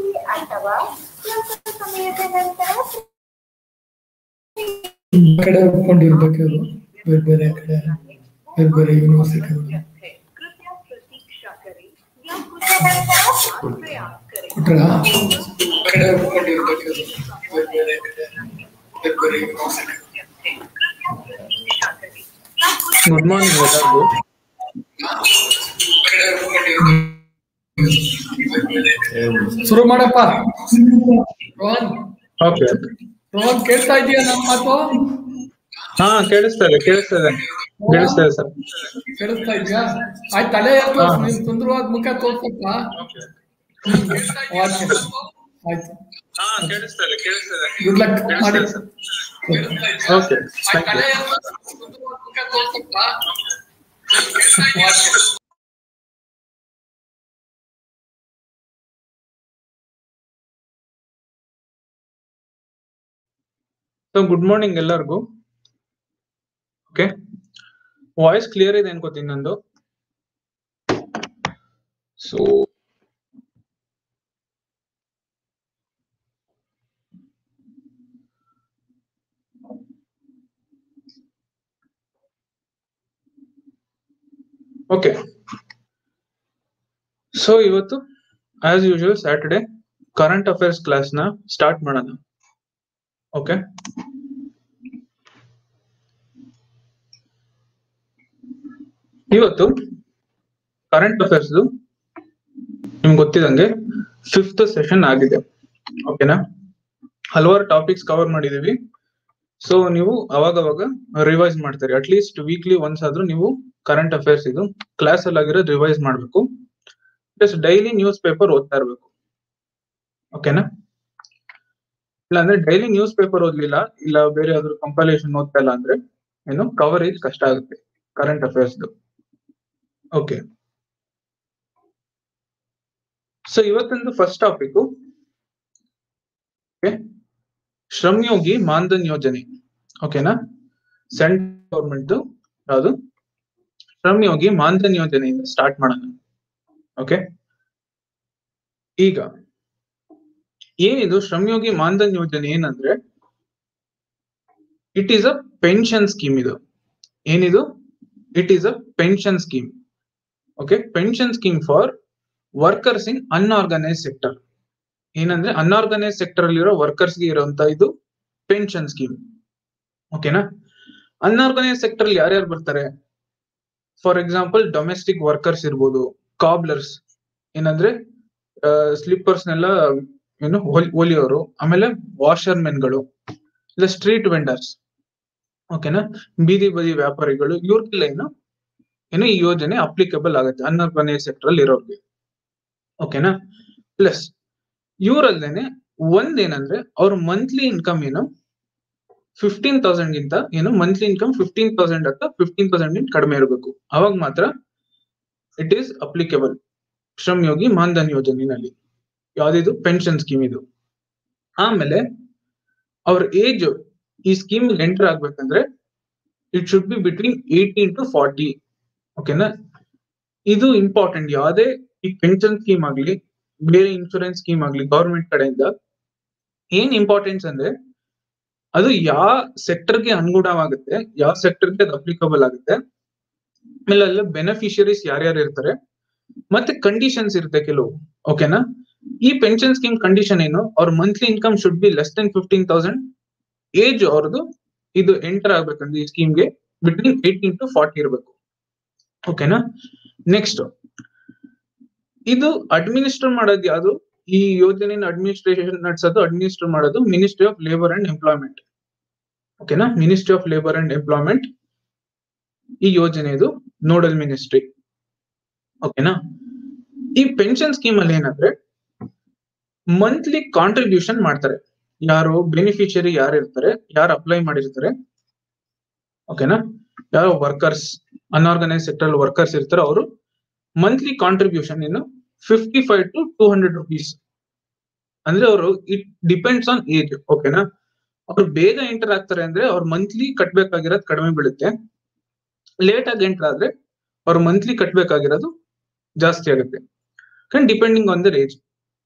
ಅಥವಾ ಸ್ವಲ್ಪ ಸಮಯದ ನಂತರ ಕಡೆ ಹೋಗ್ಕೊಂಡಿರ್ಬೇಕು ಇವ್ರು. ಬೇರೆ ಬೇರೆ ಕಡೆ ಬೇರೆ ಬೇರೆ ಯೂನಿವರ್ಸಿಟಿಗಳು कृपया प्रतीक्षा करें या कुछ समय बाद प्रयास करें ಕೊಟ್ರಾ ಕಡೆ ಹೋಗ್ಕೊಂಡಿರ್ಬೇಕು ಇವ್ರು. ಬೇರೆ ಬೇರೆ ಕಡೆ ಬೇರೆ ಬೇರೆ ಯೂನಿವರ್ಸಿಟಿಗಳು प्रतीक्षा करें ಗುಡ್ ಮಾರ್ನಿಂಗ್ ಎಲ್ಲರಿಗೂ ಕಡೆ ಹೋಗ್ಕೊಂಡಿರ್ಬೇಕು. ಬೇರೆ ಬೇರೆ ಕಡೆ. ಶುರು ಮಾಡಪ್ಪ ರೋಹನ್ ಓಕೆ ರೋಹನ್ ಕೇಳ್ತಾ ಇದೀಯಾ ನಮ್ಮ ಮಾತು ಹಾ ಕೇಳಿಸ್ತಾ ಇದೆ ಕೇಳಿಸ್ತಾ ಇದೆ ಕೇಳಿಸ್ತಾ ಇದೆ ಸರ್ ಕೇಳಿಸ್ತಾ ಇದೆಯಾ ಆಯ್ತು ತಲೆ ಎತ್ತು ಹಾ. ನಿಮ್ ಸುಂದರವಾದ ಮುಖ ತೋರ್ಸಪ್ಪ ಓಕೆ. ಆಯ್ತು ಹಾ ಕೇಳಿಸ್ತಾ ಇದೆ ಕೇಳಿಸ್ತಾ ಇದೆ ಗುಡ್ ಲಕ್ ಮಾಡಿ okay thank you so good morning ಎಲ್ಲರಿಗೂ ಓಕೆ ವಾಯ್ಸ್ ಕ್ಲಿಯರ್ ಇದೆ ಅನ್ಕೋತೀನಿ ನಂದು ಸೊ ಓಕೆ ಸೊ ಇವತ್ತು as usual Saturday current affairs class ನ ಸ್ಟಾರ್ಟ್ ಮಾಡೋಣ ಓಕೆ ಇವತ್ತು ಕರೆಂಟ್ ಅಫೇರ್ಸ್ ನಿಮ್ಗೆ ಗೊತ್ತಿದಂಗೆ ಫಿಫ್ತ್ ಸೆಷನ್ ಆಗಿದೆ ಓಕೆನಾ ಹಲವಾರು ಟಾಪಿಕ್ಸ್ ಕವರ್ ಮಾಡಿದೀವಿ ಸೊ ನೀವು ಅವಾಗ ಅವಾಗ ರಿವೈಸ್ ಮಾಡ್ತೀರಿ ಅಟ್ಲೀಸ್ಟ್ ವೀಕ್ಲಿ ಒನ್ಸ್ ಆದ್ರೂ ನೀವು ಕರೆಂಟ್ ಅಫೇರ್ಸ್ ಇದು ಕ್ಲಾಸ್ ಅಲ್ಲಿ ಆಗಿರೋದು ರಿವೈಸ್ ಮಾಡ್ಬೇಕು ಪ್ಲಸ್ ಡೈಲಿ ನ್ಯೂಸ್ ಪೇಪರ್ ಓದ್ತಾ ಇರ್ಬೇಕು ಓಕೆನಾ ಇಲ್ಲ ಅಂದ್ರೆ ಡೈಲಿ ನ್ಯೂಸ್ ಪೇಪರ್ ಓದ್ಲಿಲ್ಲ ಇಲ್ಲ ಬೇರೆ ಯಾವ್ದಾದ್ರು ಕಂಪಲೇಷನ್ ಓದ್ತಾ ಇಲ್ಲ ಅಂದ್ರೆ ಏನು ಕವರೇಜ್ ಕಷ್ಟ ಆಗುತ್ತೆ ಕರೆಂಟ್ ಅಫೇರ್ಸ್ ಓಕೆ ಸೊ ಇವತ್ತೊಂದು ಫಸ್ಟ್ ಟಾಪಿಕ್ ಶ್ರಮ್ಯೋಗಿ ಮಾನ್ಧನ್ ಯೋಜನೆ ಓಕೆನಾ ಸೆಂಟ್ರಲ್ ಗೌರ್ಮೆಂಟ್ ಯಾವುದು ಶ್ರಮ್ಯೋಗಿ ಮಾನ್ಧನ್ ಯೋಜನೆಯಿಂದ ಸ್ಟಾರ್ಟ್ ಮಾಡೋಣ ಓಕೆ ಈಗ ಏನಿದು ಶ್ರಮ್ಯೋಗಿ ಮಾನ್ಧನ್ ಯೋಜನೆ ಏನಂದ್ರೆ it is a pension scheme ಇದು ಏನಿದು it is a pension scheme okay pension scheme for workers in unorganise sector ಏನಂದ್ರೆ ಅನ್ಆರ್ಗನೈಸ್ ಸೆಕ್ಟರ್ ಅಲ್ಲಿರೋ ವರ್ಕರ್ಸ್ ಗೆ ಇರುವಂತ ಇದು ಪೆನ್ಷನ್ ಸ್ಕೀಮ್ ಓಕೆನಾ ಅನ್ಆರ್ಗನೈಸ್ ಸೆಕ್ಟರ್ ಅಲ್ಲಿ ಯಾರ್ಯಾರು ಬರ್ತಾರೆ ಫಾರ್ ಎಕ್ಸಾಂಪಲ್ ಡೊಮೆಸ್ಟಿಕ್ ವರ್ಕರ್ಸ್ ಇರ್ಬೋದು ಕಾಬ್ಲರ್ಸ್ ಏನಂದ್ರೆ ಸ್ಲಿಪ್ಪರ್ಸ್ ನೆಲ್ಲ ಏನು ಹೊಲ್- ಹೊಲಿಯೋರು ಆಮೇಲೆ ವಾಷರ್ ಮೆನ್ಗಳು ಇಲ್ಲ ಸ್ಟ್ರೀಟ್ ವೆಂಡರ್ಸ್ ಓಕೆನಾ ಬೀದಿ ಬದಿ ವ್ಯಾಪಾರಿಗಳು ಇವ್ರಿಗೆಲ್ಲ ಏನು ಏನು ಈ ಯೋಜನೆ ಅಪ್ಲಿಕಬಲ್ ಆಗುತ್ತೆ ಅನ್ಆರ್ಗನೈಸ್ ಸೆಕ್ಟರ್ ಅಲ್ಲಿ ಇರೋರ್ಗೆ ಓಕೆನಾ ಪ್ಲಸ್ ಇವರಲ್ಲೇನೆ ಒಂದೇನಂದ್ರೆ ಅವ್ರ ಮಂತ್ಲಿ ಇನ್ಕಮ್ ಏನು ಫಿಫ್ಟೀನ್ ತೌಸಂಡ್ ಗಿಂತ ಏನು ಮಂತ್ಲಿ ಇನ್ಕಮ್ ಫಿಫ್ಟೀನ್ ತೌಸಂಡ್ ಅಥವಾ ಫಿಫ್ಟೀನ್ ತೌಸಂಡ್ ಗಿಂತ ಕಡಿಮೆ ಇರಬೇಕು ಅವಾಗ ಮಾತ್ರ it is applicable Shram Yogi Maandhan ಯೋಜನೆಯಲ್ಲಿ ಯಾವ್ದಿದು ಪೆನ್ಷನ್ ಸ್ಕೀಮ್ ಇದು ಆಮೇಲೆ ಅವ್ರ ಏಜ್ ಈ ಸ್ಕೀಮ್ ಎಂಟರ್ ಆಗ್ಬೇಕಂದ್ರೆ it should be between eighteen to forty ಓಕೆನಾ ಇದು ಇಂಪಾರ್ಟೆಂಟ್ ಯಾವುದೇ ಈ ಪೆನ್ಷನ್ ಸ್ಕೀಮ್ ಆಗ್ಲಿ ಬೇರೆ ಇನ್ಶೂರೆನ್ಸ್ ಸ್ಕೀಮ್ ಆಗ್ಲಿ ಗವರ್ಮೆಂಟ್ ಕಡೆಯಿಂದ ಏನ್ ಇಂಪಾರ್ಟೆನ್ಸ್ ಅಂದ್ರೆ ಅದು ಯಾವ ಸೆಕ್ಟರ್ಗೆ ಅನುಗುಣವಾಗುತ್ತೆ ಯಾವ ಸೆಕ್ಟರ್ಗೆ ಅದು ಅಪ್ಲಿಕಬಲ್ ಆಗುತ್ತೆ ಆಮೇಲೆ ಅಲ್ಲಿ ಬೆನಿಫಿಷಿಯರೀಸ್ ಯಾರ್ಯಾರು ಇರ್ತಾರೆ ಮತ್ತೆ ಕಂಡೀಷನ್ಸ್ ಇರುತ್ತೆ ಕೆಲವು ಓಕೆನಾ ಈ ಪೆನ್ಷನ್ ಸ್ಕೀಮ್ ಕಂಡೀಷನ್ ಏನು ಅವ್ರ monthly income should be less than fifteen thousand age ಅವ್ರದ್ದು ಇದು ಎಂಟರ್ ಆಗ್ಬೇಕಂದ್ರೆ ಈ ಸ್ಕೀಮ್ಗೆ ಬಿಟ್ವೀನ್ ಏಯ್ಟೀನ್ ಟು ಫಾರ್ಟಿ ಇರಬೇಕು ಓಕೆನಾ ನೆಕ್ಸ್ಟ್ ಇದು ಅಡ್ಮಿನಿಸ್ಟರ್ ಮಾಡೋದು ಯಾವುದು ಈ ಯೋಜನೆನ ಅಡ್ಮಿನಿಸ್ಟ್ರೇಷನ್ ನಡೆಸೋದು ಅಡ್ಮಿನಿಸ್ಟರ್ ಮಾಡೋದು ministry of labour and employment ಓಕೆನಾ ministry of labour and employment ಈ ಯೋಜನೆದು ನೋಡಲ್ ಮಿನಿಸ್ಟ್ರಿ ಓಕೆನಾ ಈ ಪೆನ್ಷನ್ ಸ್ಕೀಮ್ ಅಲ್ಲಿ ಏನಂದ್ರೆ ಮಂತ್ಲಿ ಕಾಂಟ್ರಿಬ್ಯೂಷನ್ ಮಾಡ್ತಾರೆ ಯಾರು ಬೆನಿಫಿಷಿಯರಿ ಯಾರು ಇರ್ತಾರೆ ಯಾರು ಅಪ್ಲೈ ಮಾಡಿರ್ತಾರೆ ಓಕೆನಾ ಯಾರು ವರ್ಕರ್ಸ್ ಅನ್ಆರ್ಗನೈಸ್ ಸೆಕ್ಟರ್ ವರ್ಕರ್ಸ್ ಇರ್ತಾರೆ ಅವರು ಮಂತ್ಲಿ ಕಾಂಟ್ರಿಬ್ಯೂಷನ್ ಏನು fifty five to two hundred rupees ಅಂದ್ರೆ ಅವರು ಇಟ್ ಡಿಪೆಂಡ್ಸ್ ಆನ್ ಏಜ್ ಓಕೆನಾ ಅವ್ರು ಬೇಗ ಎಂಟರ್ ಆಗ್ತಾರೆ ಅಂದ್ರೆ ಅವ್ರ ಮಂತ್ಲಿ ಕಟ್ಬೇಕಾಗಿರೋದು ಕಡಿಮೆ ಬೀಳುತ್ತೆ ಲೇಟ್ ಆಗಿ ಎಂಟರ್ ಆದ್ರೆ ಅವ್ರ ಮಂತ್ಲಿ ಕಟ್ಬೇಕಾಗಿರೋದು ಜಾಸ್ತಿ ಆಗುತ್ತೆ ಡಿಪೆಂಡಿಂಗ್ ಆನ್ ದರ್ ಏಜ್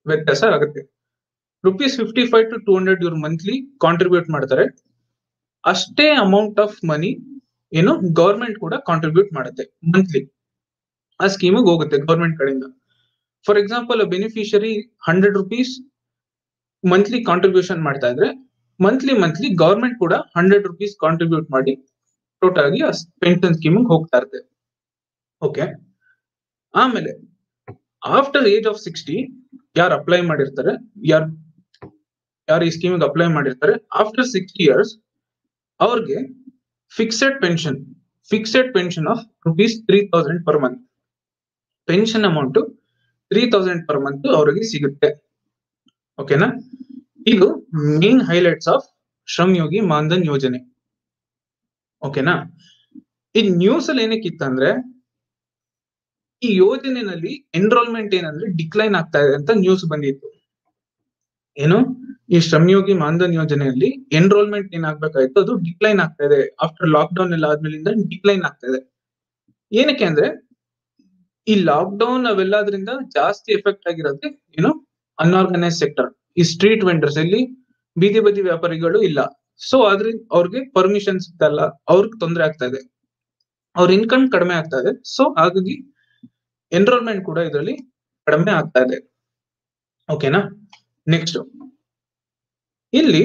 ವ್ಯತ್ಯಾಸ ಆಗುತ್ತೆ rupees fifty five to two hundred ಇವ್ರು ಮಂತ್ಲಿ ಕಾಂಟ್ರಿಬ್ಯೂಟ್ ಮಾಡ್ತಾರೆ ಅಷ್ಟೇ ಅಮೌಂಟ್ ಆಫ್ ಮನಿ ಏನು ಗವರ್ಮೆಂಟ್ ಕೂಡ ಕಾಂಟ್ರಿಬ್ಯೂಟ್ ಮಾಡುತ್ತೆ ಮಂತ್ಲಿ ಆ ಸ್ಕೀಮಿಗೆ ಹೋಗುತ್ತೆ ಗವರ್ಮೆಂಟ್ ಕಡೆಯಿಂದ for example beneficiary hundred rupees monthly contribution ಮಾಡ್ತಾ ಇದ್ರೆ ಮಂತ್ಲಿ ಮಂತ್ಲಿ ಗವರ್ಮೆಂಟ್ ಕೂಡ ಹಂಡ್ರೆಡ್ ರುಪೀಸ್ ಕಾಂಟ್ರಿಬ್ಯೂಟ್ ಮಾಡಿ ಟೋಟಲ್ ಆಗಿ ಪೆನ್ಷನ್ ಸ್ಕೀಮಿಗೆ ಹೋಗ್ತಾ ಇರುತ್ತೆ ಓಕೆ ಆಮೇಲೆ ಆಫ್ಟರ್ ಏಜ್ ಆಫ್ ಸಿಕ್ಸ್ಟಿ ಯಾರು ಅಪ್ಲೈ ಮಾಡಿರ್ತಾರೆ ಯಾರು ಯಾರು ಈ ಸ್ಕೀಮಿಗೆ ಅಪ್ಲೈ ಮಾಡಿರ್ತಾರೆ ಆಫ್ಟರ್ ಸಿಕ್ಸ್ಟಿ ಇಯರ್ಸ್ ಅವ್ರಿಗೆ fixed pension fixed pension of rupees three thousand per month pension amount three thousand per month ಅವರಿಗೆ ಸಿಗುತ್ತೆ ಓಕೆನಾ ಇದು main highlights of Shram Yogi Maandhan ಯೋಜನೆ ಓಕೆನಾ ಈ ನ್ಯೂಸ್ ಅಲ್ಲಿ ಏನಕ್ಕಿತ್ತಂದ್ರೆ ಈ ಯೋಜನೆಯಲ್ಲಿ ಎನ್ರೋಲ್ಮೆಂಟ್ ಏನಂದ್ರೆ ಡಿಕ್ಲೈನ್ ಆಗ್ತಾ ಇದೆ ಅಂತ ನ್ಯೂಸ್ ಬಂದಿತ್ತು ಏನು ಈ ಶ್ರಮಯೋಗಿ ಮಾನ್ಧನ್ ಯೋಜನೆಯಲ್ಲಿ ಎನ್ರೋಲ್ಮೆಂಟ್ ಏನಾಗ್ಬೇಕಾಯ್ತು ಅದು ಡಿಕ್ಲೈನ್ ಆಗ್ತಾ ಇದೆ ಆಫ್ಟರ್ ಲಾಕ್ ಡೌನ್ ಎಲ್ಲ ಆದ್ಮೇಲಿಂದ ಡಿಕ್ಲೈನ್ ಆಗ್ತಾ ಇದೆ ಏನಕ್ಕೆ ಅಂದ್ರೆ ಈ ಲಾಕ್ ಡೌನ್ ಅವೆಲ್ಲದ್ರಿಂದ ಜಾಸ್ತಿ ಎಫೆಕ್ಟ್ ಆಗಿರೋದು ಏನು ಅನ್ಆರ್ಗನೈಸ್ ಸೆಕ್ಟರ್ ಈ ಸ್ಟ್ರೀಟ್ ವೆಂಡರ್ಸ್ ಇಲ್ಲಿ ಬೀದಿ ಬದಿ ವ್ಯಾಪಾರಿಗಳು ಇಲ್ಲ ಸೊ ಅದ್ರಿಂದ ಅವ್ರಿಗೆ ಪರ್ಮಿಷನ್ ಸಿಗ್ತಲ್ಲ ಅವ್ರಿಗೆ ತೊಂದರೆ ಆಗ್ತಾ ಇದೆ ಅವ್ರ ಇನ್ಕಮ್ ಕಡಿಮೆ ಆಗ್ತಾ ಇದೆ ಸೊ ಹಾಗಾಗಿ ಎನ್ರೋಲ್ಮೆಂಟ್ ಕೂಡ ಇದರಲ್ಲಿ ಕಡಿಮೆ ಆಗ್ತಾ ಇದೆ ಓಕೆನಾ ನೆಕ್ಸ್ಟ್ ಇಲ್ಲಿ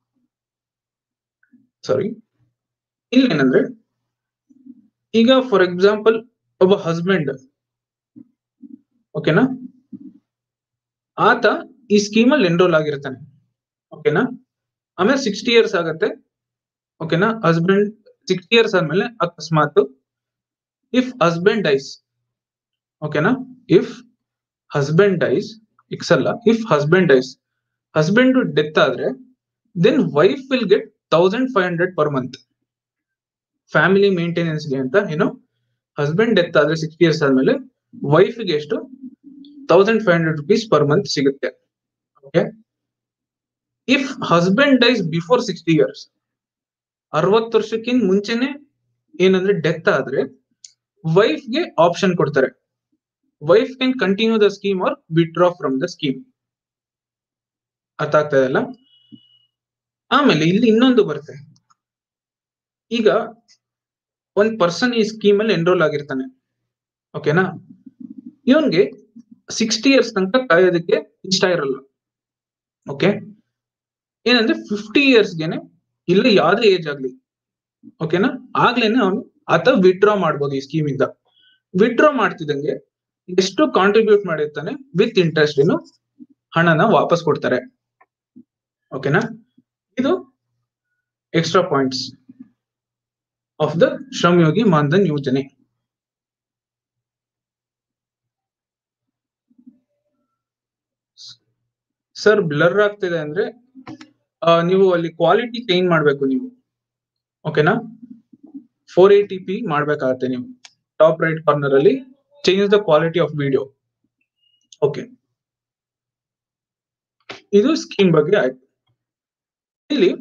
ಸಾರಿ ಇಲ್ಲಿ ಏನಂದ್ರೆ ಈಗ ಫಾರ್ ಎಕ್ಸಾಂಪಲ್ ಒಬ್ಬ ಹಸ್ಬೆಂಡ್ ಓಕೆನಾ ಆತ ಈ ಸ್ಕೀಮ್ ಅಲ್ಲಿ ಎನ್ರೋಲ್ ಆಗಿರ್ತಾನೆ ಓಕೆನಾ ಆಮೇಲೆ ಸಿಕ್ಸ್ಟಿ ಇಯರ್ಸ್ ಆಗತ್ತೆ ಓಕೆನಾ ಹಸ್ಬೆಂಡ್ ಸಿಕ್ಸ್ಟಿ ಇಯರ್ಸ್ ಆದ್ಮೇಲೆ ಅಕಸ್ಮಾತ್ ಇಫ್ ಹಸ್ಬೆಂಡ್ ಡೈಸ್ ಓಕೆನಾ ಇಫ್ ಹಸ್ಬೆಂಡ್ ಡೈಸ್ ಇಕ್ಸಲ್ಲ if husband dies husband death ಆದ್ರೆ then wife will get thousand five hundred per month family ಮೇಂಟೆನೆನ್ಸ್ಗೆ ಅಂತ ಏನು ಹಸ್ಬೆಂಡ್ ಡೆತ್ ಆದ್ರೆ ಸಿಕ್ಸ್ಟಿ ಇಯರ್ಸ್ ಆದ್ಮೇಲೆ ವೈಫ್ಗೆ ಎಷ್ಟು thousand five hundred rupees per month ಸಿಗುತ್ತೆ okay if husband dies before sixty years ಅರವತ್ತು ವರ್ಷಕ್ಕಿಂತ ಮುಂಚೆನೆ ಏನಂದ್ರೆ ಡೆತ್ ಆದ್ರೆ ವೈಫ್ಗೆ ಆಪ್ಷನ್ ಕೊಡ್ತಾರೆ wife can continue the scheme or withdraw from the scheme ಅರ್ಥ ಆಗ್ತಾ ಇದೆಯಲ್ಲ ಆಮೇಲೆ ಇಲ್ಲಿ ಇನ್ನೊಂದು ಬರುತ್ತೆ ಈಗ ಒಂದ್ ಪರ್ಸನ್ ಈ ಸ್ಕೀಮ್ ಅಲ್ಲಿ ಎನ್ರೋಲ್ ಆಗಿರ್ತಾನೆ ಓಕೆನಾ ಇವನ್ಗೆ ಸಿಕ್ಸ್ಟಿ ಇಯರ್ಸ್ ತನಕ ಕಾಯೋದಕ್ಕೆ ಇಷ್ಟ ಇರಲ್ಲ ಓಕೆ ಏನಂದ್ರೆ ಫಿಫ್ಟಿ ಇಯರ್ಸ್ಗೆನೆ ಇಲ್ಲ ಯಾವ್ದೇ ಏಜ್ ಆಗ್ಲಿ ಓಕೆನಾ ಆಗ್ಲೇನೆ ಅವನು ಆತ ವಿಡ್ರಾ ಮಾಡ್ಬೋದು ಈ ಸ್ಕೀಮ್ ಇಂದ ವಿಡ್ರಾ ಮಾಡ್ತಿದ್ದಂಗೆ ಎಷ್ಟು ಕಾಂಟ್ರಿಬ್ಯೂಟ್ ಮಾಡಿರ್ತಾನೆ ವಿತ್ ಇಂಟ್ರೆಸ್ಟ್ ಏನು ಹಣನ ವಾಪಸ್ ಕೊಡ್ತಾರೆ ಓಕೆನಾ ಇದು extra points of the Shram Yogi Maandhan ಯೋಜನೆ ಸರ್ ಬ್ಲರ್ ಆಗ್ತಿದೆ ಅಂದ್ರೆ ಆ, ನೀವು ಅಲ್ಲಿ ಕ್ವಾಲಿಟಿ ಚೇಂಜ್ ಮಾಡ್ಬೇಕು ನೀವು ಓಕೆನಾ ಫೋರ್ ಏಟಿ ಪಿ ಮಾಡ್ಬೇಕಾಗತ್ತೆ ನೀವು ಟಾಪ್ ರೈಟ್ ಕಾರ್ನರ್ ಅಲ್ಲಿ change the quality of video okay ಇದು ಸ್ಕೀಮ್ ಬಗ್ಗೆ ಆಯ್ತು ಇಲ್ಲಿ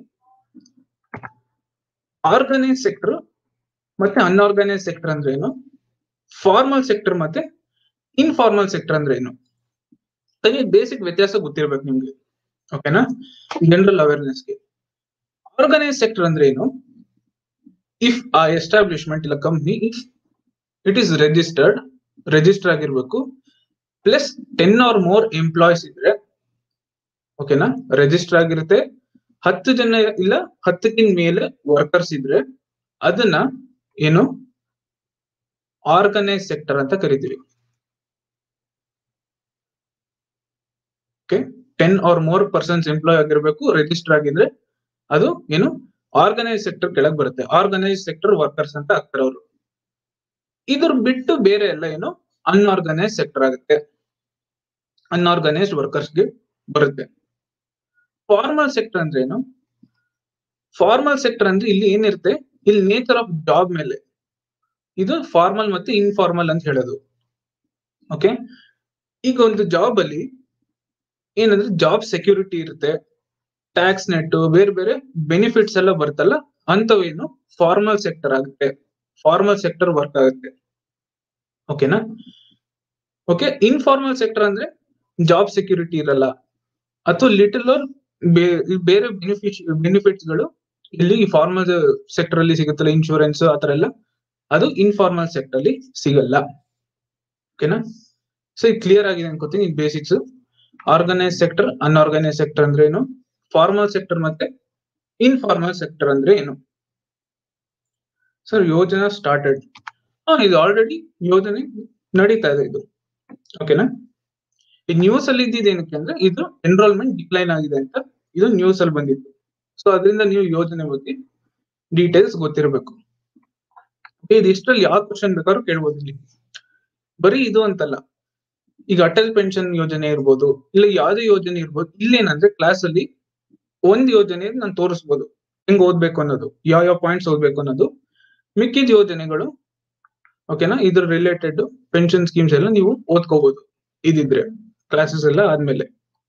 ಆರ್ಗನೈಸ್ ಸೆಕ್ಟರ್ ಮತ್ತೆ ಅನ್ಆರ್ಗನೈಸ್ ಸೆಕ್ಟರ್ ಅಂದ್ರೆ ಏನು ಫಾರ್ಮಲ್ ಸೆಕ್ಟರ್ ಮತ್ತೆ ಇನ್ಫಾರ್ಮಲ್ ಸೆಕ್ಟರ್ ಅಂದ್ರೆ ಏನು ಬೇಸಿಕ್ ವ್ಯತ್ಯಾಸ ಗೊತ್ತಿರ್ಬೇಕು ನಿಮ್ಗೆ ಓಕೆನಾ ಜನರಲ್ ಅವೇರ್ನೆಸ್ಗೆ ಆರ್ಗನೈಸ್ ಸೆಕ್ಟರ್ ಅಂದ್ರೆ ಏನು ಇಫ್ ಆ ಎಸ್ಟಾಬ್ಲಿಷ್ಮೆಂಟ್ ಇಲ್ಲ company if it is registered register ಆಗಿರ್ಬೇಕು plus ten or more employees ಇದ್ರೆ ಓಕೆನಾ ರಿಜಿಸ್ಟರ್ ಆಗಿರುತ್ತೆ ಹತ್ತು ಜನ ಇಲ್ಲ ಹತ್ತಕ್ಕಿಂತ ಮೇಲೆ ವರ್ಕರ್ಸ್ ಇದ್ರೆ ಅದನ್ನ ಏನು ಆರ್ಗನೈಸ್ ಸೆಕ್ಟರ್ ಅಂತ ಕರಿತೀವಿ okay ten or more persons employ ಆಗಿರ್ಬೇಕು ರಿಜಿಸ್ಟರ್ ಆಗಿದ್ರೆ ಅದು ಏನು ಆರ್ಗನೈಸ್ ಸೆಕ್ಟರ್ ಕೆಳಗೆ ಬರುತ್ತೆ ಆರ್ಗನೈಸ್ ಸೆಕ್ಟರ್ ವರ್ಕರ್ಸ್ ಅಂತ ಆಗ್ತಾರೆ ಅವರು ಇದ್ರ ಬಿಟ್ಟು ಬೇರೆ ಎಲ್ಲ ಏನು ಅನ್ಆರ್ಗನೈಸ್ ಸೆಕ್ಟರ್ ಆಗುತ್ತೆ ಅನ್ಆರ್ಗನೈಸ್ಡ್ ವರ್ಕರ್ಸ್ಗೆ ಬರುತ್ತೆ ಫಾರ್ಮಲ್ ಸೆಕ್ಟರ್ ಅಂದ್ರೆ ಏನು ಫಾರ್ಮಲ್ ಸೆಕ್ಟರ್ ಅಂದ್ರೆ ಇಲ್ಲಿ ಏನಿರುತ್ತೆ ಇಲ್ಲಿ ನೇಚರ್ ಆಫ್ ಜಾಬ್ ಮೇಲೆ ಇದು ಫಾರ್ಮಲ್ ಮತ್ತೆ ಇನ್ಫಾರ್ಮಲ್ ಅಂತ ಹೇಳೋದು ಓಕೆ ಈಗ ಒಂದು ಜಾಬ್ ಅಲ್ಲಿ ಏನಂದ್ರೆ ಜಾಬ್ ಸೆಕ್ಯೂರಿಟಿ ಇರುತ್ತೆ ಟ್ಯಾಕ್ಸ್ ನೆಟ್ ಬೇರೆ ಬೇರೆ ಬೆನಿಫಿಟ್ಸ್ ಎಲ್ಲ ಬರ್ತಲ್ಲ ಅಂತವೇನು ಫಾರ್ಮಲ್ ಸೆಕ್ಟರ್ ಆಗುತ್ತೆ ಫಾರ್ಮಲ್ ಸೆಕ್ಟರ್ ವರ್ಕ್ ಆಗುತ್ತೆ ಓಕೆನಾ ಓಕೆ ಇನ್ಫಾರ್ಮಲ್ ಸೆಕ್ಟರ್ ಅಂದ್ರೆ ಜಾಬ್ ಸೆಕ್ಯೂರಿಟಿ ಇರಲ್ಲ ಅಥವಾ ಲಿಟಲ್ ಬೇರೆ ಬೆನಿಫಿಟ್ ಬೆನಿಫಿಟ್ಸ್ ಗಳು ಇಲ್ಲಿ ಫಾರ್ಮಲ್ ಸೆಕ್ಟರ್ ಅಲ್ಲಿ ಸಿಗುತ್ತಲ್ಲ ಇನ್ಶೂರೆನ್ಸ್ ಆತರ ಎಲ್ಲ ಅದು ಇನ್ಫಾರ್ಮಲ್ ಸೆಕ್ಟರ್ ಅಲ್ಲಿ ಸಿಗಲ್ಲ ಓಕೆನಾ ಸೊ ಇದು ಕ್ಲಿಯರ್ ಆಗಿದೆ ಅನ್ಕೋತೀನಿ ಇದು basics organise sector unorganise sector ಅಂದ್ರೆ ಏನು ಫಾರ್ಮಲ್ ಸೆಕ್ಟರ್ ಮತ್ತೆ ಇನ್ಫಾರ್ಮಲ್ ಸೆಕ್ಟರ್ ಅಂದ್ರೆ ಏನು ಸರ್ ಯೋಜನಾ ಸ್ಟಾರ್ಟೆಡ್ ಹಾ ಇದು ಆಲ್ರೆಡಿ ಯೋಜನೆ ನಡೀತಾ ಇದೆ ಇದು ಓಕೆನಾ ಈ ನ್ಯೂಸ್ ಅಲ್ಲಿ ಇದ್ದಿದ್ದು ಏನಕ್ಕೆ ಅಂದ್ರೆ ಇದು ಎನ್ರೋಲ್ಮೆಂಟ್ ಡಿಕ್ಲೈನ್ ಆಗಿದೆ ಅಂತ ಇದು ನ್ಯೂಸ್ ಅಲ್ಲಿ ಬಂದಿತ್ತು ಸೊ ಅದರಿಂದ ನೀವು ಯೋಜನೆ ಬಗ್ಗೆ ಡೀಟೇಲ್ಸ್ ಗೊತ್ತಿರಬೇಕು ಇದಿಷ್ಟರಲ್ಲಿ ಯಾವ ಕ್ವಶನ್ ಬೇಕಾದ್ರೂ ಕೇಳ್ಬೋದು ಇಲ್ಲಿ ಬರೀ ಇದು ಅಂತಲ್ಲ ಈಗ ಅಟಲ್ ಪೆನ್ಷನ್ ಯೋಜನೆ ಇರ್ಬೋದು ಇಲ್ಲ ಯಾವ್ದೇ ಯೋಜನೆ ಇರ್ಬೋದು ಇಲ್ಲೇನಂದ್ರೆ ಕ್ಲಾಸ್ ಅಲ್ಲಿ ಒಂದ್ ಯೋಜನೆ ನಾನು ತೋರಿಸ್ಬೋದು ಹೆಂಗ್ ಓದ್ಬೇಕು ಅನ್ನೋದು ಯಾವ ಯಾವ ಪಾಯಿಂಟ್ಸ್ ಓದ್ಬೇಕು ಅನ್ನೋದು ಮಿಕ್ಕಿದ ಯೋಜನೆಗಳು ಓಕೆನಾ ಇದ್ರ ರಿಲೇಟೆಡ್ ಪೆನ್ಷನ್ ಸ್ಕೀಮ್ಸ್ ಎಲ್ಲ ನೀವು ಓದ್ಕೋಬಹುದು ಇದಿದ್ರೆ ಕ್ಲಾಸಸ್ ಎಲ್ಲ ಆದ್ಮೇಲೆ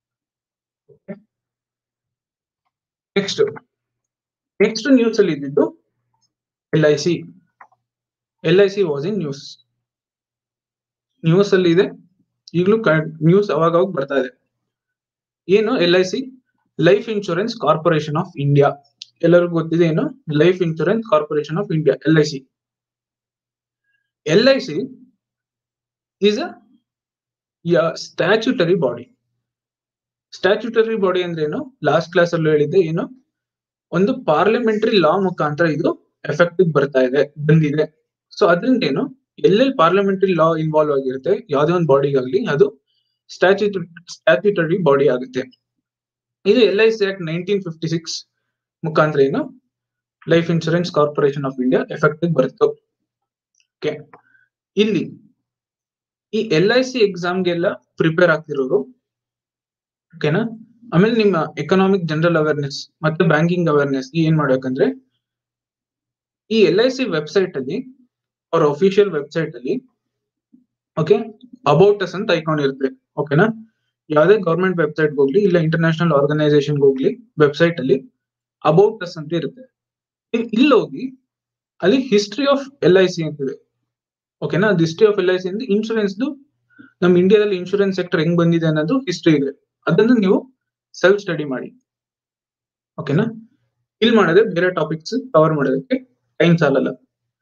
ನೆಕ್ಸ್ಟ್ ನೆಕ್ಸ್ಟ್ ನ್ಯೂಸ್ ಅಲ್ಲಿ ಇದ್ದಿದ್ದು L I C L I C was in news news ಅಲ್ಲಿ ಇದೆ ಈಗಲೂ ನ್ಯೂಸ್ ಅವಾಗ ಅವಾಗ ಬರ್ತಾ ಇದೆ ಏನು L I C life insurance corporation of India ಎಲ್ಲರಿಗೂ ಗೊತ್ತಿದೆ ಏನು life insurance corporation of India L I C L I C is a statutory body statutory body ಅಂದ್ರೆ ಏನು ಲಾಸ್ಟ್ ಕ್ಲಾಸ್ ಅಲ್ಲಿ ಹೇಳಿದ್ದೆ ಏನು ಒಂದು ಪಾರ್ಲಿಮೆಂಟರಿ ಲಾ ಮುಖಾಂತರ ಇದು ಎಫೆಕ್ಟಿವ್ ಬರ್ತಾ ಇದೆ ಬಂದಿದೆ ಸೊ ಅದರಿಂದ ಏನು ಎಲ್ಲೆಲ್ಲಿ ಪಾರ್ಲಿಮೆಂಟರಿ ಲಾ ಇನ್ವಾಲ್ವ್ ಆಗಿರುತ್ತೆ ಯಾವುದೇ ಒಂದು ಬಾಡಿಗಾಗ್ಲಿ ಅದು ಸ್ಟ್ಯಾಚ್ಯು ಸ್ಟ್ಯಾಚ್ಯುಟರಿ ಬಾಡಿ ಆಗುತ್ತೆ ಇದು L I C act nineteen fifty six ಮುಖಾಂತರ ಏನು life insurance corporation of India effective ಬರುತ್ತೆ ಓಕೆ ಇಲ್ಲಿ ಈ ಎಲ್ ಐ ಸಿ ಎಕ್ಸಾಮ್ಗೆಲ್ಲ ಪ್ರಿಪೇರ್ ಆಗ್ತಿರೋರು ಓಕೆನಾ ಆಮೇಲೆ ನಿಮ್ಮ ಎಕನಾಮಿಕ್ ಜನರಲ್ ಅವೇರ್ನೆಸ್ ಮತ್ತೆ ಬ್ಯಾಂಕಿಂಗ್ ಅವೇರ್ನೆಸ್ ಏನ್ ಮಾಡ್ಬೇಕಂದ್ರೆ ಈ ಎಲ್ ಐ ಸಿ ವೆಬ್ಸೈಟ್ ಅಲ್ಲಿ ಅವ್ರ ಅಫಿಷಿಯಲ್ ವೆಬ್ಸೈಟ್ ಅಲ್ಲಿ ಓಕೆ ಅಬೌಟ್ ಅಸ್ ಅಂತ ಐಕಾನ್ ಇರುತ್ತೆ ಓಕೆನಾ ಯಾವುದೇ ಗೌರ್ಮೆಂಟ್ ವೆಬ್ಸೈಟ್ ಹೋಗ್ಲಿ ಇಲ್ಲ ಇಂಟರ್ನ್ಯಾಷನಲ್ ಆರ್ಗನೈಸೇಷನ್ ಹೋಗ್ಲಿ ವೆಬ್ಸೈಟ್ ಅಲ್ಲಿ ಅಬೌಟ್ ಅಸ್ ಅಂತ ಇರುತ್ತೆ ಇಲ್ಲಿ ಹೋಗಿ ಅಲ್ಲಿ history of L I C ಅಂತಿದೆ ಓಕೆನಾ ಅದು history of L I C ಅಂದ್ರೆ ಇನ್ಶೂರೆನ್ಸ್ ನಮ್ ಇಂಡಿಯಾದಲ್ಲಿ ಇನ್ಶೂರೆನ್ಸ್ ಸೆಕ್ಟರ್ ಹೆಂಗ್ ಬಂದಿದೆ ಅನ್ನೋದು ಹಿಸ್ಟ್ರಿ ಇದೆ ಅದನ್ನು ನೀವು ಸೆಲ್ಫ್ ಸ್ಟಡಿ ಮಾಡಿ ಓಕೆನಾ ಇಲ್ಲಿ ಮಾಡಿದ್ರೆ ಬೇರೆ ಟಾಪಿಕ್ಸ್ ಕವರ್ ಮಾಡೋದಕ್ಕೆ ಟೈಮ್ ಸಾಲಲ್ಲ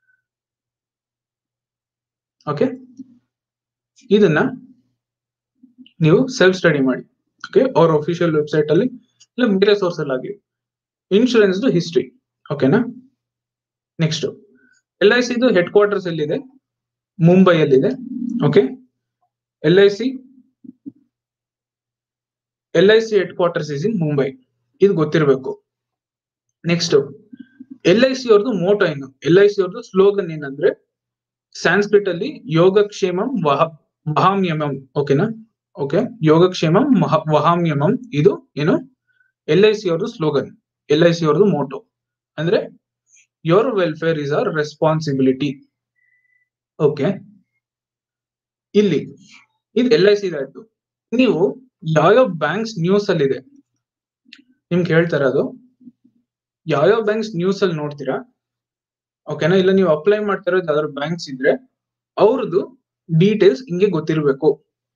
ಓಕೆ ಇದನ್ನ ನೀವು ಸೆಲ್ಫ್ ಸ್ಟಡಿ ಮಾಡಿ ಓಕೆ ಅವ್ರ ಅಫಿಷಿಯಲ್ ವೆಬ್ಸೈಟ್ ಅಲ್ಲಿ ಇಲ್ಲ ಬೇರೆ ಸೋರ್ಸ್ ಅಲ್ಲಿ ಆಗಲಿ ಇನ್ಶೂರೆನ್ಸ್ ಹಿಸ್ಟ್ರಿ ಓಕೆನಾ ನೆಕ್ಸ್ಟ್ ಎಲ್ ಐ ಸಿದು ಹೆಡ್ ಕ್ವಾರ್ಟರ್ಸ್ ಎಲ್ಲಿದೆ ಮುಂಬೈಯಲ್ಲಿದೆ okay L I C L I C headquarters is in Mumbai ಇದು ಗೊತ್ತಿರಬೇಕು ನೆಕ್ಸ್ಟ್ ಎಲ್ ಐ ಸಿ ಅವ್ರದ್ದು ಮೋಟೋ ಏನು ಎಲ್ ಐ ಸಿ ಅವ್ರದ್ದು ಸ್ಲೋಗನ್ ಏನಂದ್ರೆ ಸ್ಯಾನ್ಸ್ಕ್ರಿಟ್ ಅಲ್ಲಿ ಯೋಗಕ್ಷೇಮಂ ವಹ ವಹಾಮ್ಯಮಂ ಓಕೆನಾ ಓಕೆ ಯೋಗಕ್ಷೇಮಂ ಮಹ ವಹಾಮ್ಯಮಂ ಇದು ಏನು ಎಲ್ ಐ ಸಿ ಅವ್ರದ್ದು ಸ್ಲೋಗನ್ ಎಲ್ ಐ ಸಿ ಅವ್ರದ್ದು ಮೋಟೋ ಅಂದ್ರೆ your welfare is our responsibility okay ಇಲ್ಲಿ ಇದು ಎಲ್ ಐ ಸಿ ಆಯ್ತು ನೀವು ಯಾವ್ಯಾವ ಬ್ಯಾಂಕ್ಸ್ ನ್ಯೂಸ್ ಅಲ್ಲಿ ಇದೆ ನಿಮ್ಗೆ ಹೇಳ್ತಾರ ಅದು ಯಾವ್ಯಾವ ಬ್ಯಾಂಕ್ಸ್ ನ್ಯೂಸ್ ಅಲ್ಲಿ ನೋಡ್ತೀರಾ ಓಕೆನಾ ಇಲ್ಲ ನೀವು ಅಪ್ಲೈ ಮಾಡ್ತಾ ಇರೋದು ಯಾವ್ದಾದ್ರು ಬ್ಯಾಂಕ್ಸ್ ಇದ್ರೆ ಅವ್ರದ್ದು ಡೀಟೇಲ್ಸ್ ಹಿಂಗೆ ಗೊತ್ತಿರ್ಬೇಕು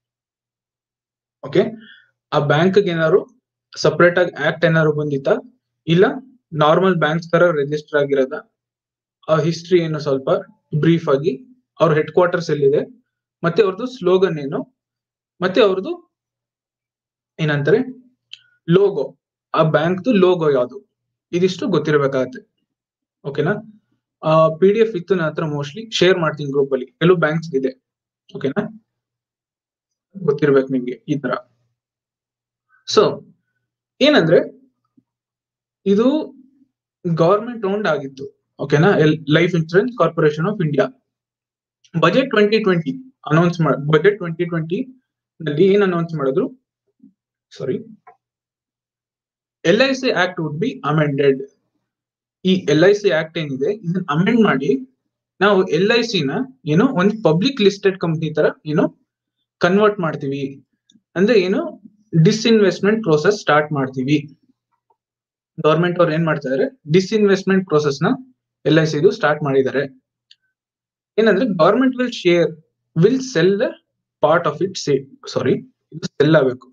ಓಕೆ ಆ ಬ್ಯಾಂಕ್ ಏನಾದ್ರು ಸಪರೇಟ್ ಆಗಿ ಆಕ್ಟ್ ಏನಾದ್ರು ಬಂದಿತ್ತಾ ಇಲ್ಲ ನಾರ್ಮಲ್ ಬ್ಯಾಂಕ್ಸ್ ತರ ರಿಜಿಸ್ಟರ್ ಆಗಿರೋದ ಆ ಹಿಸ್ಟ್ರಿ ಏನು ಸ್ವಲ್ಪ ಬ್ರೀಫ್ ಆಗಿ ಅವ್ರ ಹೆಡ್ ಕ್ವಾರ್ಟರ್ಸ್ ಎಲ್ಲಿದೆ ಮತ್ತೆ ಅವ್ರದ್ದು ಸ್ಲೋಗನ್ ಏನು ಮತ್ತೆ ಅವ್ರದ್ದು ಏನಂತಾರೆ ಲೋಗೋ ಆ ಬ್ಯಾಂಕ್ದು ಲೋಗೋ ಯಾವುದು ಇದಿಷ್ಟು ಗೊತ್ತಿರಬೇಕಾಗತ್ತೆ ಓಕೆನಾ ಪಿ ಡಿ ಎಫ್ ಇತ್ತು ನನ್ನ ಹತ್ರ ಮೋಸ್ಟ್ಲಿ ಶೇರ್ ಮಾಡ್ತೀನಿ ಗ್ರೂಪ್ ಅಲ್ಲಿ ಕೆಲವು ಬ್ಯಾಂಕ್ಸ್ ಇದೆ ಓಕೆನಾ ಗೊತ್ತಿರ್ಬೇಕು ನಿಮ್ಗೆ ಈ ತರ ಸೊ ಏನಂದ್ರೆ ಇದು ಗವರ್ಮೆಂಟ್ ಓನ್ಡ್ ಆಗಿತ್ತು ಓಕೆನಾ life insurance corporation of India budget twenty twenty announce ಮಾಡ ಬಜೆಟ್ ಟ್ವೆಂಟಿ ಟ್ವೆಂಟಿ ನಲ್ಲಿ ಏನ್ ಅನೌನ್ಸ್ ಮಾಡಿದ್ರು sorry L I C act would be amended ಈ ಎಲ್ ಐ ಸಿ ಆಕ್ಟ್ ಏನಿದೆ ಇದನ್ನ ಅಮೆಂಡ್ ಮಾಡಿ ನಾವು ಎಲ್ ಐ ಸಿ ನ ಏನು ಒಂದು ಪಬ್ಲಿಕ್ ಲಿಸ್ಟೆಡ್ ಕಂಪ್ನಿ ತರ ಏನು ಕನ್ವರ್ಟ್ ಮಾಡ್ತೀವಿ ಅಂದ್ರೆ ಏನು ಡಿಸ್ಇನ್ವೆಸ್ಟ್ಮೆಂಟ್ ಪ್ರೋಸೆಸ್ ಸ್ಟಾರ್ಟ್ ಮಾಡ್ತೀವಿ ಗವರ್ಮೆಂಟ್ ಅವ್ರು ಏನ್ ಮಾಡ್ತಾ ಇದಾರೆ ಡಿಸ್ಇನ್ವೆಸ್ಟ್ಮೆಂಟ್ ಪ್ರೋಸೆಸ್ ನ ಎಲ್ ಐ ಸಿದು ಸ್ಟಾರ್ಟ್ ಮಾಡಿದ್ದಾರೆ ಏನಂದ್ರೆ government will share will sell the part of it say sorry ಇದು ಸೆಲ್ ಆಗಬೇಕು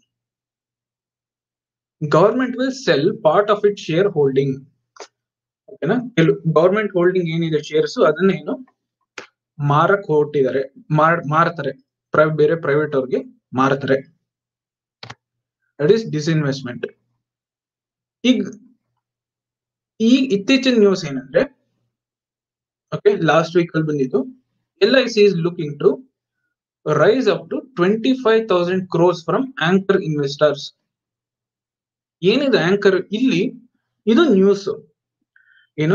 government will sell part of it shareholding ಓಕೆನಾ ಕೆಲವು ಗವರ್ಮೆಂಟ್ ಹೋಲ್ಡಿಂಗ್ ಏನಿದೆ ಶೇರ್ಸ್ ಅದನ್ನ ಏನು ಮಾರಕ್ ಹೊರಟಿದ್ದಾರೆ ಮಾರ್ ಮಾರ್ತಾರೆ ಪ್ರೈ- ಬೇರೆ ಪ್ರೈವೇಟ್ ಅವ್ರಿಗೆ ಮಾರ್ತಾರೆ ದಟ್ ಈಸ್ ಡಿಸ್ಇನ್ವೆಸ್ಟ್ಮೆಂಟ್ ಈಗ ಈ ಇತ್ತೀಚಿನ ನ್ಯೂಸ್ ಏನಂದ್ರೆ ಓಕೆ ಲಾಸ್ಟ್ ವೀಕ್ ಅಲ್ಲಿ ಬಂದಿದ್ದು L I C is looking to raise up to twenty five thousand crores from anchor investors ಏನಿದೆ ಆಂಕರ್ ಇಲ್ಲಿ ಇದು ನ್ಯೂಸ್ ಏನು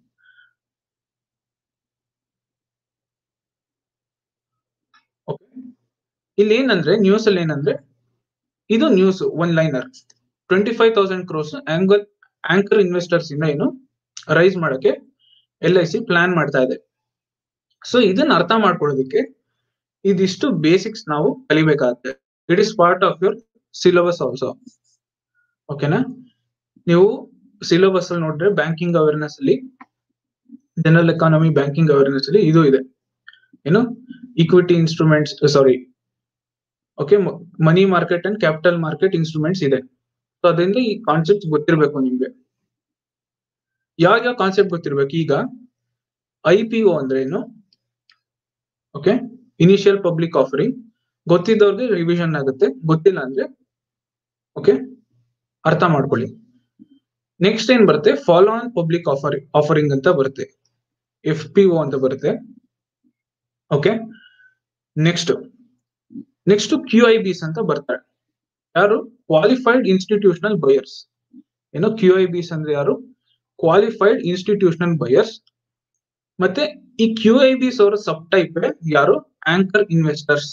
Okay. ಇಲ್ಲಿ ಏನಂದ್ರೆ ನ್ಯೂಸ್ ಅಲ್ಲಿ ಏನಂದ್ರೆ ಇದು news one liner twenty five thousand crores angle anchor investors ಇಂದ ಏನು ರೈಸ್ ಮಾಡಕ್ಕೆ ಎಲ್ ಐ ಸಿ ಪ್ಲಾನ್ ಮಾಡ್ತಾ ಇದೆ ಸೊ ಇದನ್ನ ಅರ್ಥ ಮಾಡ್ಕೊಳ್ಳೋದಕ್ಕೆ ಇದಿಷ್ಟು ಬೇಸಿಕ್ಸ್ ನಾವು ಕಲಿಬೇಕಾಗುತ್ತೆ it is part of your syllabus also ಓಕೆನಾ ನೀವು ಸಿಲೆಬಸ್ ಅಲ್ಲಿ ನೋಡಿದ್ರೆ ಬ್ಯಾಂಕಿಂಗ್ ಅವೇರ್ನೆಸ್ ಅಲ್ಲಿ ಜನರಲ್ ಎಕಾನಮಿ ಬ್ಯಾಂಕಿಂಗ್ ಅವೇರ್ನೆಸ್ ಅಲ್ಲಿ ಇದು ಇದೆ ಏನು equity instruments sorry okay money market and capital market instruments ಇದೆ ಸೊ ಅದರಿಂದ ಈ ಕಾನ್ಸೆಪ್ಟ್ ಗೊತ್ತಿರಬೇಕು ನಿಮ್ಗೆ ಯಾವ ಯಾವ ಕಾನ್ಸೆಪ್ಟ್ ಗೊತ್ತಿರ್ಬೇಕು ಈಗ ಐ ಪಿ ಒ ಅಂದ್ರೆ ಏನು ಓಕೆ ಇನಿಷಿಯಲ್ ಪಬ್ಲಿಕ್ ಆಫರಿಂಗ್ ಗೊತ್ತಿದ್ದವ್ರಿಗೆ ರಿವಿಷನ್ ಆಗುತ್ತೆ ಗೊತ್ತಿಲ್ಲ ಅಂದ್ರೆ ಓಕೆ ಅರ್ಥ ಮಾಡ್ಕೊಳ್ಳಿ ನೆಕ್ಸ್ಟ್ ಏನ್ ಬರುತ್ತೆ follow on public offer offering ಅಂತ ಬರುತ್ತೆ ಎಫ್ ಪಿ ಒ ಅಂತ ಬರುತ್ತೆ okay next next Q I Bs ಅಂತ ಬರ್ತಾರೆ ಯಾರು ಕ್ವಾಲಿಫೈಡ್ ಇನ್ಸ್ಟಿಟ್ಯೂಷನಲ್ ಬಯರ್ಸ್ ಏನೋ ಕ್ಯೂ ಐ ಬಿಸ್ ಅಂದ್ರೆ ಯಾರು ಕ್ವಾಲಿಫೈಡ್ ಇನ್ಸ್ಟಿಟ್ಯೂಷನಲ್ ಬಯರ್ಸ್ ಮತ್ತೆ ಈ ಕ್ಯೂ ಐ ಬಿಸ್ ಅವರ ಸಬ್ ಟೈಪ್ ಯಾರು ಆಂಕರ್ ಇನ್ವೆಸ್ಟರ್ಸ್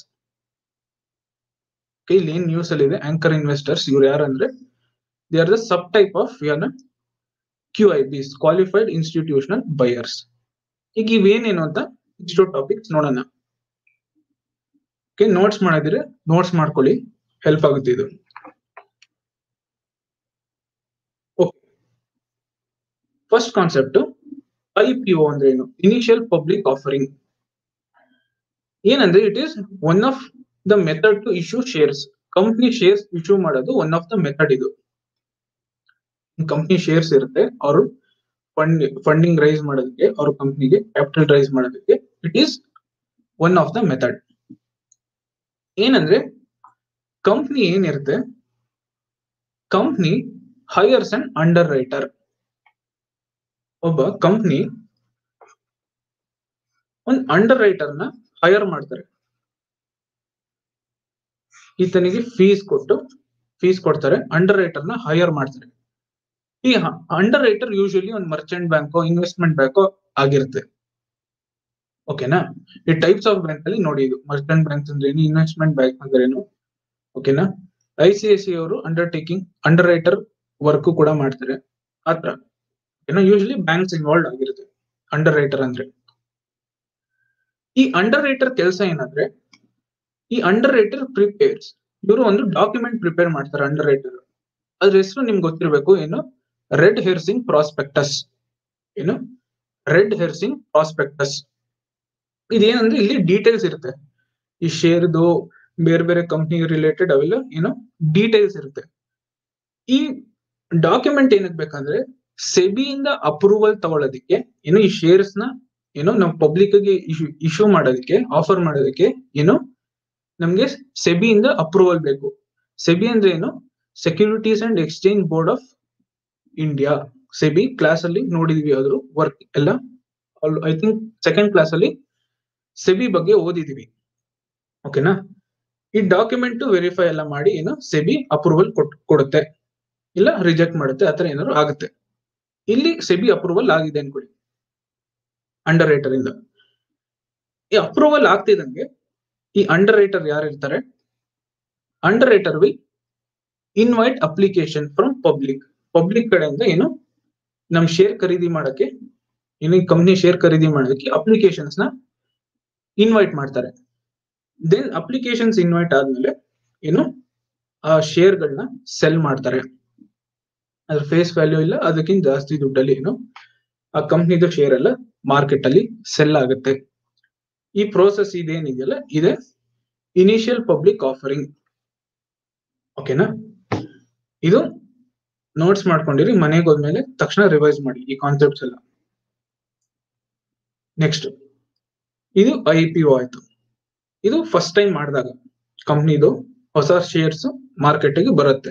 ಇಲ್ಲಿ ಏನ್ ನ್ಯೂಸ್ ಅಲ್ಲಿ ಇದೆ ಆಂಕರ್ ಇನ್ವೆಸ್ಟರ್ಸ್ ಇವ್ರು ಯಾರು ಅಂದ್ರೆ they are the sub type of ಯಾನ Q I Bs qualified institutional buyers ಈಗ ಇವೇನೇನು ಅಂತ ಇಷ್ಟು ಟಾಪಿಕ್ಸ್ ನೋಡೋಣ ಓಕೆ ನೋಟ್ಸ್ ಮಾಡಿದ್ರೆ ನೋಟ್ಸ್ ಮಾಡ್ಕೊಳ್ಳಿ ಹೆಲ್ಪ್ ಆಗುತ್ತೆ ಇದು okay first concept I P O ಅಂದ್ರೆ ಏನು ಇನಿಷಿಯಲ್ ಪಬ್ಲಿಕ್ ಆಫರಿಂಗ್ ಏನಂದ್ರೆ it is one of the method to issue shares company shares issue ಮಾಡೋದು ಒನ್ ಆಫ್ ದ ಮೆಥಡ್ ಇದು ಕಂಪ್ನಿ ಶೇರ್ಸ್ ಇರುತ್ತೆ ಅವರು ಫಂಡ್ ಫಂಡಿಂಗ್ ರೈಸ್ ಮಾಡೋದಕ್ಕೆ ಅವ್ರ ಕಂಪ್ನಿಗೆ ಕ್ಯಾಪಿಟಲ್ ರೈಸ್ ಮಾಡೋದಕ್ಕೆ it is one of the method ಏನಂದ್ರೆ ಕಂಪ್ನಿ ಏನಿರುತ್ತೆ company hires and underwriter ಒಬ್ಬ ಕಂಪ್ನಿ ಒಂದು ಅಂಡರ್ ರೈಟರ್ ನ ಹೈಯರ್ ಮಾಡ್ತಾರೆ ಈತನಿಗೆ ಫೀಸ್ ಕೊಟ್ಟು ಫೀಸ್ ಕೊಡ್ತಾರೆ ಅಂಡರ್ ರೈಟರ್ ನ ಹೈಯರ್ ಮಾಡ್ತಾರೆ ಈ ಅಂಡರ್ ರೈಟರ್ ಯೂಶಲಿ ಒಂದು ಮರ್ಚೆಂಟ್ ಬ್ಯಾಂಕೋ ಇನ್ವೆಸ್ಟ್ಮೆಂಟ್ ಬ್ಯಾಂಕೋ ಆಗಿರುತ್ತೆ ಓಕೆನಾ ಈ ಟೈಪ್ಸ್ ಆಫ್ ಬ್ಯಾಂಕ್ ಅಲ್ಲಿ ನೋಡಿ ಇದು ಮರ್ಚೆಂಟ್ ಬ್ಯಾಂಕ್ ಅಂದ್ರೆ ಏನು ಇನ್ವೆಸ್ಟ್ಮೆಂಟ್ ಬ್ಯಾಂಕ್ ಅಂದ್ರೆ ಏನು ಓಕೆನಾ ಐ ಸಿ ಐ ಸಿ ಅವರು ಅಂಡರ್ಟೇಕಿಂಗ್ ಅಂಡರ್ ರೈಟರ್ ವರ್ಕ್ ಕೂಡ ಮಾಡ್ತಾರೆ ಆತರ ಏನೋ ಯೂಶಲಿ ಬ್ಯಾಂಕ್ಸ್ ಇನ್ವಾಲ್ವ್ ಆಗಿರುತ್ತೆ ಅಂಡರ್ ರೈಟರ್ ಅಂದ್ರೆ ಈ ಅಂಡರ್ ರೈಟರ್ ಕೆಲಸ ಏನಂದ್ರೆ ಈ ಅಂಡರ್ ರೈಟರ್ ಪ್ರಿಪೇರ್ಸ್ ಇವರು ಒಂದು ಡಾಕ್ಯುಮೆಂಟ್ ಪ್ರಿಪೇರ್ ಮಾಡ್ತಾರೆ ಅಂಡರ್ ರೈಟರ್ ಅದ್ರ ಹೆಸರು ನಿಮ್ಗೆ ಗೊತ್ತಿರಬೇಕು ಏನು ರೆಡ್ ಹೆರ್ಸಿಂಗ್ ಪ್ರಾಸ್ಪೆಕ್ಟಸ್ ಏನು ರೆಡ್ ಹೆರ್ಸಿಂಗ್ ಪ್ರಾಸ್ಪೆಕ್ಟಸ್ ಇದೇನಂದ್ರೆ ಇಲ್ಲಿ ಡೀಟೇಲ್ಸ್ ಇರುತ್ತೆ ಈ ಶೇರ್ದು ಬೇರೆ ಬೇರೆ ಕಂಪ್ನಿ ರಿಲೇಟೆಡ್ ಅವೆಲ್ಲ ಏನೋ ಡೀಟೇಲ್ಸ್ ಇರುತ್ತೆ ಈ ಡಾಕ್ಯುಮೆಂಟ್ ಏನಕ್ಕೆ ಬೇಕಂದ್ರೆ ಸೆಬಿಯಿಂದ ಅಪ್ರೂವಲ್ ತಗೊಳ್ಳೋದಕ್ಕೆ ಏನು ಈ ಶೇರ್ಸ್ ನ ಏನೋ ನಾವು ಪಬ್ಲಿಕ್ ಗೆ ಇಶ್ಯೂ ಮಾಡೋದಕ್ಕೆ ಆಫರ್ ಮಾಡೋದಕ್ಕೆ ಏನು ನಮ್ಗೆ ಸೆಬಿಯಿಂದ ಅಪ್ರೂವಲ್ ಬೇಕು ಸೆಬಿ ಅಂದ್ರೆ ಏನು securities and exchange board of India SEBI class ಅಲ್ಲಿ ನೋಡಿದ್ವಿ ಅದ್ರ ವರ್ಕ್ ಎಲ್ಲ ಐ ಥಿಂಕ್ ಸೆಕೆಂಡ್ ಕ್ಲಾಸ್ ಅಲ್ಲಿ ಸೆಬಿ ಬಗ್ಗೆ ಓದಿದೀವಿ ಓಕೆನಾ ಈ ಡಾಕ್ಯುಮೆಂಟ್ ವೆರಿಫೈ ಎಲ್ಲ ಮಾಡಿ ಏನು ಸೆಬಿ ಅಪ್ರೂವಲ್ ಕೊಡುತ್ತೆ ಇಲ್ಲ ರಿಜೆಕ್ಟ್ ಮಾಡುತ್ತೆ ಆತರ ಏನಾದ್ರು ಆಗುತ್ತೆ ಇಲ್ಲಿ ಸೆಬಿ ಅಪ್ರೂವಲ್ ಆಗಿದೆ ಅನ್ಕೊಳ್ಳಿ ಅಂಡರ್ ರೈಟರ್ ಇಂದ ಈ ಅಪ್ರೂವಲ್ ಆಗ್ತಿದಂಗೆ ಈ ಅಂಡರ್ ರೈಟರ್ ಯಾರು ಇರ್ತಾರೆ underwriter will invite application from public public ಕಡೆಯಿಂದ ಏನು ನಮ್ ಶೇರ್ ಖರೀದಿ ಮಾಡಕ್ಕೆ ಏನು ಕಂಪ್ನಿ ಶೇರ್ ಖರೀದಿ ಮಾಡೋದಕ್ಕೆ ಅಪ್ಲಿಕೇಶನ್ಸ್ ನ ಇನ್ವೈಟ್ ಮಾಡ್ತಾರೆ ದೆನ್ ಅಪ್ಲಿಕೇಶನ್ಸ್ ಇನ್ವೈಟ್ ಆದ್ಮೇಲೆ ಏನು ಆ ಶೇರ್ಗಳನ್ನ ಸೆಲ್ ಮಾಡ್ತಾರೆ ಅದ್ರ ಫೇಸ್ ವ್ಯಾಲ್ಯೂ ಇಲ್ಲ ಅದಕ್ಕಿಂತ ಜಾಸ್ತಿ ದುಡ್ಡಲ್ಲಿ ಏನು ಆ ಕಂಪ್ನಿದು ಶೇರ್ ಎಲ್ಲ ಮಾರ್ಕೆಟ್ ಅಲ್ಲಿ ಸೆಲ್ ಆಗುತ್ತೆ ಈ ಪ್ರೋಸೆಸ್ ಇದೇನಿದೆಯಲ್ಲ ಇದೆ ಇನಿಷಿಯಲ್ ಪಬ್ಲಿಕ್ ಆಫರಿಂಗ್ ಓಕೆನಾ ಇದು ನೋಟ್ಸ್ ಮಾಡ್ಕೊಂಡಿರಿ ಮನೆಗೆ ಹೋದ್ಮೇಲೆ ತಕ್ಷಣ ರಿವೈಸ್ ಮಾಡಿ ಈ ಕಾನ್ಸೆಪ್ಟ್ಸ್ ಎಲ್ಲ ನೆಕ್ಸ್ಟ್ ಇದು ಐ ಪಿ ಒ ಆಯ್ತು ಇದು ಫಸ್ಟ್ ಟೈಮ್ ಮಾಡಿದಾಗ ಕಂಪ್ನಿದು ಹೊಸ ಶೇರ್ಸ್ ಮಾರ್ಕೆಟ್ಗೆ ಬರುತ್ತೆ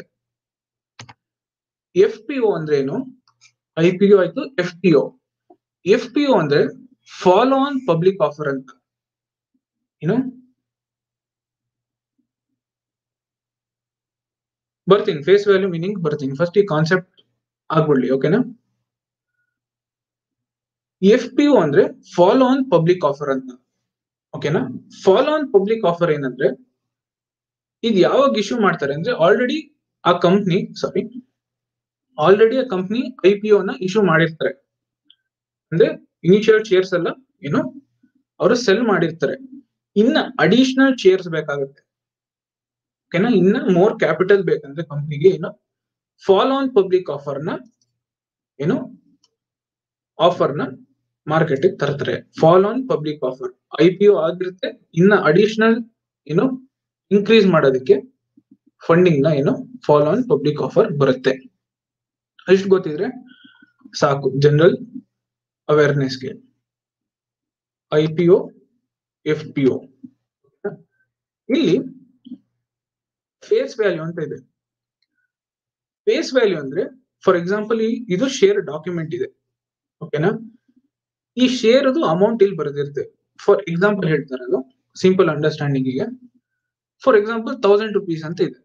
ಎಫ್ ಪಿ ಒ ಅಂದ್ರೆ ಏನು ಐ ಪಿ ಒ ಆಯ್ತು F P O F P O ಅಂದ್ರೆ ಫಾಲೋ ಆನ್ ಪಬ್ಲಿಕ್ ಆಫರ್ ಅಂತ ಏನು ಬರ್ತೀನಿ ಫೇಸ್ ವ್ಯಾಲ್ಯೂ ಮೀನಿಂಗ್ ಬರ್ತೀನಿ ಫಸ್ಟ್ ಈ ಕಾನ್ಸೆಪ್ಟ್ ಆಗ್ಬಿಡ್ಲಿ ಓಕೆನಾ ಎಫ್ ಪಿ ಒ ಅಂದ್ರೆ ಫಾಲೋ ಆನ್ ಪಬ್ಲಿಕ್ ಆಫರ್ ಅಂತ ಓಕೆನಾ ಫಾಲೋ ಆನ್ ಪಬ್ಲಿಕ್ ಆಫರ್ ಏನಂದ್ರೆ ಇದು ಯಾವಾಗ ಇಶ್ಯೂ ಮಾಡ್ತಾರೆ ಅಂದ್ರೆ ಆಲ್ರೆಡಿ ಆ ಕಂಪ್ನಿ ಸಾರಿ ಆಲ್ರೆಡಿ ಆ ಕಂಪ್ನಿ ಐ ಪಿ ನ ಇಶ್ಯೂ ಮಾಡಿರ್ತಾರೆ ಅಂದ್ರೆ ಇನಿಷಿಯಲ್ ಶೇರ್ಸ್ ಎಲ್ಲ ಏನು ಅವರು ಸೆಲ್ ಮಾಡಿರ್ತಾರೆ ಇನ್ನ ಅಡಿಷನಲ್ ಶೇರ್ಸ್ ಬೇಕಾಗುತ್ತೆ ಓಕೆನಾ ಇನ್ನ ಮೋರ್ ಕ್ಯಾಪಿಟಲ್ ಬೇಕಂದ್ರೆ ಕಂಪ್ನಿಗೆ ಏನು ಫಾಲೋ ಆನ್ ಪಬ್ಲಿಕ್ ಆಫರ್ ನ ಏನು ಆಫರ್ ನ ಮಾರ್ಕೆಟ್ ತರ್ತಾರೆ follow on public offer I P O ಆಗಿರುತ್ತೆ ಇನ್ನ ಅಡಿಷನಲ್ ಏನು ಇನ್ಕ್ರೀಸ್ ಮಾಡೋದಕ್ಕೆ ಫಂಡಿಂಗ್ ನ ಏನು ಫಾಲೋ ಆನ್ ಪಬ್ಲಿಕ್ ಆಫರ್ ಬರುತ್ತೆ ಎಷ್ಟು ಗೊತ್ತಿದ್ರೆ ಸಾಕು ಜನರಲ್ ಅವೇರ್ನೆಸ್ಗೆ I P O F P O ಇಲ್ಲಿ ಫೇಸ್ ವ್ಯಾಲ್ಯೂ ಅಂತ ಇದೆ ಫೇಸ್ ವ್ಯಾಲ್ಯೂ ಅಂದ್ರೆ ಫಾರ್ ಎಕ್ಸಾಂಪಲ್ ಇದು ಶೇರ್ ಡಾಕ್ಯುಮೆಂಟ್ ಇದೆ ಓಕೆನಾ ಈ ಶೇರ್ ಅದು ಅಮೌಂಟ್ ಇಲ್ಲಿ ಬರೆದಿರುತ್ತೆ ಫಾರ್ ಎಕ್ಸಾಂಪಲ್ ಹೇಳ್ತಾರಲ್ಲ ಸಿಂಪಲ್ ಅಂಡರ್ಸ್ಟ್ಯಾಂಡಿಂಗ್ ಗೆ ಫಾರ್ ಎಕ್ಸಾಂಪಲ್ ತೌಸಂಡ್ ರುಪೀಸ್ ಅಂತ ಇದೆ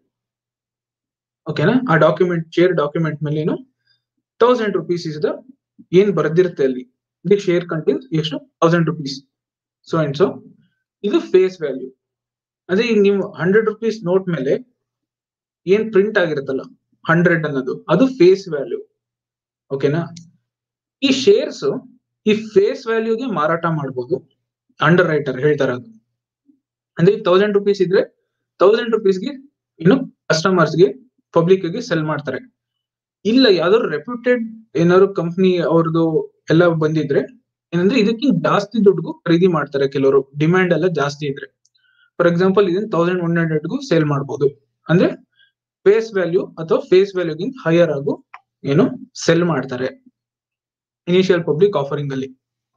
ಓಕೆನಾ ಆ ಡಾಕ್ಯುಮೆಂಟ್ ಶೇರ್ ಡಾಕ್ಯುಮೆಂಟ್ ಮೇಲೆ ಏನು ತೌಸಂಡ್ ರುಪೀಸ್ ಇಸ್ ದ ಏನ್ ಬರೆದಿರುತ್ತೆ ಅಲ್ಲಿ ದಿ ಶೇರ್ ಕಂಟೇನ್ಸ್ ಎಷ್ಟು thousand rupees so and so ಇದು ಫೇಸ್ ವ್ಯಾಲ್ಯೂ ಅದೇ ಈಗ ನೀವು ಹಂಡ್ರೆಡ್ ರುಪೀಸ್ ನೋಟ್ ಮೇಲೆ ಏನ್ ಪ್ರಿಂಟ್ ಆಗಿರುತ್ತಲ್ಲ ಹಂಡ್ರೆಡ್ ಅನ್ನೋದು ಅದು ಫೇಸ್ ವ್ಯಾಲ್ಯೂ ಓಕೆನಾ ಈ ಶೇರ್ಸ್ ಈ ಫೇಸ್ ವ್ಯಾಲ್ಯೂಗೆ ಮಾರಾಟ ಮಾಡ್ಬೋದು ಅಂಡರ್ ರೈಟರ್ ಹೇಳ್ತಾರೆ ಅದು ಅಂದ್ರೆ ಈಗ ತೌಸಂಡ್ ರುಪೀಸ್ ಇದ್ರೆ ತೌಸಂಡ್ ರುಪೀಸ್ಗೆ ಇನ್ನು ಕಸ್ಟಮರ್ಸ್ಗೆ ಪಬ್ಲಿಕ್ಗೆ ಸೆಲ್ ಮಾಡ್ತಾರೆ ಇಲ್ಲ ಯಾವ್ದಾದ್ರು ರೆಪ್ಯೂಟೆಡ್ ಏನಾದ್ರು ಕಂಪ್ನಿ ಅವ್ರದ್ದು ಎಲ್ಲ ಬಂದಿದ್ರೆ ಏನಂದ್ರೆ ಇದಕ್ಕಿಂತ ಜಾಸ್ತಿ ದುಡ್ಡುಗೂ ಖರೀದಿ ಮಾಡ್ತಾರೆ ಕೆಲವರು ಡಿಮ್ಯಾಂಡ್ ಎಲ್ಲ ಜಾಸ್ತಿ ಇದ್ರೆ ಫಾರ್ ಎಕ್ಸಾಂಪಲ್ ಇದನ್ನ ತೌಸಂಡ್ ಒನ್ ಹಂಡ್ರೆಡ್ಗೂ ಸೇಲ್ ಮಾಡ್ಬೋದು ಅಂದ್ರೆ ಫೇಸ್ ವ್ಯಾಲ್ಯೂ ಅಥವಾ ಫೇಸ್ ವ್ಯಾಲ್ಯೂಗಿಂತ ಹೈಯರ್ ಆಗು ಏನು ಸೆಲ್ ಮಾಡ್ತಾರೆ ಇನಿಷಿಯಲ್ ಪಬ್ಲಿಕ್ ಆಫರಿಂಗ್ ಅಲ್ಲಿ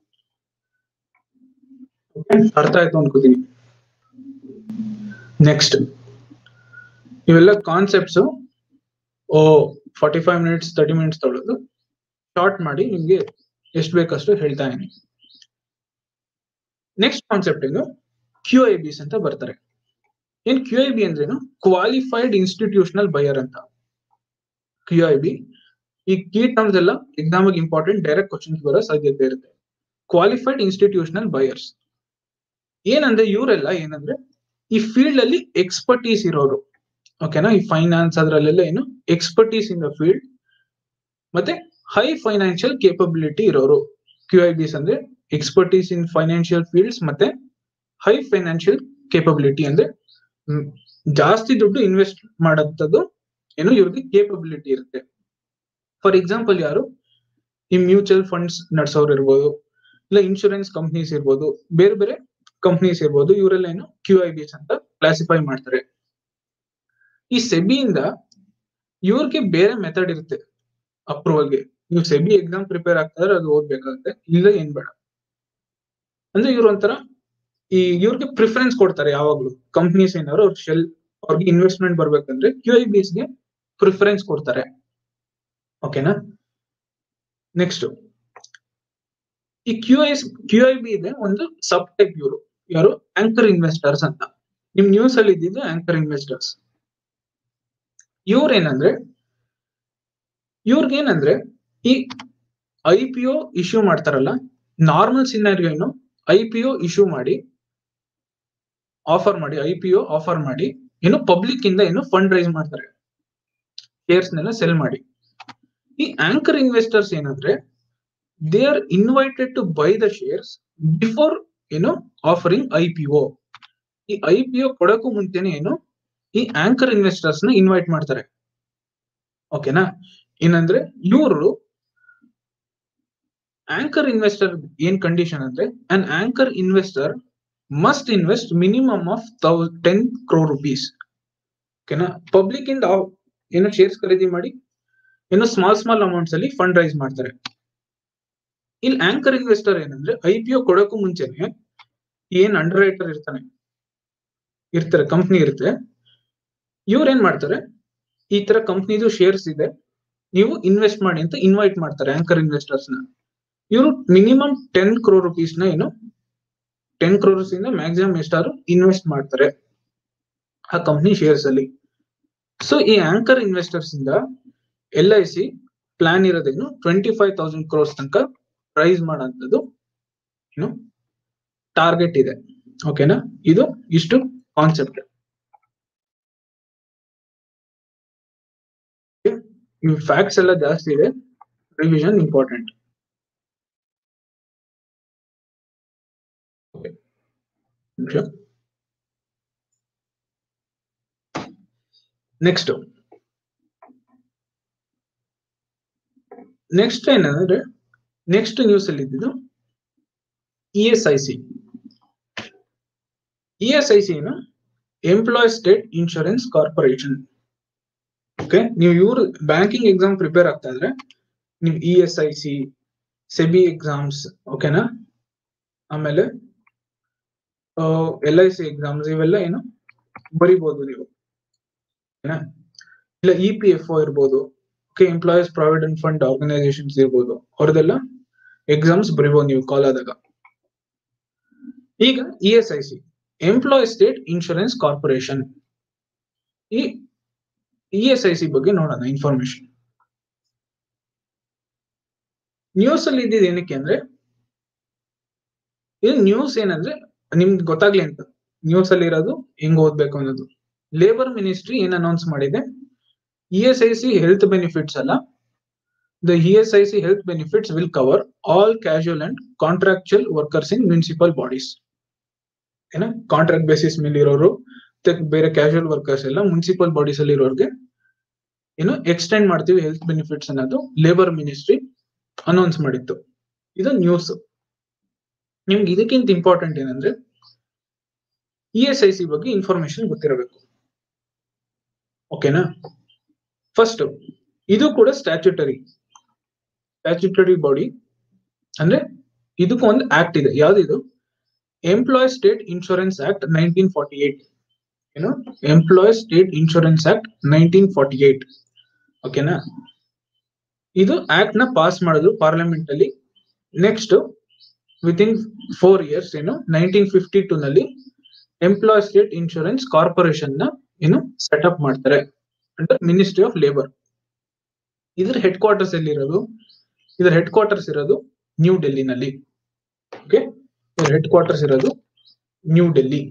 ಅರ್ಥ ಆಯ್ತು ಅನ್ಕೋತೀನಿ ನೆಕ್ಸ್ಟ್ ಇವೆಲ್ಲ ಕಾನ್ಸೆಪ್ಟ್ಸ್ ಓ forty five minutes thirty minutes ತೊಗೊಳೋದು ಶಾರ್ಟ್ ಮಾಡಿ ನಿಮ್ಗೆ ಎಷ್ಟು ಬೇಕಷ್ಟು ಹೇಳ್ತಾ ಇದೀನಿ ನೆಕ್ಸ್ಟ್ ಕಾನ್ಸೆಪ್ಟ್ ಏನು ಕ್ಯೂ ಐ ಬಿಸ್ ಅಂತ ಬರ್ತಾರೆ ಏನ್ ಕ್ಯೂ ಐ ಬಿ ಅಂದ್ರೇನು ಕ್ವಾಲಿಫೈಡ್ ಇನ್ಸ್ಟಿಟ್ಯೂಷನಲ್ ಬಯರ್ ಅಂತ ಕ್ಯೂ ಐ ಬಿ ಈ ಕೀ ಟರ್ಮ್ಸ್ ಎಲ್ಲ ಎಕ್ಸಾಮ್ ಇಂಪಾರ್ಟೆಂಟ್ ಡೈರೆಕ್ಟ್ ಕ್ವಶನ್ಸ್ ಬರೋ ಸಾಧ್ಯತೆ ಇರುತ್ತೆ ಕ್ವಾಲಿಫೈಡ್ ಇನ್ಸ್ಟಿಟ್ಯೂಷನಲ್ ಬಯರ್ಸ್ ಏನಂದ್ರೆ ಇವರೆಲ್ಲ ಏನಂದ್ರೆ ಈ ಫೀಲ್ಡ್ ಅಲ್ಲಿ ಎಕ್ಸ್ಪರ್ಟೀಸ್ ಇರೋರು ಓಕೆನಾ ಈ ಫೈನಾನ್ಸ್ ಅದ್ರಲ್ಲೆಲ್ಲ ಏನು ಎಕ್ಸ್ಪರ್ಟೀಸ್ ಇನ್ ದ ಫೀಲ್ಡ್ ಮತ್ತೆ ಹೈ ಫೈನಾನ್ಷಿಯಲ್ ಕೇಪಬಿಲಿಟಿ ಇರೋರು ಕ್ಯೂ ಐ ಬಿಸ್ ಅಂದ್ರೆ ಎಕ್ಸ್ಪರ್ಟೀಸ್ ಇನ್ ಫೈನಾನ್ಷಿಯಲ್ ಫೀಲ್ಡ್ಸ್ ಮತ್ತೆ ಹೈ ಫೈನಾನ್ಷಿಯಲ್ ಕೇಪಬಿಲಿಟಿ ಅಂದ್ರೆ ಮ್, ಜಾಸ್ತಿ ದುಡ್ಡು ಇನ್ವೆಸ್ಟ್ ಮಾಡೋಂಥದ್ದು ಏನು ಇವ್ರಿಗೆ ಕೇಪಬಿಲಿಟಿ ಇರುತ್ತೆ ಫಾರ್ ಎಕ್ಸಾಂಪಲ್ ಯಾರು ಈ ಮ್ಯೂಚುವಲ್ ಫಂಡ್ಸ್ ನಡ್ಸೋರು ಇರ್ಬೋದು ಇಲ್ಲ ಇನ್ಶೂರೆನ್ಸ್ ಕಂಪ್ನೀಸ್ ಇರ್ಬೋದು ಬೇರೆ ಬೇರೆ ಕಂಪ್ನೀಸ್ ಇರ್ಬೋದು ಇವರೆಲ್ಲ ಏನು ಕ್ಯೂ ಐ ಬಿಸ್ ಅಂತ ಕ್ಲಾಸಿಫೈ ಮಾಡ್ತಾರೆ ಈ ಸೆಬಿಯಿಂದ ಇವ್ರಿಗೆ ಬೇರೆ ಮೆಥಡ್ ಇರುತ್ತೆ ಅಪ್ರೂವಲ್ಗೆ ನೀವು ಸೆಬಿ ಎಕ್ಸಾಮ್ ಪ್ರಿಪೇರ್ ಆಗ್ತಾರೆ ಅದು ಓದ್ಬೇಕಾಗುತ್ತೆ ಇಲ್ಲ ಏನ್ ಬೇಡ ಅಂದ್ರೆ ಇವ್ರು ಒಂಥರ ಈ ಇವ್ರಿಗೆ ಪ್ರಿಫರೆನ್ಸ್ ಕೊಡ್ತಾರೆ ಯಾವಾಗ್ಲೂ ಕಂಪ್ನೀಸ್ ಏನಾದ್ರು ಅವ್ರ ಶೆಲ್ ಅವ್ರಿಗೆ ಇನ್ವೆಸ್ಟ್ಮೆಂಟ್ ಬರ್ಬೇಕಂದ್ರೆ ಕ್ಯೂ ಐ ಬಿಸ್ ಗೆ ಪ್ರಿಫರೆನ್ಸ್ ಕೊಡ್ತಾರೆ ಓಕೆನಾ ನೆಕ್ಸ್ಟ್ ಈ Q Is Q I B ಇದೆ ಒಂದು ಸಬ್ ಟೈಪ್ ಇವರು ಯಾರು ಆಂಕರ್ ಇನ್ವೆಸ್ಟರ್ಸ್ ಅಂತ ನಿಮ್ ನ್ಯೂಸ್ ಅಲ್ಲಿ ಇದ್ದಿದ್ದು ಆಂಕರ್ ಇನ್ವೆಸ್ಟರ್ಸ್ ಇವ್ರೇನಂದ್ರೆ ಇವ್ರಿಗೇನಂದ್ರೆ ಈ ಐ ಪಿ ಒ ಇಶ್ಯೂ ಮಾಡ್ತಾರಲ್ಲ ನಾರ್ಮಲ್ ಸಿನಾರಿಯೋ ಏನು ಐ ಪಿ ಒ ಇಶ್ಯೂ ಮಾಡಿ ಆಫರ್ ಮಾಡಿ ಐ ಪಿ ಒ ಆಫರ್ ಮಾಡಿ ಏನು ಪಬ್ಲಿಕ್ ಇಂದ ಏನು ಫಂಡ್ ರೈಸ್ ಮಾಡ್ತಾರೆ ಶೇರ್ಸ್ ನೆಲ್ಲ ಸೆಲ್ ಮಾಡಿ ಈ ಆಂಕರ್ ಇನ್ವೆಸ್ಟರ್ಸ್ ಏನಂದ್ರೆ they are invited to buy the shares before ಏನು ಆಫರಿಂಗ್ ಐ ಪಿ ಒ ಈ ಐ ಪಿ ಒ ಕೊಡಕ್ಕೂ ಮುಂಚೆನೆ ಏನು ಈ ಆಂಕರ್ ಇನ್ವೆಸ್ಟರ್ಸ್ ನ ಇನ್ವೈಟ್ ಮಾಡ್ತಾರೆ ಓಕೆನಾ ಏನಂದ್ರೆ ಇವರು ಆಂಕರ್ ಇನ್ವೆಸ್ಟರ್ ಏನ್ ಕಂಡೀಷನ್ ಅಂದ್ರೆ an anchor investor must invest minimum of ten crore rupees okay public ಇಂದ ಆ- ಏನೋ ಶೇರ್ಸ್ ಖರೀದಿ ಮಾಡಿ ಏನೋ ಸ್ಮಾಲ್ ಸ್ಮಾಲ್ ಅಮೌಂಟ್ಸ್ ಅಲ್ಲಿ ಫಂಡ್ ರೈಸ್ ಮಾಡ್ತಾರೆ ಇಲ್ಲಿ ಆಂಕರ್ ಇನ್ವೆಸ್ಟರ್ ಏನಂದ್ರೆ ಐ ಪಿ ಒ ಕೊಡೋಕ್ಕೂ ಮುಂಚೆನೆ ಏನ್ ಅಂಡರ್ ರೈಟರ್ ಇರ್ತಾನೆ ಇರ್ತಾರೆ ಕಂಪ್ನಿ ಇರುತ್ತೆ ಇವ್ರು ಏನ್ ಮಾಡ್ತಾರೆ ಈ ತರ ಕಂಪ್ನಿದು ಶೇರ್ಸ್ ಇದೆ ನೀವು ಇನ್ವೆಸ್ಟ್ ಮಾಡಿ ಅಂತ ಇನ್ವೈಟ್ ಮಾಡ್ತಾರೆ ಆಂಕರ್ ಇನ್ವೆಸ್ಟರ್ಸ್ ನ ಇವರು ಮಿನಿಮಮ್ ಟೆನ್ ಕ್ರೋ ರುಪೀಸ್ ನ ಏನು ಟೆನ್ ಕ್ರೋರ್ಸ್ ಇಂದ ಮ್ಯಾಕ್ಸಿಮಮ್ ಎಷ್ಟಾದ್ರು ಇನ್ವೆಸ್ಟ್ ಮಾಡ್ತಾರೆ ಆ ಕಂಪ್ನಿ ಶೇರ್ಸ್ ಅಲ್ಲಿ ಸೊ ಈ ಆಂಕರ್ ಇನ್ವೆಸ್ಟರ್ಸ್ ಇಂದ ಎಲ್ ಐ ಸಿ ಪ್ಲಾನ್ ಇರೋದೇನು ಟ್ವೆಂಟಿ ಫೈವ್ ತೌಸಂಡ್ ಕ್ರೋರ್ಸ್ ತನಕ ಪ್ರೈಸ್ ಮಾಡೋಂಥದ್ದು ಏನು ಟಾರ್ಗೆಟ್ ಇದೆ ಓಕೆನಾ ಇದು ಇಷ್ಟು ಕಾನ್ಸೆಪ್ಟ್ ಈ ಫ್ಯಾಕ್ಟ್ಸ್ ಎಲ್ಲ ಜಾಸ್ತಿ ಇದೆ ರಿವಿಷನ್ ಇಂಪಾರ್ಟೆಂಟ್ ನೆಕ್ಸ್ಟ್ ನೆಕ್ಸ್ಟ್ ಏನಂದ್ರೆ ನೆಕ್ಸ್ಟ್ ನ್ಯೂಸ್ ಅಲ್ಲಿ ಇದ್ದಿದ್ದು E S I C E S I C ಏನು employee state insurance corporation okay ನೀವು ಇವ್ರು ಬ್ಯಾಂಕಿಂಗ್ ಎಕ್ಸಾಮ್ ಪ್ರಿಪೇರ್ ಆಗ್ತಾ ಇದ್ರೆ ನೀವು E S I C SEBI exams ಓಕೆನಾ ಆಮೇಲೆ ಎಲ್ ಐ ಸಿ ಎಕ್ಸಾಮ್ಸ್ ಇವೆಲ್ಲ ಏನು ಬರಿಬಹುದು ನೀವು ಓಕೆನಾ ಇಲ್ಲ ಇ ಪಿ ಎಫ್ ಒ ಇರ್ಬೋದು okay employees provident fund organisations ಇರ್ಬೋದು ಅವ್ರದೆಲ್ಲ ಎಕ್ಸಾಮ್ಸ್ ಬರಿಬೋದು ನೀವು ಕಾಲ್ ಆದಾಗ ಈಗ E S I C employee state insurance corporation ಈ ಇ ಎಸ್ ಐ ಸಿ ಬಗ್ಗೆ ನೋಡೋಣ ಇನ್ಫಾರ್ಮೇಶನ್ ನ್ಯೂಸ್ ಅಲ್ಲಿ ಇದ್ದಿದ್ದು ಏನಕ್ಕೆ ಅಂದ್ರೆ ಇದು ನ್ಯೂಸ್ ಏನಂದ್ರೆ ನಿಮ್ಗೆ ಗೊತ್ತಾಗ್ಲಿ ಅಂತ ನ್ಯೂಸ್ ಅಲ್ಲಿ ಇರೋದು ಹೆಂಗ್ ಓದ್ಬೇಕು ಅನ್ನೋದು ಲೇಬರ್ ಮಿನಿಸ್ಟ್ರಿ ಏನ್ ಅನೌನ್ಸ್ ಮಾಡಿದೆ E S I C health benefits ಅಲ್ಲ the E S I C health benefits will cover all casual and contractual workers in municipal bodies ಏನ ಕಾಂಟ್ರಾಕ್ಟ್ ಬೇಸಿಸ್ ಮೇಲೆ ಇರೋರು ಮತ್ತೆ ಬೇರೆ ಕ್ಯಾಶುಯಲ್ ವರ್ಕರ್ಸ್ ಎಲ್ಲ ಮುನ್ಸಿಪಲ್ ಬಾಡೀಸ್ ಅಲ್ಲಿ ಇರೋರ್ಗೆ ಏನು ಎಕ್ಸ್ಟೆಂಡ್ ಮಾಡ್ತೀವಿ ಹೆಲ್ತ್ ಬೆನಿಫಿಟ್ಸ್ ಅನ್ನೋದು ಲೇಬರ್ ಮಿನಿಸ್ಟ್ರಿ ಅನೌನ್ಸ್ ಮಾಡಿತ್ತು ಇದು ನ್ಯೂಸ್ ನಿಮ್ಗೆ ಇದಕ್ಕಿಂತ ಇಂಪಾರ್ಟೆಂಟ್ ಏನಂದ್ರೆ ಇ ಎಸ್ ಐ ಸಿ ಬಗ್ಗೆ ಇನ್ಫಾರ್ಮೇಶನ್ ಗೊತ್ತಿರಬೇಕು ಓಕೆನಾ ಫಸ್ಟ್ ಇದು ಕೂಡ ಸ್ಟ್ಯಾಚ್ಯುಟರಿ ಸ್ಟ್ಯಾಚ್ಯುಟರಿ ಬಾಡಿ ಅಂದ್ರೆ ಇದಕ್ಕೂ ಒಂದು ಆಕ್ಟ್ ಇದೆ ಯಾವ್ದಿದು employee state insurance act nineteen forty eight ಏನು employee state insurance act nineteen forty eight ಓಕೆನಾ ಇದು ಆಕ್ಟ್ ನ ಪಾಸ್ ಮಾಡಿದ್ರು ಪಾರ್ಲಿಮೆಂಟ್ ಅಲ್ಲಿ next within four years ಏನು ನೈನ್ಟೀನ್ ಫಿಫ್ಟಿ ಟೂ ನಲ್ಲಿ ಎಂಪ್ಲಾಯ್ ಸ್ಟೇಟ್ ಇನ್ಶೂರೆನ್ಸ್ ಕಾರ್ಪೊರೇಷನ್ ನ ಏನು ಸೆಟಪ್ ಮಾಡ್ತಾರೆ ಅಂಡರ್ ಮಿನಿಸ್ಟ್ರಿ ಆಫ್ ಲೇಬರ್ ಇದ್ರ ಹೆಡ್ ಕ್ವಾರ್ಟರ್ಸ್ ಎಲ್ಲಿರೋದು ಇದ್ರ ಹೆಡ್ ಕ್ವಾರ್ಟರ್ಸ್ ಇರೋದು ನ್ಯೂ ಡೆಲ್ಲಿನಲ್ಲಿ ಓಕೆ ಇದ್ರ ಹೆಡ್ ಕ್ವಾರ್ಟರ್ಸ್ ಇರೋದು ನ್ಯೂ ಡೆಲ್ಲಿ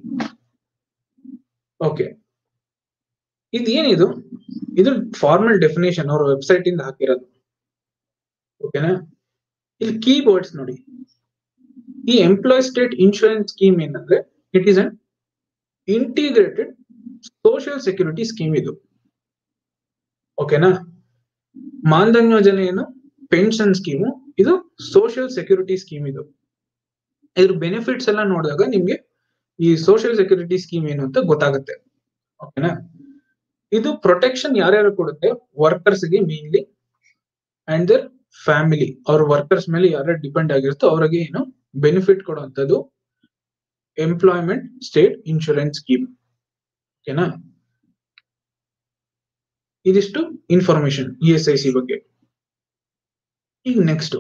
ಓಕೆ ಇದು ಏನಿದು ಇದು ಫಾರ್ಮಲ್ ಡೆಫಿನೇಷನ್ ಅವ್ರ ವೆಬ್ಸೈಟ್ ಇಂದ ಹಾಕಿರೋದು ಓಕೆನಾ ಇಲ್ಲಿ ಕೀ ವರ್ಡ್ಸ್ ನೋಡಿ ಈ ಎಂಪ್ಲಾಯ್ ಸ್ಟೇಟ್ ಇನ್ಶೂರೆನ್ಸ್ ಸ್ಕೀಮ್ ಏನಂದ್ರೆ it is an integrated social security scheme ಇದು ಓಕೆನಾ ಮಾನ್ಧನ್ ಯೋಜನೆ ಏನು ಪೆನ್ಷನ್ ಸ್ಕೀಮು ಇದು ಸೋಷಿಯಲ್ ಸೆಕ್ಯೂರಿಟಿ ಸ್ಕೀಮ್ ಇದು ಇದ್ರ ಬೆನಿಫಿಟ್ಸ್ ಎಲ್ಲ ನೋಡಿದಾಗ ನಿಮ್ಗೆ ಈ ಸೋಷಿಯಲ್ ಸೆಕ್ಯೂರಿಟಿ ಸ್ಕೀಮ್ ಏನು ಅಂತ ಗೊತ್ತಾಗುತ್ತೆ ಓಕೆನಾ ಇದು ಪ್ರೊಟೆಕ್ಷನ್ ಯಾರ್ಯಾರು ಕೊಡುತ್ತೆ ವರ್ಕರ್ಸ್ ಗೆ ಮೇನ್ಲಿ ಅಂಡ್ ದರ್ ಫ್ಯಾಮಿಲಿ ಅವ್ರ ವರ್ಕರ್ಸ್ ಮೇಲೆ ಯಾರ್ಯಾರು ಡಿಪೆಂಡ್ ಆಗಿರುತ್ತೋ ಅವ್ರಿಗೆ ಏನು ಬೆನಿಫಿಟ್ ಕೊಡುವಂಥದ್ದು ಎಂಪ್ಲಾಯ್ಮೆಂಟ್ ಸ್ಟೇಟ್ ಇನ್ಶೂರೆನ್ಸ್ ಸ್ಕೀಮ್ ಓಕೆನಾ ಇದಿಷ್ಟು information E S I C ಬಗ್ಗೆ ಈಗ ನೆಕ್ಸ್ಟ್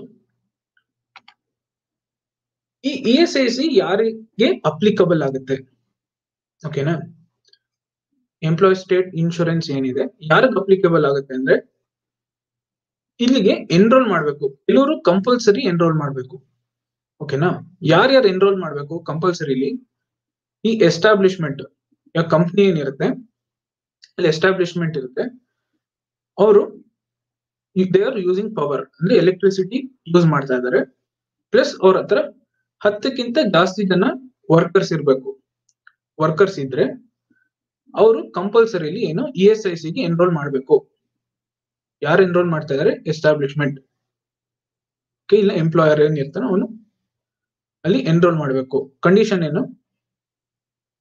ಈ ಇ ಎಸ್ ಐ ಸಿ ಯಾರಿಗೆ ಅಪ್ಲಿಕಬಲ್ ಆಗುತ್ತೆ ಓಕೆನಾ ಎಂಪ್ಲಾಯ್ ಸ್ಟೇಟ್ ಇನ್ಶೂರೆನ್ಸ್ ಏನಿದೆ ಯಾರಿಗೆ ಅಪ್ಲಿಕಬಲ್ ಆಗುತ್ತೆ ಅಂದ್ರೆ ಇಲ್ಲಿಗೆ ಎನ್ರೋಲ್ ಮಾಡ್ಬೇಕು ಕೆಲವರು ಕಂಪಲ್ಸರಿ ಎನ್ರೋಲ್ ಮಾಡ್ಬೇಕು ಓಕೆನಾ ಯಾರ್ಯಾರು ಎನ್ರೋಲ್ ಮಾಡ್ಬೇಕು ಕಂಪಲ್ಸರಿಲಿ ಈ ಎಸ್ಟಾಬ್ಲಿಷ್ಮೆಂಟ್ ಯಾವ ಕಂಪ್ನಿ ಏನಿರುತ್ತೆ ಅಲ್ಲಿ ಎಸ್ಟಾಬ್ಲಿಷ್ಮೆಂಟ್ ಇರುತ್ತೆ ಅವರು ದೇ ಆರ್ ಯೂಸಿಂಗ್ ಪವರ್ ಅಂದ್ರೆ ಎಲೆಕ್ಟ್ರಿಸಿಟಿ ಯೂಸ್ ಮಾಡ್ತಾ ಇದ್ದಾರೆ ಪ್ಲಸ್ ಅವ್ರ ಹತ್ರ ಹತ್ತಕ್ಕಿಂತ ಜಾಸ್ತಿ ಜನ ವರ್ಕರ್ಸ್ ಇರ್ಬೇಕು ವರ್ಕರ್ಸ್ ಇದ್ರೆ ಅವರು ಕಂಪಲ್ಸರಿಲಿ ಏನು ಇ ಎಸ್ ಐ ಸಿಗೆ ಎನ್ರೋಲ್ ಮಾಡಬೇಕು ಯಾರು ಎನ್ರೋಲ್ ಮಾಡ್ತಾ ಇದಾರೆ ಎಸ್ಟಾಬ್ಲಿಷ್ಮೆಂಟ್ ಇಲ್ಲ ಎಂಪ್ಲಾಯರ್ ಏನ್ ಇರ್ತಾನೋ ಅವನು ಅಲ್ಲಿ ಎನ್ರೋಲ್ ಮಾಡಬೇಕು ಕಂಡೀಷನ್ ಏನು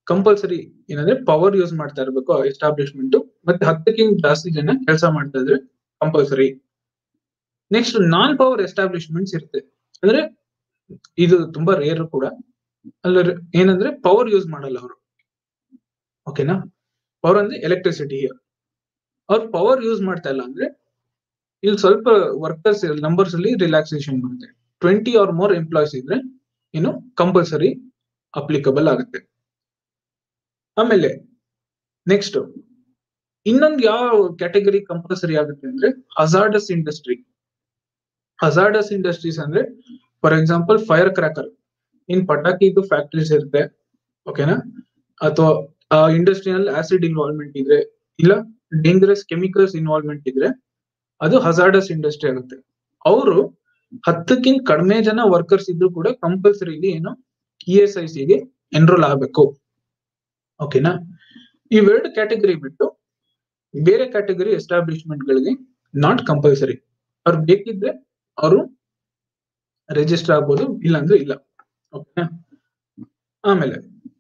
ಕಂಪಲ್ಸರಿ ಏನಂದ್ರೆ ಪವರ್ ಯೂಸ್ ಮಾಡ್ತಾ ಇರ್ಬೇಕು ಎಸ್ಟಾಬ್ಲಿಷ್ಮೆಂಟ್ ಮತ್ತೆ ಹತ್ತಕ್ಕಿಂತ ಜಾಸ್ತಿ ಜನ ಕೆಲಸ ಮಾಡ್ತಾ ಇದ್ರೆ compulsory next non power establishments ಇರುತ್ತೆ ಅಂದ್ರೆ ಇದು ತುಂಬಾ ರೇರ್ ಕೂಡ ಅಲ್ಲ ಏನಂದ್ರೆ ಪವರ್ ಯೂಸ್ ಮಾಡಲ್ಲ ಅವರು ಓಕೆನಾ ಪವರ್ ಅಂದ್ರೆ ಎಲೆಕ್ಟ್ರಿಸಿಟಿ ಅವ್ರು ಪವರ್ ಯೂಸ್ ಮಾಡ್ತಾ ಇಲ್ಲ ಅಂದ್ರೆ ಇಲ್ಲಿ ಸ್ವಲ್ಪ ವರ್ಕರ್ಸ್ ನಂಬರ್ಸ್ ಅಲ್ಲಿ ರಿಲ್ಯಾಕ್ಸೇಷನ್ ಬರುತ್ತೆ ಟ್ವೆಂಟಿ ಆರ್ ಮೋರ್ ಎಂಪ್ಲಾಯ್ಸ್ ಇದ್ರೆ ಇನ್ನು ಕಂಪಲ್ಸರಿ ಅಪ್ಲಿಕಬಲ್ ಆಗುತ್ತೆ ಆಮೇಲೆ ನೆಕ್ಸ್ಟ್ ಇನ್ನೊಂದು ಯಾವ ಕ್ಯಾಟಗರಿ ಕಂಪಲ್ಸರಿ ಆಗುತ್ತೆ ಅಂದ್ರೆ ಹಜಾರ್ಡಸ್ ಇಂಡಸ್ಟ್ರಿ ಹಜಾರ್ಡಸ್ ಇಂಡಸ್ಟ್ರೀಸ್ ಅಂದ್ರೆ for example fire cracker in ಪಟಾಕಿದು ಫ್ಯಾಕ್ಟ್ರೀಸ್ ಇರುತ್ತೆ ಓಕೆನಾ ಅಥವಾ ಇಂಡಸ್ಟ್ರಿಯಲ್ಲಿ ಆಸಿಡ್ ಇನ್ವಾಲ್ವ್ಮೆಂಟ್ ಇದ್ರೆ ಇಲ್ಲ ಡೇಂಜರಸ್ ಕೆಮಿಕಲ್ಸ್ ಇನ್ವಾಲ್ವ್ಮೆಂಟ್ ಇದ್ರೆ ಅದು ಹಜಾರ್ಡಸ್ ಇಂಡಸ್ಟ್ರಿ ಆಗುತ್ತೆ ಅವರು ಹತ್ತಕ್ಕಿಂತ ಕಡಿಮೆ ಜನ ವರ್ಕರ್ಸ್ ಇದ್ರು ಕೂಡ ಕಂಪಲ್ಸರಿಲಿ ಏನು ಇ ಎಸ್ ಐ ಸಿಗೆ ಎನ್ರೋಲ್ ಆಗಬೇಕು ಓಕೆನಾ ಇವೆರಡು ಕ್ಯಾಟಗರಿ ಬಿಟ್ಟು ಬೇರೆ ಕ್ಯಾಟಗರಿ ಎಸ್ಟಾಬ್ಲಿಷ್ಮೆಂಟ್ ಗಳಿಗೆ ನಾಟ್ ಕಂಪಲ್ಸರಿ ಅವ್ರು ಬೇಕಿದ್ರೆ ಅವರು ರಿಜಿಸ್ಟರ್ ಆಗ್ಬೋದು ಇಲ್ಲಾಂದ್ರೆ ಇಲ್ಲ ಓಕೆನಾ ಆಮೇಲೆ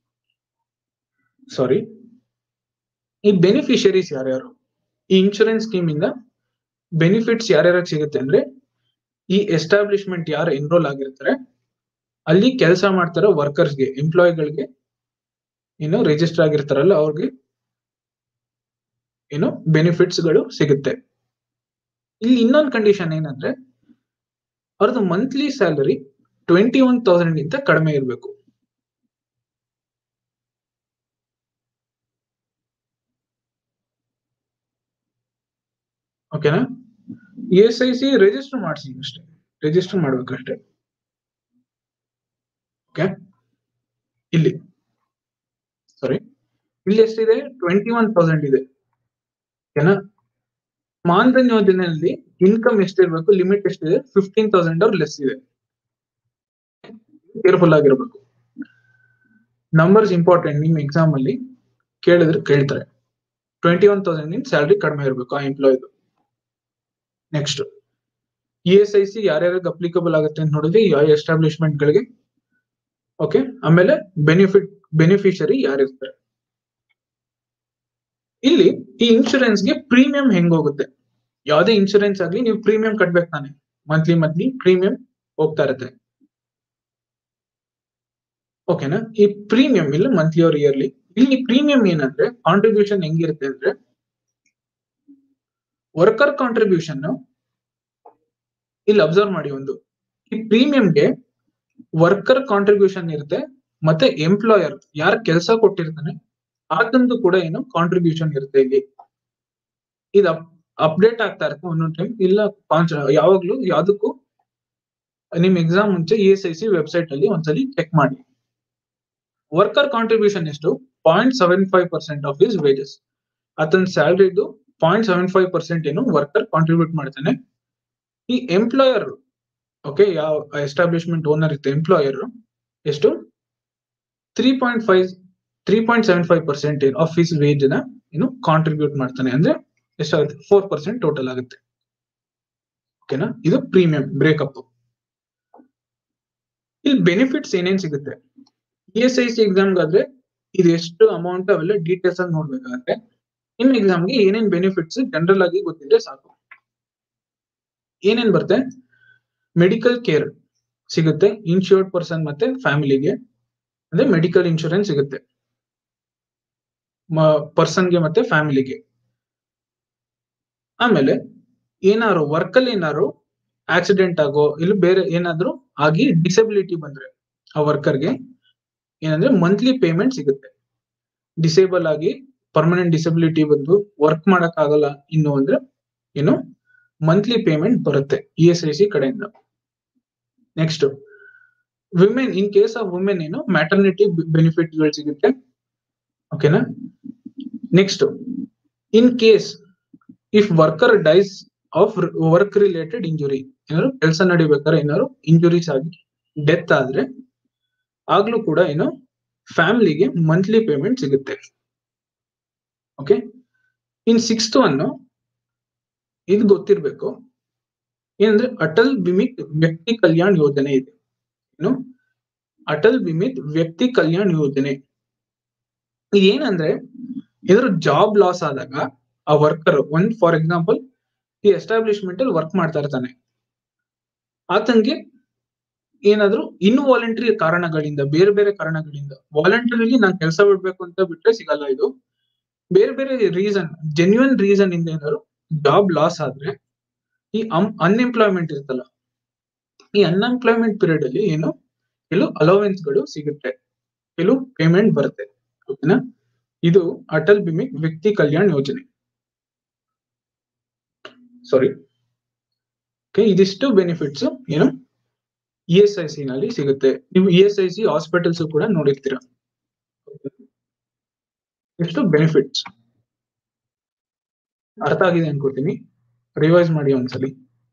ಸಾರಿ ಈ ಬೆನಿಫಿಷರೀಸ್ ಯಾರ್ಯಾರು ಈ ಇನ್ಶೂರೆನ್ಸ್ ಸ್ಕೀಮ್ ಇಂದ ಬೆನಿಫಿಟ್ಸ್ ಯಾರ್ಯಾರಿಗೆ ಸಿಗುತ್ತೆ ಅಂದ್ರೆ ಈ ಎಸ್ಟಾಬ್ಲಿಷ್ಮೆಂಟ್ ಯಾರು ಎನ್ರೋಲ್ ಆಗಿರ್ತಾರೆ ಅಲ್ಲಿ ಕೆಲಸ ಮಾಡ್ತಾರೋ ವರ್ಕರ್ಸ್ಗೆ ಎಂಪ್ಲಾಯಿಗಳಿಗೆ ಏನು ರಿಜಿಸ್ಟರ್ ಆಗಿರ್ತಾರಲ್ಲ ಅವ್ರಿಗೆ ಏನು ಬೆನಿಫಿಟ್ಸ್ ಗಳು ಸಿಗುತ್ತೆ ಇಲ್ಲಿ ಇನ್ನೊಂದು ಕಂಡೀಷನ್ ಏನಂದ್ರೆ ಅವ್ರದ್ದು monthly salary twenty one thousand ಗಿಂತ ಕಡಿಮೆ ಇರಬೇಕು ಓಕೆನಾ ಎಸ್ ಐ ಸಿ ರಿಜಿಸ್ಟರ್ ಮಾಡಿಸಿ ಅಷ್ಟೇ ರಿಜಿಸ್ಟರ್ ಮಾಡ್ಬೇಕಷ್ಟೇ ಓಕೆ ಇಲ್ಲಿ ಸಾರಿ ಇಲ್ಲಿ ಎಷ್ಟಿದೆ ಟ್ವೆಂಟಿ ಒನ್ ತೌಸಂಡ್ ಇದೆ ಓಕೆನಾ ಮಾನ್ಧನ್ ಯೋಜನೆಯಲ್ಲಿ ಇನ್ಕಮ್ ಎಷ್ಟಿರ್ಬೇಕು ಲಿಮಿಟ್ ಎಷ್ಟಿದೆ ಫಿಫ್ಟೀನ್ ತೌಸಂಡ್ ಅವ್ರ ಲೆಸ್ ಇದೆ ಕೇರ್ಫುಲ್ ಆಗಿರ್ಬೇಕು ನಂಬರ್ಸ್ ಇಂಪಾರ್ಟೆಂಟ್ ನಿಮ್ ಎಕ್ಸಾಮ್ ಅಲ್ಲಿ ಕೇಳಿದ್ರೆ ಕೇಳ್ತಾರೆ ಟ್ವೆಂಟಿ ಒನ್ ತೌಸಂಡ್ ಸ್ಯಾಲ್ರಿ ಕಡಿಮೆ ಇರಬೇಕು ಆ ಎಂಪ್ಲಾಯ್ದು next E S I C ಯಾರ್ಯಾರಿಗೆ ಅಪ್ಲಿಕಬಲ್ ಆಗುತ್ತೆ ಅಂತ ನೋಡಿದ್ರೆ ಯಾವ ಎಸ್ಟಾಬ್ಲಿಷ್ಮೆಂಟ್ ಗಳಿಗೆ ಓಕೆ ಆಮೇಲೆ ಬೆನಿಫಿಟ್ ಬೆನಿಫಿಷರಿ ಯಾರಿರ್ತಾರೆ ಇಲ್ಲಿ ಈ ಇನ್ಶೂರೆನ್ಸ್ ಗೆ ಪ್ರೀಮಿಯಂ ಹೆಂಗ್ ಹೋಗುತ್ತೆ ಯಾವ್ದೇ ಇನ್ಶೂರೆನ್ಸ್ ಆಗ್ಲಿ ನೀವು ಪ್ರೀಮಿಯಂ ಕಟ್ಬೇಕು ತಾನೆ ಮಂತ್ಲಿ ಮಂತ್ಲಿ ಪ್ರೀಮಿಯಂ ಹೋಗ್ತಾ ಇರುತ್ತೆ ಓಕೆನಾ ಈ ಪ್ರೀಮಿಯಂ ಇಲ್ಲ ಮಂತ್ಲಿ ಅವ್ರ ಇಯರ್ಲಿ ಇಲ್ಲಿ ಪ್ರೀಮಿಯಂ ಏನಂದ್ರೆ ಕಾಂಟ್ರಿಬ್ಯೂಷನ್ ಹೆಂಗಿರುತ್ತೆ ಅಂದ್ರೆ ವರ್ಕರ್ ಕಾಂಟ್ರಿಬ್ಯೂಷನ್ ಇಲ್ಲಿ ಅಬ್ಸರ್ವ್ ಮಾಡಿ ಒಂದು ಈ ಪ್ರೀಮಿಯಂಗೆ ವರ್ಕರ್ ಕಾಂಟ್ರಿಬ್ಯೂಷನ್ ಇರುತ್ತೆ ಮತ್ತೆ ಎಂಪ್ಲಾಯರ್ ಯಾರ ಕೆಲಸ ಕೊಟ್ಟಿರ್ತಾನೆ ಆತಂದು ಕೂಡ ಏನು ಕಾಂಟ್ರಿಬ್ಯೂಷನ್ ಇರುತ್ತೆ ಇಲ್ಲಿ ಇದು ಅಪ್ಡೇಟ್ ಆಗ್ತಾ ಇರುತ್ತೆ ಒಂದೊಂದು ಟೈಮ್ ಇಲ್ಲ ಯಾವಾಗ್ಲೂ ಯಾವ್ದಕ್ಕೂ ನಿಮ್ ಎಕ್ಸಾಮ್ ಮುಂಚೆ E S I C website ಅಲ್ಲಿ ಒಂದ್ಸಲಿ ಚೆಕ್ ಮಾಡಿ ವರ್ಕರ್ ಕಾಂಟ್ರಿಬ್ಯೂಷನ್ ಎಷ್ಟು point seven five percent of his wages ಆತನ ಸ್ಯಾಲ್ರಿದು ಪಾಯಿಂಟ್ ಸೆವೆನ್ ಫೈವ್ ಪರ್ಸೆಂಟ್ ಏನು ವರ್ಕರ್ ಕಾಂಟ್ರಿಬ್ಯೂಟ್ ಮಾಡ್ತಾನೆ ಈ ಎಂಪ್ಲಾಯರ್ ಓಕೆ ಯಾವ ಎಸ್ಟಾಬ್ಲಿಷ್ಮೆಂಟ್ ಓನರ್ ಇರುತ್ತೆ ಎಂಪ್ಲಾಯರ್ ಎಷ್ಟು three point five three point seven five percent of his wage ನ ಏನು ಕಾಂಟ್ರಿಬ್ಯೂಟ್ ಮಾಡ್ತಾನೆ ಅಂದ್ರೆ ಎಷ್ಟಾಗುತ್ತೆ ಫೋರ್ ಪರ್ಸೆಂಟ್ ಟೋಟಲ್ ಆಗುತ್ತೆ ಓಕೆನಾ ಇದು ಪ್ರೀಮಿಯಂ ಬ್ರೇಕಪ್ ಇಲ್ಲಿ ಬೆನಿಫಿಟ್ಸ್ ಏನೇನ್ ಸಿಗುತ್ತೆ ಇ ಎಸ್ ಐ ಸಿ ಎಕ್ಸಾಮ್ಗಾದ್ರೆ ಇದು ಎಷ್ಟು ಅಮೌಂಟ್ ಅವೆಲ್ಲ ಡೀಟೇಲ್ಸ್ ಆಗಿ ನೋಡ್ಬೇಕಾಗತ್ತೆ ನಿಮ್ ಎಕ್ಸಾಮ್ಗೆ ಏನೇನ್ ಬೆನಿಫಿಟ್ಸ್ ಜನರಲ್ ಆಗಿ ಗೊತ್ತಿದ್ರೆ ಸಾಕು ಏನೇನ್ ಬರುತ್ತೆ ಮೆಡಿಕಲ್ ಕೇರ್ ಸಿಗುತ್ತೆ ಇನ್ಶೂರ್ಡ್ ಪರ್ಸನ್ ಮತ್ತೆ ಫ್ಯಾಮಿಲಿಗೆ ಅಂದ್ರೆ ಮೆಡಿಕಲ್ ಇನ್ಶೂರೆನ್ಸ್ ಸಿಗುತ್ತೆ ಪರ್ಸನ್ಗೆ ಮತ್ತೆ ಫ್ಯಾಮಿಲಿಗೆ ಆಮೇಲೆ ಏನಾರು ವರ್ಕಲ್ಲಿ ಏನಾರು ಆಕ್ಸಿಡೆಂಟ್ ಆಗೋ ಇಲ್ಲ ಬೇರೆ ಏನಾದ್ರು ಆಗಿ ಡಿಸಬಿಲಿಟಿ ಬಂದ್ರೆ ಆ ವರ್ಕರ್ಗೆ ಏನಂದ್ರೆ ಮಂತ್ಲಿ ಪೇಮೆಂಟ್ ಸಿಗುತ್ತೆ ಡಿಸೇಬಲ್ ಆಗಿ ಪರ್ಮನೆಂಟ್ ಡಿಸಬಿಲಿಟಿ ಬಂದು ವರ್ಕ್ ಮಾಡಕ್ ಆಗಲ್ಲ ಇನ್ನು ಅಂದ್ರೆ ಏನು ಮಂತ್ಲಿ ಪೇಮೆಂಟ್ ಬರುತ್ತೆ ಇ ಎಸ್ ಐ ಸಿ ಕಡೆಯಿಂದ next women in case of women ಏನು ಮ್ಯಾಟರ್ನಿಟಿ ಬೆನಿಫಿಟ್ ಗಳು ಸಿಗುತ್ತೆ ಓಕೆನಾ next in case if worker dies of work related injury ಏನಾದ್ರು ಕೆಲಸ ನಡಿಬೇಕಾದ್ರೆ ಏನಾದ್ರು ಇಂಜುರೀಸ್ ಆಗಿ ಡೆತ್ ಆದ್ರೆ ಆಗ್ಲೂ ಕೂಡ ಏನು ಫ್ಯಾಮಿಲಿಗೆ ಮಂತ್ಲಿ ಪೇಮೆಂಟ್ ಸಿಗುತ್ತೆ ಓಕೆ ಇನ್ ಸಿಕ್ಸ್ತ್ ಒನ್ ಇದು ಗೊತ್ತಿರ್ಬೇಕು ಏನಂದ್ರೆ ಅಟಲ್ ಬಿಮಿತ್ ವ್ಯಕ್ತಿ ಕಲ್ಯಾಣ್ ಯೋಜನೆ ಇದೆ ಏನು ಅಟಲ್ ಬಿಮಿತ್ ವ್ಯಕ್ತಿ ಕಲ್ಯಾಣ್ ಯೋಜನೆ ಇದೇನಂದ್ರೆ ಇದ್ರ ಜಾಬ್ ಲಾಸ್ ಆದಾಗ ಆ ವರ್ಕರ್ ಒಂದ್ ಫಾರ್ ಎಕ್ಸಾಂಪಲ್ ಈ ಎಸ್ಟಾಬ್ಲಿಷ್ಮೆಂಟ್ ಅಲ್ಲಿ ವರ್ಕ್ ಮಾಡ್ತಾ ಇರ್ತಾನೆ ಆತಂಗೆ ಏನಾದ್ರು ಇನ್ವಾಲಂಟರಿ ಕಾರಣಗಳಿಂದ ಬೇರೆ ಬೇರೆ ಕಾರಣಗಳಿಂದ ವಾಲಂಟರಿಲಿ ನಾನ್ ಕೆಲಸ ಬಿಡ್ಬೇಕು ಅಂತ ಬಿಟ್ರೆ ಸಿಗಲ್ಲ ಇದು ಬೇರೆ ಬೇರೆ ರೀಸನ್ ಜೆನ್ಯೂನ್ ರೀಸನ್ ಇಂದ ಏನಾದ್ರು ಜಾಬ್ ಲಾಸ್ ಆದ್ರೆ ಈ ಅನ್ಎಂಪ್ಲಾಯ್ಮೆಂಟ್ ಇರ್ತಲ್ಲ ಈ ಅನ್ಎಂಪ್ಲಾಯ್ಮೆಂಟ್ ಪೀರಿಯಡ್ ಅಲ್ಲಿ ಏನು ಕೆಲವು ಅಲೋವೆನ್ಸ್ ಗಳು ಸಿಗುತ್ತೆ ಕೆಲವು ಪೇಮೆಂಟ್ ಬರುತ್ತೆ ಓಕೆನಾ ಇದು ಅಟಲ್ ಬಿಮಿಕ್ ವ್ಯಕ್ತಿ ಕಲ್ಯಾಣ್ ಯೋಜನೆ ಸಾರಿ ಓಕೆ ಇದಿಷ್ಟು ಬೆನಿಫಿಟ್ಸ್ ಏನು ಇ ಎಸ್ ಐ ಸಿ ನಲ್ಲಿ ಸಿಗುತ್ತೆ ನೀವು E S I C hospitals ಕೂಡ ನೋಡಿರ್ತೀರ ಎಷ್ಟು ಬೆನಿಫಿಟ್ಸ್ ಅರ್ಥ ಆಗಿದೆ ಅನ್ಕೋತೀನಿ ರಿವೈಸ್ ಮಾಡಿ ಒಂದ್ಸಲಿ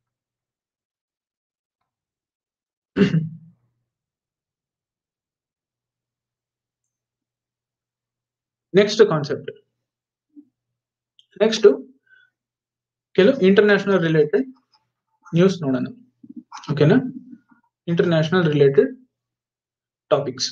ನೆಕ್ಸ್ಟ್ ಕಾನ್ಸೆಪ್ಟ್ ನೆಕ್ಸ್ಟ್ ಕೆಲವು ಇಂಟರ್ನ್ಯಾಷನಲ್ ರಿಲೇಟೆಡ್ ನ್ಯೂಸ್ ನೋಡೋಣ ಓಕೆನಾ ಇಂಟರ್ನ್ಯಾಷನಲ್ ರಿಲೇಟೆಡ್ ಟಾಪಿಕ್ಸ್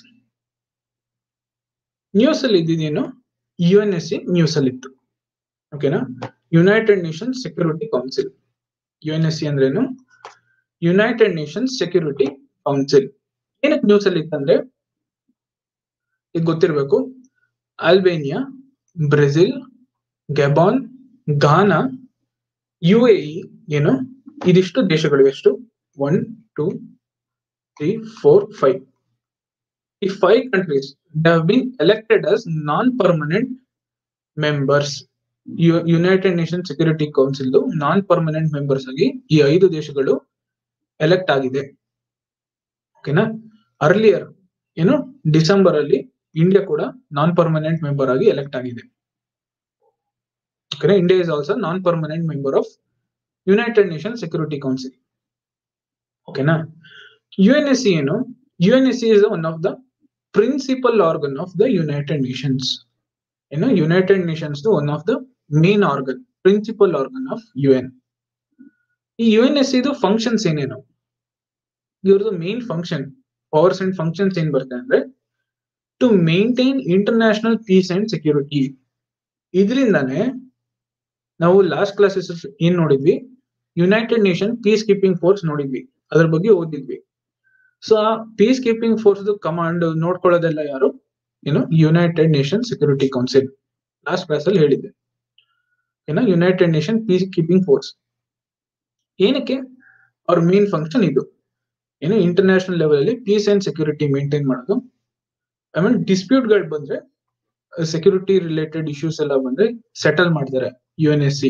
ನ್ಯೂಸ್ ಅಲ್ಲಿ ಇದ್ದಿದ್ದೇನು U N S C news ಅಲ್ಲಿ ಇತ್ತು ಓಕೆನಾ United Nations Security Council U N S C ಅಂದ್ರೇನು ಯುನೈಟೆಡ್ ನೇಷನ್ಸ್ ಸೆಕ್ಯೂರಿಟಿ ಕೌನ್ಸಿಲ್ ಏನಕ್ಕೆ ನ್ಯೂಸ್ ಅಲ್ಲಿ ಇತ್ತಂದ್ರೆ ಇದು ಗೊತ್ತಿರಬೇಕು Albania Brazil Gabon Ghana U A ಏನು ಇದಿಷ್ಟು ದೇಶಗಳು ಎಷ್ಟು one two three four five ಈ five countries have been elected as non permanent members United Nation Security Council non permanent members ಆಗಿ ಈ ಐದು ದೇಶಗಳು ಎಲೆಕ್ಟ್ ಆಗಿದೆ ಓಕೆನಾ ಅರ್ಲಿಯರ್ ಏನು ಡಿಸೆಂಬರ್ ಅಲ್ಲಿ ಇಂಡಿಯಾ ಕೂಡ ನಾನ್ ಪರ್ಮನೆಂಟ್ ಮೆಂಬರ್ ಆಗಿ ಎಲೆಕ್ಟ್ ಆಗಿದೆ ಓಕೆನಾ India is also non permanent member of United Nation Security Council ಓಕೆನಾ ಯು ಎನ್ ಎಸ್ ಸಿ ಏನು U N S C is one of the principal organ of the United Nations ಏನು United Nations one of the main organ principal organ of U N ಈ U N S C functions ಏನೇನು ಇವ್ರದ್ದು main function powers and functions ಏನ್ ಬರ್ತದೆ ಅಂದ್ರೆ to maintain international peace and security ಇದರಿಂದಾನೆ ನಾವು last classes ಏನ್ ನೋಡಿದ್ವಿ United Nation peace keeping force ನೋಡಿದ್ವಿ ಅದ್ರ ಬಗ್ಗೆ ಓದಿದ್ವಿ ಸೊ ಆ ಪೀಸ್ ಕೀಪಿಂಗ್ ಫೋರ್ಸ್ ಕಮಾಂಡ್ ನೋಡ್ಕೊಳ್ಳೋದೆಲ್ಲ ಯಾರು ಏನು United Nation Security Council last class ಅಲ್ಲಿ ಹೇಳಿದ್ದೆ ಏನೋ United Nation peace keeping force ಏನಕ್ಕೆ ಅವ್ರ ಮೇನ್ ಫಂಕ್ಷನ್ ಇದು ಏನು ಇಂಟರ್ನ್ಯಾಷನಲ್ ಲೆವೆಲ್ ಅಲ್ಲಿ ಪೀಸ್ ಅಂಡ್ ಸೆಕ್ಯೂರಿಟಿ ಮೇಂಟೈನ್ ಮಾಡೋದು ಆಮೇಲೆ ಡಿಸ್ಪ್ಯೂಟ್ ಗಳು ಬಂದ್ರೆ ಸೆಕ್ಯೂರಿಟಿ ರಿಲೇಟೆಡ್ ಇಶ್ಯೂಸ್ ಎಲ್ಲ ಬಂದ್ರೆ ಸೆಟಲ್ ಮಾಡ್ತಾರೆ ಯು ಎನ್ ಎಸ್ ಸಿ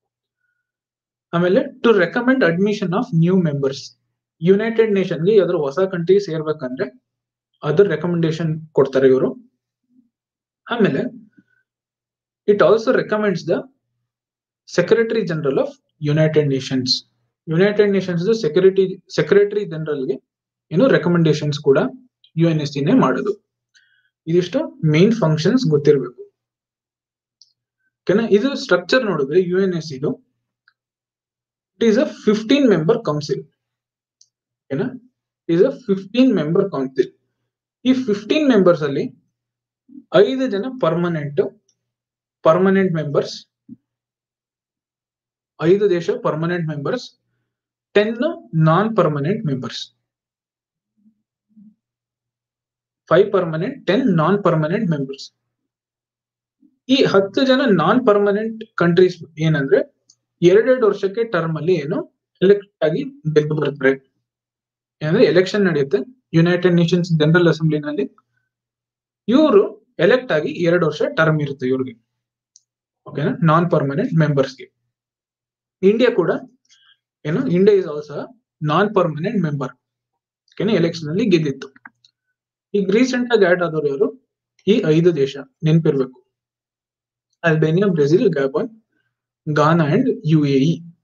ಆಮೇಲೆ to recommend admission of new members United ನೇಷನ್ಗೆ ಯಾವ್ದಾದ್ರು ಹೊಸ ಕಂಟ್ರಿ ಸೇರ್ಬೇಕಂದ್ರೆ ಅದ್ರ ರೆಕಮೆಂಡೇಶನ್ ಕೊಡ್ತಾರೆ ಇವರು ಆಮೇಲೆ it also recommends the secretary general of United Nations United Nations Security secretary ಜನರಲ್ಗೆ ಏನು ರೆಕಮೆಂಡೇಶನ್ಸ್ ಕೂಡ ಯು ಎನ್ ಎಸ್ ಸಿನೇ ಮಾಡೋದು ಇದಿಷ್ಟು ಮೇನ್ ಫಂಕ್ಷನ್ಸ್ ಗೊತ್ತಿರಬೇಕು ಓಕೆನಾ ಇದು ಸ್ಟ್ರಕ್ಚರ್ ನೋಡಿದ್ರೆ ಯು ಎನ್ ಎಸ್ ಇದು it is a fifteen member council ಓಕೆನಾ is a fifteen member council ಈ ಫಿಫ್ಟೀನ್ ಮೆಂಬರ್ಸ್ ಅಲ್ಲಿ ಐದು ಜನ ಪರ್ಮನೆಂಟ್ ಪರ್ಮನೆಂಟ್ ಮೆಂಬರ್ಸ್ ಐದು ದೇಶ permanent members ten non permanent members five permanent ten non permanent members ಈ ಹತ್ತು ಜನ ನಾನ್ ಪರ್ಮನೆಂಟ್ ಕಂಟ್ರೀಸ್ ಏನಂದ್ರೆ ಎರಡೆರಡು ವರ್ಷಕ್ಕೆ ಟರ್ಮ್ ಅಲ್ಲಿ ಏನು ಎಲೆಕ್ಟ್ ಆಗಿ ಗೆದ್ದು ಬರ್ತಾರೆ ಏನಂದ್ರೆ ಎಲೆಕ್ಷನ್ ನಡೆಯುತ್ತೆ ಯುನೈಟೆಡ್ ನೇಷನ್ಸ್ ಜನರಲ್ ಅಸೆಂಬ್ಲಿನಲ್ಲಿ ಇವರು ಎಲೆಕ್ಟ್ ಆಗಿ ಎರಡು ವರ್ಷ ಟರ್ಮ್ ಇರುತ್ತೆ ಇವ್ರಿಗೆ ಓಕೆನಾ ನಾನ್ ಪರ್ಮನೆಂಟ್ ಮೆಂಬರ್ಸ್ಗೆ ಇಂಡಿಯಾ ಕೂಡ ಏನು India is also non permanent member ಓಕೆನಾ ಎಲೆಕ್ಷನ್ ಅಲ್ಲಿ ಗೆದ್ದಿತ್ತು ಈಗ ರೀಸೆಂಟ್ ಆಗಿ ಆಡ್ ಆದವರು ಯಾರು ಈ ಐದು ದೇಶ ನೆನ್ಪಿರ್ಬೇಕು Albania Brazil Gabon Ghana and U A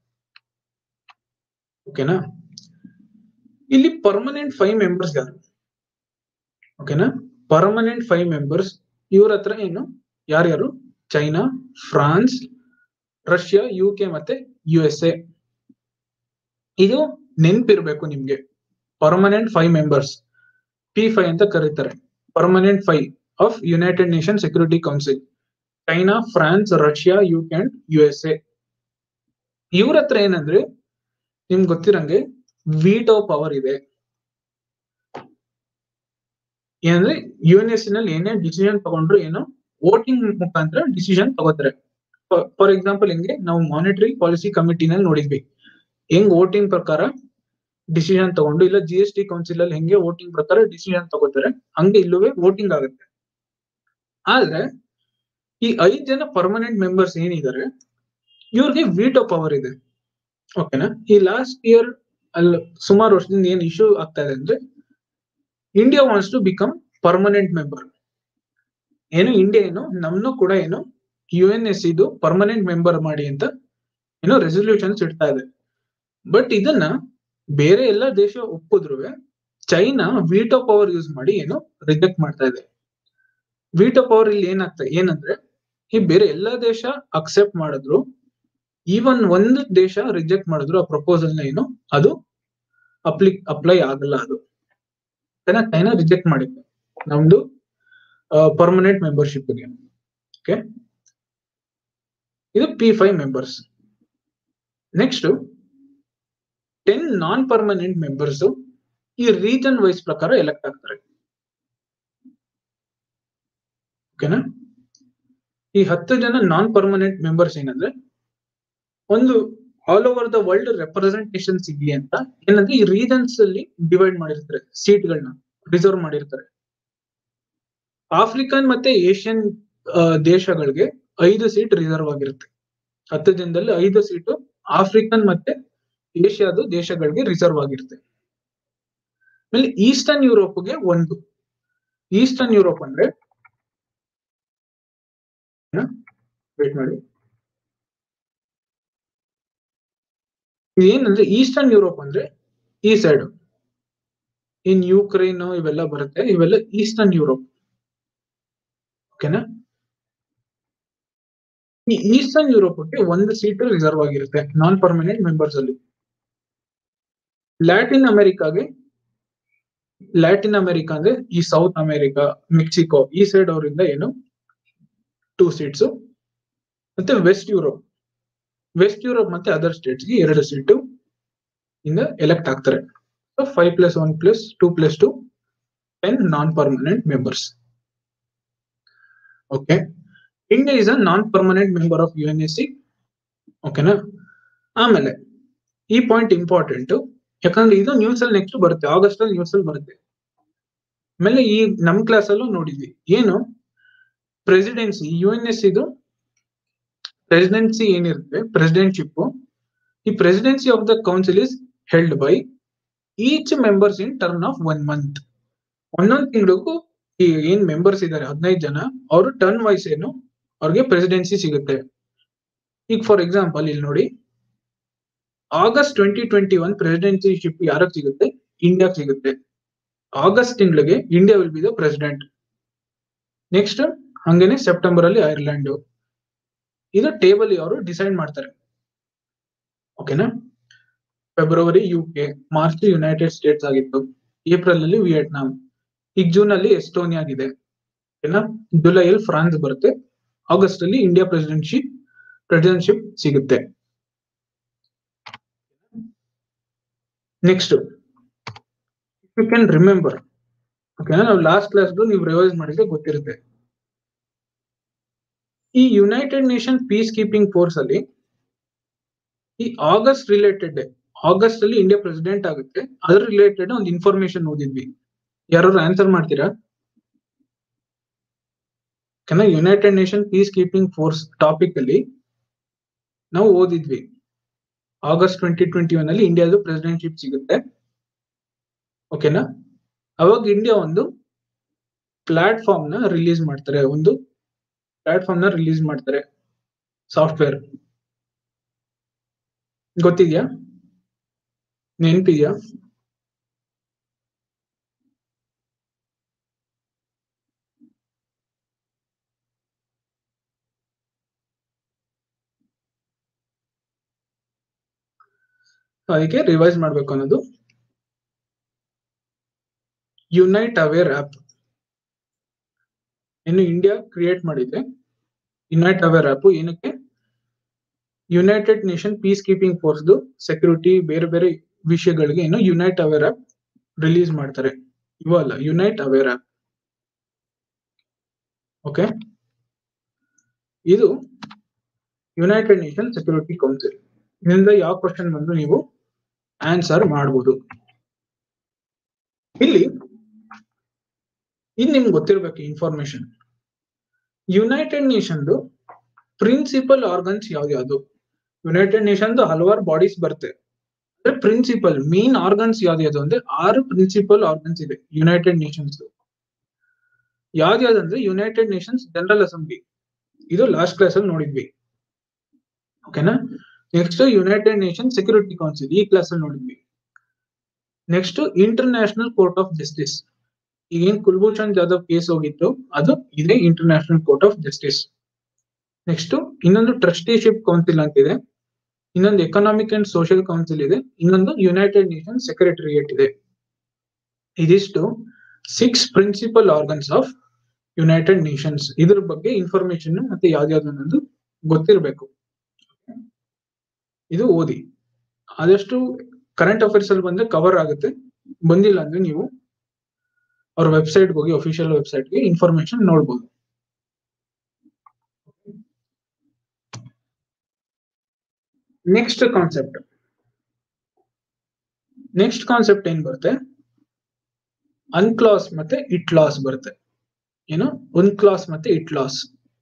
ಓಕೆನಾ ಇಲ್ಲಿ ಪರ್ಮನೆಂಟ್ ಫೈವ್ ಮೆಂಬರ್ಸ್ ಯಾರು ಓಕೆನಾ ಪರ್ಮನೆಂಟ್ ಫೈವ್ ಮೆಂಬರ್ಸ್ ಇವ್ರ ಹತ್ರ ಏನು ಯಾರ್ಯಾರು China France Russia U K ಮತ್ತೆ ಯು ಎಸ್ ಎ ಇದು ನೆನ್ಪಿರ್ಬೇಕು ನಿಮ್ಗೆ permanent five members P five ಅಂತ ಕರೀತಾರೆ permanent five of United Nation Security Council China France Russia UK and U S A ಇವ್ರ ಹತ್ರ ಏನಂದ್ರೆ ನಿಮ್ಗೆ ಗೊತ್ತಿರಂಗೆ ವಿಟೋ ಪವರ್ ಇದೆ ಏನಂದ್ರೆ ಯು ಎನ್ ಎಸ್ ನಲ್ಲಿ ಏನೇ ಡಿಸಿಷನ್ ತಗೊಂಡ್ರು ಏನೋ ವೋಟಿಂಗ್ ಮುಖಾಂತರ ಡಿಸಿಷನ್ ತಗೋತಾರೆ ಫಾರ್ ಎಕ್ಸಾಂಪಲ್ ಹಿಂಗೆ ನಾವು ಮಾನಿಟರಿ ಪಾಲಿಸಿ ಕಮಿಟಿನಲ್ಲಿ ನೋಡಿದ್ವಿ ಹೆಂಗ್ ವೋಟಿಂಗ್ ಪ್ರಕಾರ ಡಿಸಿಷನ್ ತಗೊಂಡು ಇಲ್ಲ ಜಿ ಎಸ್ ಟಿ ಕೌನ್ಸಿಲ್ ಅಲ್ಲಿ ಹೆಂಗೆ ವೋಟಿಂಗ್ ಪ್ರಕಾರ ಡಿಸಿಷನ್ ತಗೋತಾರೆ ಹಂಗೆ ಇಲ್ಲೂ ವೋಟಿಂಗ್ ಆಗುತ್ತೆ ಆದ್ರೆ ಈ ಐದ್ ಜನ ಪರ್ಮನೆಂಟ್ ಮೆಂಬರ್ಸ್ ಏನಿದ್ದಾರೆ ಇವ್ರಿಗೆ ವಿಟೋ ಪವರ್ ಇದೆ ಓಕೆನಾ ಈ ಲಾಸ್ಟ್ ಇಯರ್ ಅಲ್ಲಿ ಸುಮಾರು ವರ್ಷದಿಂದ ಏನ್ ಇಶ್ಯೂ ಆಗ್ತಾ ಇದೆ ಅಂದ್ರೆ India wants to become permanent member ಏನು ಇಂಡಿಯಾ ಏನು ನಮ್ನು ಕೂಡ ಏನು ಯು ಎನ್ ಎಸ್ ಇದು ಪರ್ಮನೆಂಟ್ ಮೆಂಬರ್ ಮಾಡಿ ಅಂತ ಏನೋ ರೆಸೊಲ್ಯೂಷನ್ಸ್ ಇಡ್ತಾ ಇದೆ ಬಟ್ ಇದನ್ನ ಬೇರೆ ಎಲ್ಲ ದೇಶ ಒಪ್ಪಿದ್ರು ಚೈನಾ ವಿಟೋ ಪವರ್ ಯೂಸ್ ಮಾಡಿ ಏನು ರಿಜೆಕ್ಟ್ ಮಾಡ್ತಾ ಇದೆ ವಿಟೋ ಪವರ್ ಇಲ್ಲಿ ಏನಾಗ್ತಾ ಏನಂದ್ರೆ ಈ ಬೇರೆ ಎಲ್ಲಾ ದೇಶ ಅಕ್ಸೆಪ್ಟ್ ಮಾಡಿದ್ರು ಈವನ್ ಒಂದು ದೇಶ ರಿಜೆಕ್ಟ್ ಮಾಡಿದ್ರು ಆ ಪ್ರಪೋಸಲ್ ನ ಏನು ಅದು ಅಪ್ಲಿ ಅಪ್ಲೈ ಆಗಲ್ಲ ಅದು ಚೈನಾ ರಿಜೆಕ್ಟ್ ಮಾಡಿತ್ತು ನಮ್ದು ಪರ್ಮನೆಂಟ್ ಮೆಂಬರ್ಶಿಪ್ಗೆ ಓಕೆ ಇದು P five members next ten non permanent members ಈ ರೀಜನ್ ವೈಸ್ ಪ್ರಕಾರ ಎಲೆಕ್ಟ್ ಆಗ್ತಾರೆ ಓಕೆನಾ ಈ ಹತ್ತು ಜನ ನಾನ್ ಪರ್ಮನೆಂಟ್ ಮೆಂಬರ್ಸ್ ಏನಂದ್ರೆ ಒಂದು all over the world representation ಸಿಗ್ಲಿ ಅಂತ ಏನಂದ್ರೆ ಈ ರೀಜನ್ಸ್ ಅಲ್ಲಿ ಡಿವೈಡ್ ಮಾಡಿರ್ತಾರೆ ಸೀಟ್ಗಳನ್ನ ರಿಸರ್ವ್ ಮಾಡಿರ್ತಾರೆ ಆಫ್ರಿಕನ್ ಮತ್ತೆ ಏಷ್ಯನ್ ದೇಶಗಳಿಗೆ ಐದು ಸೀಟ್ ರಿಸರ್ವ್ ಆಗಿರುತ್ತೆ ಹತ್ತು ಜನದಲ್ಲಿ ಐದು ಸೀಟು ಆಫ್ರಿಕನ್ ಮತ್ತೆ ಏಷ್ಯಾದ ದೇಶಗಳಿಗೆ ರಿಸರ್ವ್ ಆಗಿರುತ್ತೆ ಆಮೇಲೆ ಈಸ್ಟರ್ನ್ ಯುರೋಪ್ಗೆ ಒಂದು ಈಸ್ಟರ್ನ್ ಯುರೋಪ್ ಅಂದ್ರೆ ವೇಟ್ ಮಾಡಿ ಏನಂದ್ರೆ ಈಸ್ಟರ್ನ್ ಯುರೋಪ್ ಅಂದ್ರೆ ಈ ಸೈಡ್ ಇನ್ ಯುಕ್ರೇನ್ ಇವೆಲ್ಲ ಬರುತ್ತೆ ಇವೆಲ್ಲ ಈಸ್ಟರ್ನ್ ಯುರೋಪ್ ಓಕೆನಾ ಈ ಈಸ್ಟರ್ನ್ ಯುರೋಪ್ಗೆ ಒಂದು ಸೀಟ್ ರಿಸರ್ವ್ ಆಗಿರುತ್ತೆ ನಾನ್ ಪರ್ಮನೆಂಟ್ ಮೆಂಬರ್ಸ್ ಅಲ್ಲಿ ಲ್ಯಾಟಿನ್ ಅಮೆರಿಕಾಗೆ ಲ್ಯಾಟಿನ್ ಅಮೆರಿಕಾ ಅಂದ್ರೆ ಈ ಸೌತ್ ಅಮೆರಿಕಾ ಮೆಕ್ಸಿಕೋ ಈ ಸೈಡ್ ಅವರಿಂದ ಏನು ಟೂ ಸೀಟ್ಸ್ ಮತ್ತೆ ವೆಸ್ಟ್ ಯುರೋಪ್ ವೆಸ್ಟ್ ಯುರೋಪ್ ಮತ್ತೆ ಅದರ್ ಸ್ಟೇಟ್ಸ್ಗೆ ಎರಡು ಸೀಟು ಇಂದ ಎಲೆಕ್ಟ್ ಆಗ್ತಾರೆ so five plus one plus two plus two ten non permanent members okay India is a non permanent member of U N S C ಓಕೆನಾ ಆಮೇಲೆ ಈ point important ಯಾಕಂದ್ರೆ ಇದು ನ್ಯೂಸ್ ಅಲ್ಲಿ ನೆಕ್ಸ್ಟ್ ಬರುತ್ತೆ ಆಗಸ್ಟ್ ಅಲ್ಲಿ ನ್ಯೂಸ್ ಅಲ್ಲಿ ಬರುತ್ತೆ ಆಮೇಲೆ ಈ ನಮ್ ಕ್ಲಾಸ್ ಅಲ್ಲೂ ನೋಡಿದ್ವಿ ಏನು ಪ್ರೆಸಿಡೆನ್ಸಿ ಯು ಎನ್ ಎಸ್ ಇದು ಪ್ರೆಸಿಡೆನ್ಸಿ ಏನಿರುತ್ತೆ ಪ್ರೆಸಿಡೆಂಟ್ಶಿಪ್ ಈ presidency of the council is held by each members in turn of one month ಒಂದೊಂದ್ ತಿಂಗಳಿಗೂ ಈ ಏನ್ ಮೆಂಬರ್ಸ್ ಇದ್ದಾರೆ ಹದಿನೈದು ಜನ ಅವರು ಟರ್ನ್ ವೈಸ್ ಏನು ಅವ್ರಿಗೆ ಪ್ರೆಸಿಡೆನ್ಸಿ ಸಿಗುತ್ತೆ ಈಗ ಫಾರ್ ಎಕ್ಸಾಂಪಲ್ ಇಲ್ಲಿ ನೋಡಿ August twenty twenty one presidencyship ಯಾರಿಗೆ ಸಿಗುತ್ತೆ ಇಂಡಿಯಾಗೆ ಸಿಗುತ್ತೆ ಆಗಸ್ಟ್ ತಿಂಗಳಿಗೆ India will be the president next ಹಂಗೇನೆ ಸೆಪ್ಟೆಂಬರ್ ಅಲ್ಲಿ ಐರ್ಲೆಂಡ್ ಇದು ಟೇಬಲ್ ಅವರು ಡಿಸೈಡ್ ಮಾಡ್ತಾರೆ ಓಕೆನಾ February U K March United States ಆಗಿತ್ತು ಏಪ್ರಿಲ್ ಅಲ್ಲಿ ವಿಯೆಟ್ನಾಂ ಈಗ ಜೂನ್ ಅಲ್ಲಿ ಎಸ್ಟೋನಿಯಾ ಆಗಿದೆ ಓಕೆನಾ ಜುಲೈ ಅಲ್ಲಿ ಫ್ರಾನ್ಸ್ ಬರುತ್ತೆ ಆಗಸ್ಟ್ ಅಲ್ಲಿ ಇಂಡಿಯಾ ಪ್ರೆಸಿಡೆಂಟ್ಶಿಪ್ ಪ್ರೆಸಿಡೆಂಟ್ಶಿಪ್ ಸಿಗುತ್ತೆ ನೆಕ್ಸ್ಟ್ ಯು ಕ್ಯಾನ್ ರಿಮೆಂಬರ್ ಓಕೆನಾ ನಾವು ಲಾಸ್ಟ್ ಕ್ಲಾಸ್ ನೀವು ರಿವೈಸ್ ಮಾಡಿದ್ರೆ ಗೊತ್ತಿರುತ್ತೆ ಈ United Nation peace keeping force ಅಲ್ಲಿ ಈ ಆಗಸ್ಟ್ ರಿಲೇಟೆಡ್ ಆಗಸ್ಟ್ ಅಲ್ಲಿ ಇಂಡಿಯಾ ಪ್ರೆಸಿಡೆಂಟ್ ಆಗುತ್ತೆ ಅದ್ರ ರಿಲೇಟೆಡ್ ಒಂದು ಇನ್ಫಾರ್ಮೇಶನ್ ಓದಿದ್ವಿ ಯಾರು ಆನ್ಸರ್ ಮಾಡ್ತೀರಾ ಕೆನ United Nation peace keeping force topic ಅಲ್ಲಿ ನಾವು ಓದಿದ್ವಿ ಆಗಸ್ಟ್ ಟ್ವೆಂಟಿ ಟ್ವೆಂಟಿ ಒನ್ ಅಲ್ಲಿ ಇಂಡಿಯಾದ ಪ್ರೆಸಿಡೆಂಟ್ಶಿಪ್ ಸಿಗುತ್ತೆ ಓಕೆನಾ ಅವಾಗ ಇಂಡಿಯಾ ಒಂದು ಪ್ಲಾಟ್ಫಾರ್ಮ್ ನ ರಿಲೀಸ್ ಮಾಡ್ತಾರೆ ಒಂದು ಪ್ಲಾಟ್ಫಾರ್ಮ್ ನ ರಿಲೀಸ್ ಮಾಡ್ತಾರೆ ಸಾಫ್ಟ್ವೇರ್ ಗೊತ್ತಿದ್ಯಾ ನೆನ್ಪಿದ್ಯಾ ಅದಕ್ಕೆ ರಿವೈಸ್ ಮಾಡ್ಬೇಕು ಅನ್ನೋದು ಯುನೈಟ್ ಅವೇರ್ ಆಪ್ ಇನ್ನು ಇಂಡಿಯಾ ಕ್ರಿಯೇಟ್ ಮಾಡಿದೆ ಯುನೈಟ್ ಅವೇರ್ ಆಪ್ ಏನಕ್ಕೆ United Nation peace keeping force security ಬೇರೆ ಬೇರೆ ವಿಷಯಗಳಿಗೆ ಏನು ಯುನೈಟ್ ಅವೇರ್ ಆಪ್ ರಿಲೀಸ್ ಮಾಡ್ತಾರೆ ಇವಲ್ಲ ಯುನೈಟ್ ಅವೇರ್ ಆಪ್ ಓಕೆ ಇದು ಯುನೈಟೆಡ್ ನೇಷನ್ ಸೆಕ್ಯೂರಿಟಿ ಕೌನ್ಸಿಲ್ ಇದರಿಂದ ಯಾವ ಕ್ವಶನ್ ಬಂದು ನೀವು ಆನ್ಸರ್ ಮಾಡಬಹುದು ಇಲ್ಲಿ ಇನ್ ನಿಮ್ಗೆ ಗೊತ್ತಿರ್ಬೇಕು information United Nation principal organs ಯಾವ್ದು ಯುನೈಟೆಡ್ ನೇಷನ್ ಹಲವಾರು ಬಾಡೀಸ್ ಬರುತ್ತೆ ಅಂದ್ರೆ ಪ್ರಿನ್ಸಿಪಲ್ ಮೇನ್ ಆರ್ಗನ್ಸ್ ಯಾವ್ದು ಅಂದ್ರೆ ಆರು ಪ್ರಿನ್ಸಿಪಲ್ ಆರ್ಗನ್ಸ್ ಇದೆ ಯುನೈಟೆಡ್ ನೇಷನ್ಸ್ ಯಾವ್ದ್ಯಾವ್ದಂದ್ರೆ ಯುನೈಟೆಡ್ ನೇಷನ್ಸ್ ಜನರಲ್ ಅಸೆಂಬ್ಲಿ ಇದು ಲಾಸ್ಟ್ ಕ್ಲಾಸ್ ಅಲ್ಲಿ ನೋಡಿದ್ವಿ ಓಕೆನಾ next United Nation Security Council ಈ ಕ್ಲಾಸ್ ಅಲ್ಲಿ ನೋಡಿದ್ವಿ next international court of justice again Kulbhushan Jadhav case ಹೋಗಿತ್ತು ಅದು ಇದೇ international court of justice next ಇನ್ನೊಂದು ಟ್ರಸ್ಟಿಶಿಪ್ ಕೌನ್ಸಿಲ್ ಅಂತಿದೆ ಇನ್ನೊಂದು ಎಕನಾಮಿಕ್ ಅಂಡ್ ಸೋಷಿಯಲ್ ಕೌನ್ಸಿಲ್ ಇದೆ ಇನ್ನೊಂದು ಯುನೈಟೆಡ್ ನೇಷನ್ ಸೆಕ್ರೆಟರಿಯೇಟ್ ಇದೆ ಇದಿಷ್ಟು six principal organs of United Nations ಇದ್ರ ಬಗ್ಗೆ ಇನ್ಫಾರ್ಮೇಶನ್ ಮತ್ತೆ ಯಾವ್ದ್ಯಾವ್ದು ಅನ್ನೋದು ಗೊತ್ತಿರಬೇಕು ಇದು ಓದಿ ಆದಷ್ಟು ಕರೆಂಟ್ ಅಫೇರ್ಸ್ ಅಲ್ಲಿ ಬಂದ್ರೆ ಕವರ್ ಆಗುತ್ತೆ ಬಂದಿಲ್ಲ ಅಂದ್ರೆ ನೀವು ಅವ್ರ ವೆಬ್ಸೈಟ್ ಹೋಗಿ ಅಫಿಷಿಯಲ್ ವೆಬ್ಸೈಟ್ಗೆ ಇನ್ಫಾರ್ಮೇಶನ್ ನೋಡ್ಬೋದು ನೆಕ್ಸ್ಟ್ ಕಾನ್ಸೆಪ್ಟ್ ನೆಕ್ಸ್ಟ್ ಕಾನ್ಸೆಪ್ಟ್ ಏನ್ ಬರುತ್ತೆ ಅನ್ಕ್ಲಾಸ್ ಮತ್ತೆ ಇಟ್ ಲಾಸ್ ಬರುತ್ತೆ ಏನು ಕ್ಲಾಸ್ ಮತ್ತೆ ಇಟ್ ಲಾಸ್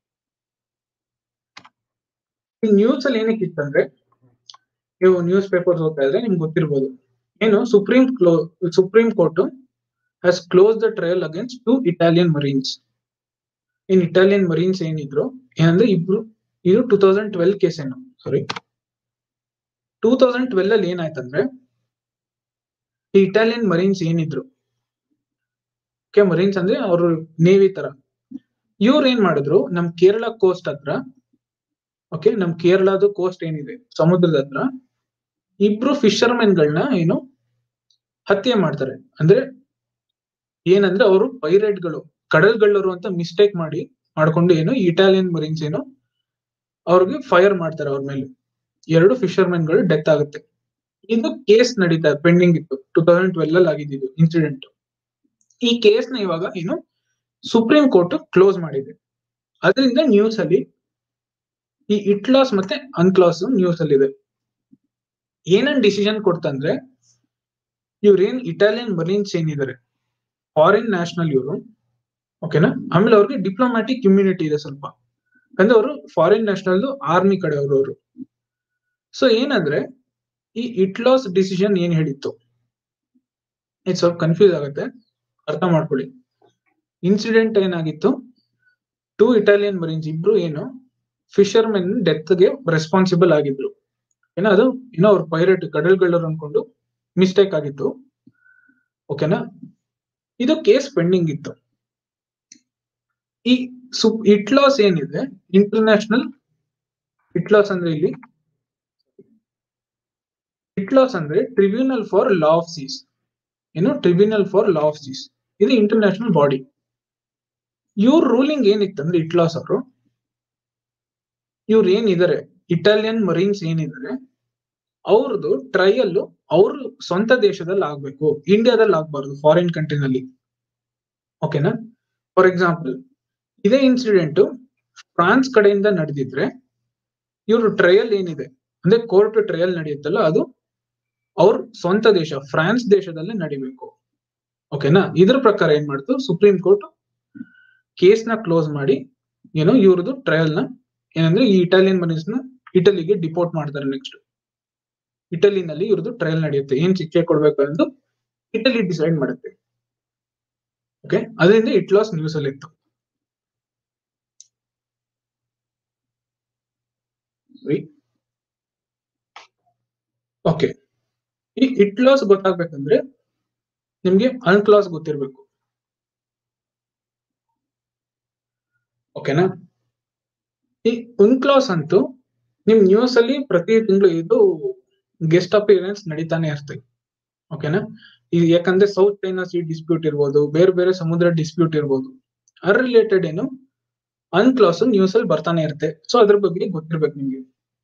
ನ್ಯೂಸ್ ಅಲ್ಲಿ ಏನಕ್ಕೆ ಇತ್ತಂದ್ರೆ ನೀವು ನ್ಯೂಸ್ ಪೇಪರ್ಸ್ ಓದ್ತಾ ಇದ್ರೆ ನಿಮ್ಗೆ ಗೊತ್ತಿರ್ಬೋದು ಏನು ಸುಪ್ರೀಂ ಕ್ಲೋ supreme court has close the trial against two Italian marines in Italian marines ಏನಿದ್ರು ಏನಂದ್ರೆ ಇಬ್ರು ಇದು ಟೂ ತೌಸಂಡ್ ಟ್ವೆಲ್ ಕೇಸ್ ಏನು ಸಾರಿ ಟೂ ತೌಸಂಡ್ ಟ್ವೆಲ್ ಅಲ್ಲಿ ಏನಾಯ್ತಂದ್ರೆ ಈ ಇಟಾಲಿಯನ್ ಮರೀನ್ಸ್ ಏನಿದ್ರು ಓಕೆ ಮರೀನ್ಸ್ ಅಂದ್ರೆ ಅವರು ನೇವಿ ತರ ಇವ್ರು ಏನ್ ಮಾಡಿದ್ರು ನಮ್ ಕೇರಳ ಕೋಸ್ಟ್ ಹತ್ರ ಓಕೆ ನಮ್ ಕೇರಳದ ಕೋಸ್ಟ್ ಏನಿದೆ ಸಮುದ್ರದ ಹತ್ರ ಇಬ್ರು ಫಿಶರ್ಮೆನ್ ಗಳನ್ನ ಏನು ಹತ್ಯೆ ಮಾಡ್ತಾರೆ ಅಂದ್ರೆ ಏನಂದ್ರೆ ಅವರು ಪೈರೇಟ್ಗಳು ಕಡಲ್ಗಳ್ಳರು ಅಂತ ಮಿಸ್ಟೇಕ್ ಮಾಡಿ ಮಾಡ್ಕೊಂಡು ಏನು ಇಟಾಲಿಯನ್ ಮರೀನ್ಸ್ ಏನು ಅವ್ರಿಗೆ ಫೈರ್ ಮಾಡ್ತಾರೆ ಅವ್ರ ಮೇಲೆ ಎರಡು ಫಿಶರ್ಮೆನ್ ಗಳು ಡೆತ್ ಆಗುತ್ತೆ ಇದು ಕೇಸ್ ನಡೀತಾ ಪೆಂಡಿಂಗ್ ಇತ್ತು ಟೂ ತೌಸಂಡ್ ಟ್ವೆಲ್ ಅಲ್ಲಿ ಆಗಿದ್ದು ಇನ್ಸಿಡೆಂಟ್ ಈ ಕೇಸ್ ನ ಇವಾಗ ಏನು ಸುಪ್ರೀಂ ಕೋರ್ಟ್ ಕ್ಲೋಸ್ ಮಾಡಿದೆ ಅದರಿಂದ ನ್ಯೂಸ್ ಅಲ್ಲಿ ಈ ಇಟ್ಲಾಸ್ ಮತ್ತೆ ಅನ್ಕ್ಲಾಸ್ ನ್ಯೂಸ್ ಅಲ್ಲಿ ಇದೆ ಏನನ್ ಡಿಸಿಷನ್ ಕೊಡ್ತಂದ್ರೆ ಇವ್ರೇನ್ ಇಟಾಲಿಯನ್ ಮರೀನ್ಸ್ ಏನಿದ್ದಾರೆ ಫಾರಿನ್ ನ್ಯಾಷನಲ್ ಇವರು ಓಕೆನಾ ಆಮೇಲೆ ಅವ್ರಿಗೆ ಡಿಪ್ಲೊಮ್ಯಾಟಿಕ್ ಇಮ್ಯುನಿಟಿ ಇದೆ ಸ್ವಲ್ಪ ಅಂದ್ರೆ ಅವರು ಫಾರಿನ್ ನ್ಯಾಷನಲ್ ಆರ್ಮಿ ಕಡೆ ಅವರು ಅವರು ಸೊ ಏನಂದ್ರೆ ಈ ಇಟ್ಲಾಸ್ ಡಿಸಿಷನ್ ಏನ್ ಹೇಳಿತ್ತು ಇದು ಸ್ವಲ್ಪ ಕನ್ಫ್ಯೂಸ್ ಆಗುತ್ತೆ ಅರ್ಥ ಮಾಡ್ಕೊಳ್ಳಿ ಇನ್ಸಿಡೆಂಟ್ ಏನಾಗಿತ್ತು ಟೂ ಇಟಾಲಿಯನ್ ಮರೀನ್ಸ್ ಇಬ್ರು ಏನು ಫಿಶರ್ಮೆನ್ ಡೆತ್ಗೆ ರೆಸ್ಪಾನ್ಸಿಬಲ್ ಆಗಿದ್ರು ಏನೋ ಅದು ಏನೋ ಅವ್ರ ಪೈರೇಟ್ ಕಡಲ್ಗಳರು ಅನ್ಕೊಂಡು ಮಿಸ್ಟೇಕ್ ಆಗಿತ್ತು ಓಕೆನಾ ಇದು ಕೇಸ್ ಪೆಂಡಿಂಗ್ ಇತ್ತು ಈ ಸುಪ್ ಇಟ್ಲಾಸ್ ಏನಿದೆ ಇಂಟರ್ನ್ಯಾಷನಲ್ ಇಟ್ಲಾಸ್ ಅಂದ್ರೆ ಇಲ್ಲಿ ಇಟ್ಲಾಸ್ ಅಂದ್ರೆ tribunal for law of seas ಏನು tribunal for law of seas ಇದು ಇಂಟರ್ನ್ಯಾಷನಲ್ ಬಾಡಿ ಇವ್ರ ರೂಲಿಂಗ್ ಏನಿತ್ತು ಅಂದ್ರೆ ಇಟ್ಲಾಸ್ ಅವರು ಇವ್ರು ಏನಿದ್ದಾರೆ ಇಟಾಲಿಯನ್ ಮರೀನ್ಸ್ ಏನಿದ್ದಾರೆ ಅವ್ರದ್ದು ಟ್ರಯಲ್ ಅವ್ರ ಸ್ವಂತ ದೇಶದಲ್ಲಿ ಆಗ್ಬೇಕು ಇಂಡಿಯಾದಲ್ಲಿ ಆಗ್ಬಾರ್ದು ಫಾರಿನ್ ಕಂಟ್ರಿನಲ್ಲಿ ಓಕೆನಾ ಫಾರ್ ಎಕ್ಸಾಂಪಲ್ ಇದೇ ಇನ್ಸಿಡೆಂಟ್ ಫ್ರಾನ್ಸ್ ಕಡೆಯಿಂದ ನಡೆದಿದ್ರೆ ಇವ್ರ ಟ್ರಯಲ್ ಏನಿದೆ ಅಂದ್ರೆ ಕೋರ್ಟ್ ಟ್ರಯಲ್ ನಡೆಯುತ್ತಲ್ಲ ಅದು ಅವ್ರ ಸ್ವಂತ ದೇಶ ಫ್ರಾನ್ಸ್ ದೇಶದಲ್ಲೇ ನಡಿಬೇಕು ಓಕೆನಾ ಇದ್ರ ಪ್ರಕಾರ ಏನ್ ಮಾಡ್ತು ಸುಪ್ರೀಂ ಕೋರ್ಟ್ ಕೇಸ್ ನ ಕ್ಲೋಸ್ ಮಾಡಿ ಏನೋ ಇವ್ರದ್ದು ಟ್ರಯಲ್ ನ ಏನಂದ್ರೆ ಈ ಇಟಾಲಿಯನ್ ಮನೀಸ್ ನ ಇಟಲಿಗೆ ಡಿಪೋರ್ಟ್ ಮಾಡ್ತಾರೆ ನೆಕ್ಸ್ಟ್ ಇಟಲಿನಲ್ಲಿ ಇವ್ರದ್ದು ಟ್ರಯಲ್ ನಡೆಯುತ್ತೆ ಏನ್ ಶಿಕ್ಷೆ ಕೊಡ್ಬೇಕು ಎಂದು ಇಟಲಿ ಡಿಸೈಡ್ ಮಾಡುತ್ತೆ ಓಕೆ ಅದರಿಂದ ಇಟ್ಲಾಸ್ ನ್ಯೂಸ್ ಅಲ್ಲಿ ಇತ್ತು ಓಕೆ ಈ ಇಟ್ಲಾಸ್ ಗೊತ್ತಾಗ್ಬೇಕಂದ್ರೆ ನಿಮ್ಗೆ ಅನ್ಕ್ಲಾಸ್ ಗೊತ್ತಿರ್ಬೇಕು ಓಕೆನಾ ಈ ಉನ್ಕ್ಲಾಸ್ ಅಂತೂ ನಿಮ್ ನ್ಯೂಸ್ ಅಲ್ಲಿ ಪ್ರತಿ ತಿಂಗಳು ಇದು ಗೆಸ್ಟ್ ಅಪಿಯರೆನ್ಸ್ ನಡೀತಾನೆ ಇರ್ತದೆ ಓಕೆನಾ ಇದು ಯಾಕಂದ್ರೆ ಸೌತ್ ಚೈನಾ ಸೀ ಡಿಸ್ಪ್ಯೂಟ್ ಇರ್ಬೋದು ಬೇರೆ ಬೇರೆ ಸಮುದ್ರ ಡಿಸ್ಪ್ಯೂಟ್ ಇರ್ಬೋದು ಅನ್ರಿಲೇಟೆಡ್ ಏನು ಅನ್ಕ್ಲಾಸ್ ನ್ಯೂಸ್ ಅಲ್ಲಿ ಬರ್ತಾನೆ ಇರುತ್ತೆ ಸೊ ಅದ್ರ ಬಗ್ಗೆ ಗೊತ್ತಿರ್ಬೇಕು ನಿಮ್ಗೆ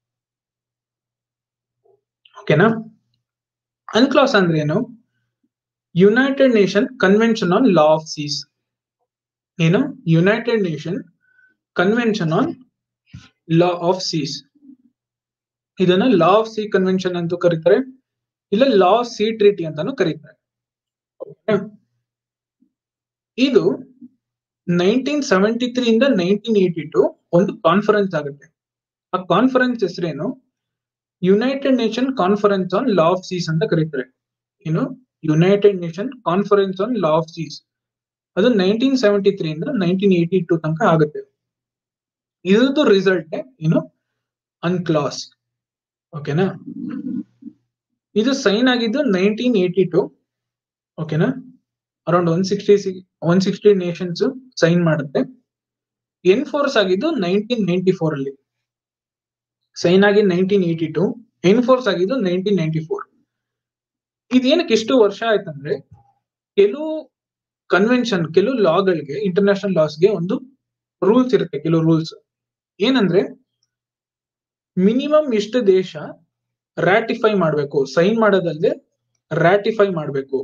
ಓಕೆನಾ ಅನ್ಕ್ಲಾಸ್ ಅಂದ್ರೆ ಏನು United nation convention on law of seas ಏನು United nation convention on law of seas ಇದನ್ನ ಲಾ ಆಫ್ ಸಿ ಕನ್ವೆನ್ಷನ್ ಅಂತ ಕರೀತಾರೆ ಇಲ್ಲ ಲಾ ಆಫ್ ಸಿ ಟ್ರೀಟಿ ಅಂತಾನು ಕರೀತಾರೆ Okay? ಇದು ನೈನ್ಟೀನ್ ಸೆವೆಂಟಿ ತ್ರೀ ಇಂದ ನೈನ್ಟೀನ್ ಏಟಿ ಟು ಒಂದು ಕಾನ್ಫರೆನ್ಸ್ ಆಗುತ್ತೆ ಆ ಕಾನ್ಫರೆನ್ಸ್ ಹೆಸರೇನು united nation conference on law of seas ಅಂತ ಕರೀತಾರೆ ಏನು United nation conference on law of seas ಅದು ನೈನ್ಟೀನ್ ಸೆವೆಂಟಿ ತ್ರೀ ಇಂದ ನೈನ್ಟೀನ್ ಏಟಿ ಟು ತನಕ ಆಗುತ್ತೆ ಇದ್ರದ್ದು ರಿಸಲ್ಟ್ ಏನು ಅನ್ಕ್ಲಾಸ್ ಓಕೆನಾ ಇದು ಸೈನ್ ಆಗಿದ್ದು ನೈನ್ಟೀನ್ ಏಟಿ ಟು ಓಕೆನಾ around one sixty one sixty nations sign ಮಾಡುತ್ತೆ ಎನ್ಫೋರ್ಸ್ ಆಗಿದ್ದು ನೈನ್ಟೀನ್ ನೈನ್ಟಿ ಫೋರ್ ಅಲ್ಲಿ ಸೈನ್ ಆಗಿ ನೈನ್ಟೀನ್ ಏಟಿ ಟು ಎನ್ಫೋರ್ಸ್ ಆಗಿದ್ದು ನೈನ್ಟೀನ್ ನೈನ್ಟಿ ಫೋರ್ ಇದೇನಕ್ಕೆ ಎಷ್ಟು ವರ್ಷ ಆಯ್ತಂದ್ರೆ ಕೆಲವು ಕನ್ವೆನ್ಷನ್ ಕೆಲವು ಲಾಗಳಿಗೆ ಇಂಟರ್ನ್ಯಾಷನಲ್ ಲಾಸ್ಗೆ ಒಂದು ರೂಲ್ಸ್ ಇರುತ್ತೆ ಕೆಲವು ರೂಲ್ಸ್ ಏನಂದ್ರೆ ಮಿನಿಮಮ್ ಇಷ್ಟು ದೇಶ ರಾಟಿಫೈ ಮಾಡಬೇಕು ಸೈನ್ ಮಾಡೋದಲ್ಲದೆ ರಾಟಿಫೈ ಮಾಡಬೇಕು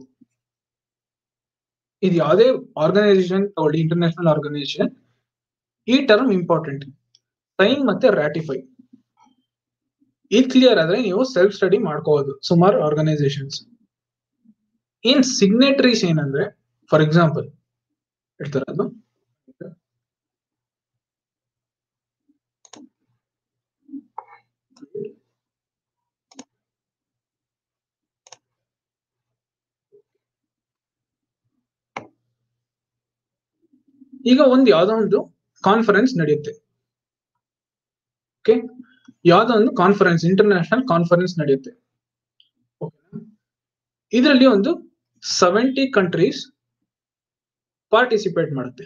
ಇದು ಯಾವುದೇ ಆರ್ಗನೈಸೇಷನ್ ತಗೊಳ್ಳಿ ಇಂಟರ್ನ್ಯಾಷನಲ್ ಆರ್ಗನೈಸೇಷನ್ ಈ ಟರ್ಮ್ ಇಂಪಾರ್ಟೆಂಟ್ ಸೈನ್ ಮತ್ತೆ ರಾಟಿಫೈ ಇದು ಕ್ಲಿಯರ್ ಆದ್ರೆ ನೀವು ಸೆಲ್ಫ್ ಸ್ಟಡಿ ಮಾಡ್ಕೋಬಹುದು ಸುಮಾರು ಆರ್ಗನೈಸೇಷನ್ಸ್ ಏನ್ ಸಿಗ್ನೇಟರೀಸ್ ಏನಂದ್ರೆ ಫಾರ್ ಎಕ್ಸಾಂಪಲ್ ಹೇಳ್ತಾರೆ ಅದು ಈಗ ಒಂದು ಯಾವ್ದೋ ಒಂದು ಕಾನ್ಫರೆನ್ಸ್ ನಡೆಯುತ್ತೆ ಓಕೆ ಯಾವ್ದೋ ಒಂದು ಕಾನ್ಫರೆನ್ಸ್ ಇಂಟರ್ನ್ಯಾಷನಲ್ ಕಾನ್ಫರೆನ್ಸ್ ನಡೆಯುತ್ತೆ ಇದರಲ್ಲಿ ಒಂದು ಸೆವೆಂಟಿ ಕಂಟ್ರೀಸ್ ಪಾರ್ಟಿಸಿಪೇಟ್ ಮಾಡುತ್ತೆ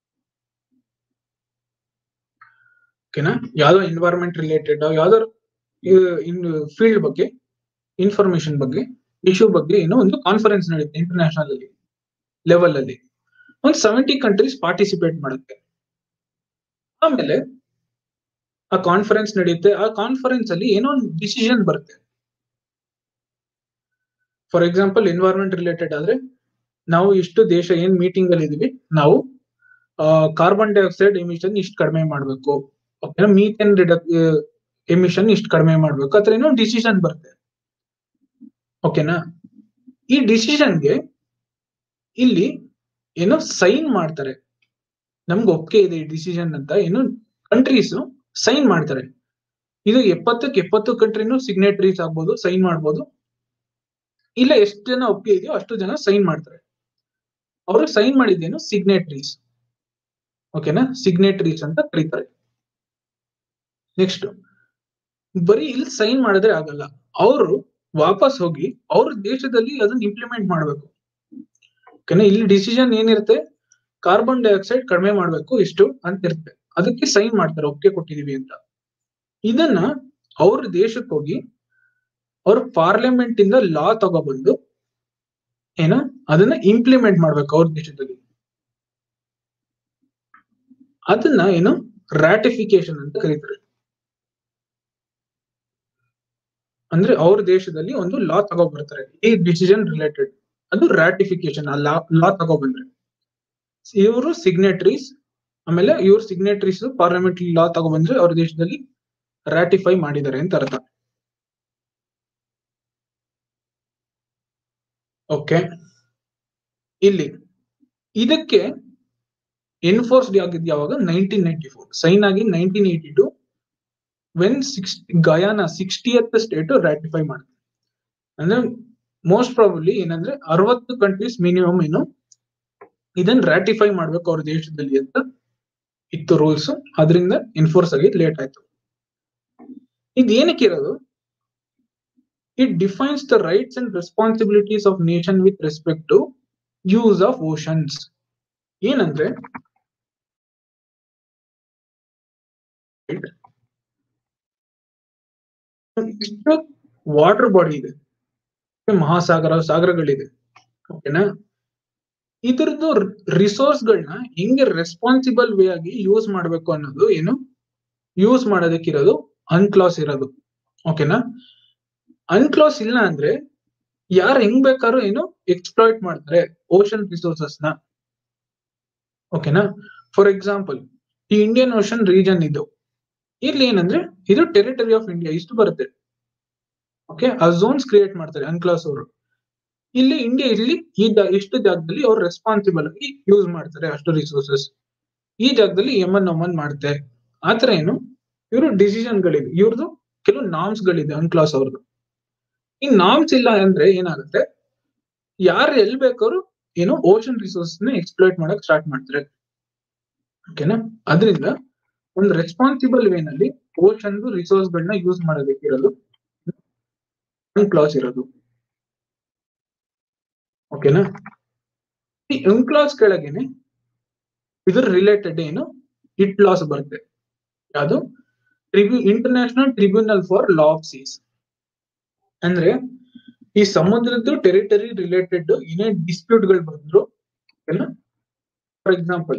ಓಕೆನಾ ಯಾವ್ದೋ ಎನ್ವೈರನ್ಮೆಂಟ್ ರಿಲೇಟೆಡ್ ಯಾವ್ದೋ ಫೀಲ್ಡ್ ಬಗ್ಗೆ ಇನ್ಫಾರ್ಮೇಶನ್ ಬಗ್ಗೆ ಇಶ್ಯೂ ಬಗ್ಗೆ ಏನೋ ಒಂದು ಕಾನ್ಫರೆನ್ಸ್ ನಡೆಯುತ್ತೆ ಇಂಟರ್ನ್ಯಾಷನಲ್ ಅಲ್ಲಿ ಲೆವೆಲ್ ಅಲ್ಲಿ ಒಂದು ಸೆವೆಂಟಿ ಕಂಟ್ರೀಸ್ ಪಾರ್ಟಿಸಿಪೇಟ್ ಮಾಡುತ್ತೆ ಆಮೇಲೆ ಆ ಕಾನ್ಫರೆನ್ಸ್ ನಡೆಯುತ್ತೆ ಆ ಕಾನ್ಫರೆನ್ಸ್ ಅಲ್ಲಿ ಏನೋ ಒಂದು ಡಿಸಿಷನ್ ಬರುತ್ತೆ ಫಾರ್ ಎಕ್ಸಾಂಪಲ್ ಎನ್ವೈರನ್ಮೆಂಟ್ ರಿಲೇಟೆಡ್ ಆದ್ರೆ ನಾವು ಇಷ್ಟು ದೇಶ ಏನ್ ಮೀಟಿಂಗ್ ಅಲ್ಲಿ ಇದೀವಿ ನಾವು ಕಾರ್ಬನ್ ಡೈಆಕ್ಸೈಡ್ ಎಮಿಷನ್ ಇಷ್ಟು ಕಡಿಮೆ ಮಾಡಬೇಕು ಓಕೆನಾ ಮೀಥೇನ್ ಎಮಿಷನ್ ಇಷ್ಟು ಕಡಿಮೆ ಮಾಡ್ಬೇಕು ಆತರ ಏನೋ ಡಿಸಿಷನ್ ಬರುತ್ತೆ ಓಕೆನಾ ಈ ಡಿಸಿಷನ್ಗೆ ಇಲ್ಲಿ ಏನೋ ಸೈನ್ ಮಾಡ್ತಾರೆ ನಮ್ಗೆ ಒಪ್ಪಿಗೆ ಇದೆ ಈ ಡಿಸಿಷನ್ ಅಂತ ಏನು ಕಂಟ್ರೀಸ್ ಸೈನ್ ಮಾಡ್ತಾರೆ ಇದು ಎಪ್ಪತ್ತಕ್ಕೆ ಎಪ್ಪತ್ತು ಕಂಟ್ರಿನೂ ಸಿಗ್ನೇಟರೀಸ್ ಆಗ್ಬೋದು ಸೈನ್ ಮಾಡ್ಬೋದು ಇಲ್ಲ ಎಷ್ಟು ಜನ ಒಪ್ಪಿಗೆ ಇದೆಯೋ ಅಷ್ಟು ಜನ ಸೈನ್ ಮಾಡ್ತಾರೆ ಅವರು ಸೈನ್ ಮಾಡಿದ್ದೇನು ಸಿಗ್ನೇಟರೀಸ್ ಓಕೆನಾ ಸಿಗ್ನೇಟರೀಸ್ ಅಂತ ಕರೀತಾರೆ ನೆಕ್ಸ್ಟ್ ಬರೀ ಇಲ್ಲಿ ಸೈನ್ ಮಾಡಿದ್ರೆ ಆಗಲ್ಲ ಅವರು ವಾಪಸ್ ಹೋಗಿ ಅವ್ರ ದೇಶದಲ್ಲಿ ಅದನ್ನ ಇಂಪ್ಲಿಮೆಂಟ್ ಮಾಡ್ಬೇಕು ಓಕೆನಾ ಇಲ್ಲಿ ಡಿಸಿಷನ್ ಏನಿರುತ್ತೆ ಕಾರ್ಬನ್ ಡೈಆಕ್ಸೈಡ್ ಕಡಿಮೆ ಮಾಡ್ಬೇಕು ಇಷ್ಟು ಅಂತ ಇರುತ್ತೆ ಅದಕ್ಕೆ ಸೈನ್ ಮಾಡ್ತಾರೆ ಒಪ್ಪಿಗೆ ಕೊಟ್ಟಿದೀವಿ ಅಂತ ಇದನ್ನ ಅವ್ರ ದೇಶಕ್ಕೆ ಹೋಗಿ ಅವ್ರ ಪಾರ್ಲಿಮೆಂಟ್ ಇಂದ ಲಾ ತಗೊಬಂದು ಏನು ಅದನ್ನ ಇಂಪ್ಲಿಮೆಂಟ್ ಮಾಡ್ಬೇಕು ಅವ್ರ ದೇಶದಲ್ಲಿ ಅದನ್ನ ಏನು ರಾಟಿಫಿಕೇಶನ್ ಅಂತ ಕರೀತಾರೆ ಅಂದ್ರೆ ಅವ್ರ ದೇಶದಲ್ಲಿ ಒಂದು ಲಾ ತಗೊಬರ್ತಾರೆ ಈ ಡಿಸಿಷನ್ ರಿಲೇಟೆಡ್ ಅದು ರಾಟಿಫಿಕೇಶನ್ ಆ ಲಾ ಲಾ ತಗೊಬಂದ್ರೆ ಇವರು ಸಿಗ್ನೇಟರೀಸ್ ಆಮೇಲೆ ಇವ್ರ ಸಿಗ್ನೇಟರೀಸ್ ಪಾರ್ಲಿಮೆಂಟ್ ಲಾ ತಗೊಬಂದ್ರೆ ಅವ್ರ ದೇಶದಲ್ಲಿ ರಾಟಿಫೈ ಮಾಡಿದ್ದಾರೆ ಅಂತ ಅರ್ಥ ಓಕೆ ಇಲ್ಲಿ ಇದಕ್ಕೆ ಎನ್ಫೋರ್ಸ್ಡ್ ಆಗಿದ್ ಯಾವಾಗ ನೈನ್ಟೀನ್ ನೈನ್ಟಿ ಫೋರ್ ಸೈನ್ ಆಗಿ nineteen eighty two when six Guyana sixtieth state ratify ಮಾಡುತ್ತೆ ಅಂದ್ರೆ ಮೋಸ್ಟ್ ಪ್ರಾಬಬ್ಲಿ ಏನಂದ್ರೆ ಅರವತ್ತು ಕಂಟ್ರೀಸ್ ಮಿನಿಮಮ್ ಏನು ಇದನ್ನ ರಾಟಿಫೈ ಮಾಡ್ಬೇಕು ಅವ್ರ ದೇಶದಲ್ಲಿ ಅಂತ ಇತ್ತು ರೂಲ್ಸ್ ಅದರಿಂದ ಎನ್ಫೋರ್ಸ್ ಆಗಿ ಲೇಟ್ ಆಯ್ತು ಇದು ಏನಕ್ಕೆ ಇರೋದು it defines the rights and responsibilities of nation with respect to use of oceans ಏನಂದ್ರೆ ಇಷ್ಟು ವಾಟರ್ ಬಾಡಿ ಇದೆ ಮಹಾಸಾಗರ ಸಾಗರಗಳಿದೆ ಓಕೆನಾ ಇದ್ರದ್ದು ರಿಸೋರ್ಸ್ ಗಳನ್ನ ಹೆಂಗೆ ರೆಸ್ಪಾನ್ಸಿಬಲ್ ವೇ ಆಗಿ ಯೂಸ್ ಮಾಡ್ಬೇಕು ಅನ್ನೋದು ಏನು ಯೂಸ್ ಮಾಡೋದಕ್ಕಿರೋದು ಅನ್ಕ್ಲಾಸ್ ಇರೋದು ಓಕೆನಾ ಅನ್ಕ್ಲಾಸ್ ಇಲ್ಲ ಅಂದ್ರೆ ಯಾರು ಹೆಂಗ್ ಬೇಕಾದ್ರೂ ಏನು ಎಕ್ಸ್ಪ್ಲಾಯ್ಟ್ ಮಾಡ್ತಾರೆ ಓಷನ್ ರಿಸೋರ್ಸಸ್ ನ ಓಕೆನಾ ಫಾರ್ ಎಕ್ಸಾಂಪಲ್ ಈ ಇಂಡಿಯನ್ ಓಷನ್ ರೀಜನ್ ಇದು ಇಲ್ಲಿ ಏನಂದ್ರೆ ಇದು ಟೆರಿಟರಿ ಆಫ್ ಇಂಡಿಯಾ ಇಷ್ಟು ಬರುತ್ತೆ ಓಕೆ ಆ ಝೋನ್ಸ್ ಕ್ರಿಯೇಟ್ ಮಾಡ್ತಾರೆ ಅನ್ಕ್ಲಾಸ್ ಅವರು ಇಲ್ಲಿ ಇಂಡಿಯಾ ಇಲ್ಲಿ ಈ ಜಾ- ಇಷ್ಟು ಜಾಗದಲ್ಲಿ ಅವ್ರು ರೆಸ್ಪಾನ್ಸಿಬಲ್ ಆಗಿ ಯೂಸ್ ಮಾಡ್ತಾರೆ ಅಷ್ಟು ರಿಸೋರ್ಸಸ್ ಈ ಜಾಗದಲ್ಲಿ ಎಮನ್ ಒಮನ್ ಮಾಡುತ್ತೆ ಆತರ ಏನು ಇವರು ಡಿಸಿಷನ್ ಗಳಿದೆ ಇವ್ರದ್ದು ಕೆಲವು ನಾಮ್ಸ್ ಗಳಿದೆ ಅನ್ಕ್ಲಾಸ್ ಅವ್ರದ್ದು ಈ ನಾಮ್ಸ್ ಇಲ್ಲ ಅಂದ್ರೆ ಏನಾಗುತ್ತೆ ಯಾರು ಎಲ್ ಬೇಕಾದ್ರು ಏನು ಓಷನ್ ರಿಸೋರ್ಸ್ ನ ಎಕ್ಸ್ಪ್ಲೋಟ್ ಮಾಡಕ್ ಸ್ಟಾರ್ಟ್ ಮಾಡ್ತಾರೆ ಓಕೆನಾ ಅದರಿಂದ ಒಂದು ರೆಸ್ಪಾನ್ಸಿಬಲ್ ವೇನಲ್ಲಿ ಓಷನ್ ರಿಸೋರ್ಸ್ ಗಳನ್ನ ಯೂಸ್ ಮಾಡೋದಕ್ಕಿರೋದು ಕ್ಲಾಸ್ ಇರೋದು ಓಕೆನಾ ಈ ಕ್ಲಾಸ್ ಕೆಳಗೇನೆ ಇದ್ರ ರಿಲೇಟೆಡ್ ಏನು ಇಟ್ ಲಾಸ್ ಬರುತ್ತೆ ಯಾವುದು ಟ್ರಿಬ್ಯೂ international tribunal for law of seas ಅಂದ್ರೆ ಈ ಸಮುದ್ರದ್ದು ಟೆರಿಟರಿ ರಿಲೇಟೆಡ್ ಏನೇ ಡಿಸ್ಪ್ಯೂಟ್ ಗಳು ಬಂದ್ರು ಓಕೆನಾ ಫಾರ್ ಎಕ್ಸಾಂಪಲ್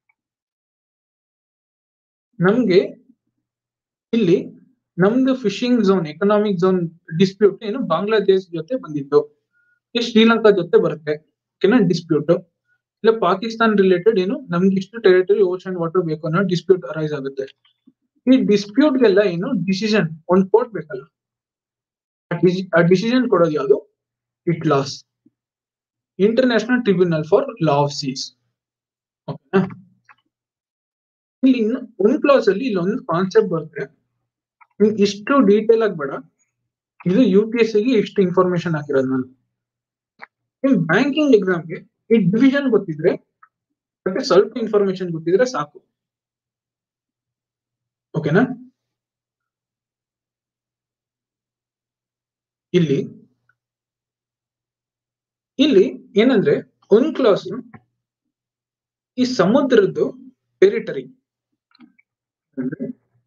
ನಮ್ಗೆ ಇಲ್ಲಿ ನಮ್ದು fishing zone economic zone dispute ಏನು ಬಾಂಗ್ಲಾದೇಶ್ ಜೊತೆ ಬಂದಿತ್ತು ಈ ಶ್ರೀಲಂಕಾ ಜೊತೆ ಬರುತ್ತೆ ಓಕೆನಾ ಡಿಸ್ಪ್ಯೂಟ್ ಇಲ್ಲ ಪಾಕಿಸ್ತಾನ್ ರಿಲೇಟೆಡ್ ಏನು ನಮ್ಗೆ ಇಷ್ಟು ಟೆರಿಟರಿ ಓಷನ್ ವಾಟರ್ ಬೇಕು ಅನ್ನೋ ಡಿಸ್ಪ್ಯೂಟ್ ಅರೈಸ್ ಆಗುತ್ತೆ ಈ ಡಿಸ್ಪ್ಯೂಟ್ ಗೆಲ್ಲ ಏನು ಡಿಸಿಷನ್ ಒಂದ್ ಕೋರ್ಟ್ ಬೇಕಲ್ಲ ಆ ಡಿಸಿಷನ್ ಕೊಡೋದು ಯಾವುದು ITLOS international tribunal for law of seas ಓಕೆನಾ ಇಲ್ಲಿ ಇನ್ನು ಒಂದ್ ಕ್ಲಾಸ್ ಅಲ್ಲಿ ಇಲ್ಲಿ ಒಂದು ಕಾನ್ಸೆಪ್ಟ್ ಬರುತ್ತೆ ನಿಮ್ಗೆ ಇಷ್ಟು ಡೀಟೇಲ್ ಆಗಿ ಬೇಡ ಇದು ಯು ಪಿ ಎಸ್ ಗೆ ಇಷ್ಟು ಇನ್ಫಾರ್ಮೇಶನ್ ಹಾಕಿರೋದು ನಾನು ನಿಮ್ ಬ್ಯಾಂಕಿಂಗ್ ಎಕ್ಸಾಮ್ಗೆ ಈ ಡಿವಿಷನ್ ಗೊತ್ತಿದ್ರೆ ಮತ್ತೆ ಸ್ವಲ್ಪ ಇನ್ಫಾರ್ಮೇಶನ್ ಗೊತ್ತಿದ್ರೆ ಸಾಕು ಓಕೆನಾ ಇಲ್ಲಿ ಇಲ್ಲಿ ಏನಂದ್ರೆ ಒಂದ್ ಕ್ಲಾಸ್ ಈ ಸಮುದ್ರದ್ದು ಟೆರಿಟರಿ ಅಂದ್ರೆ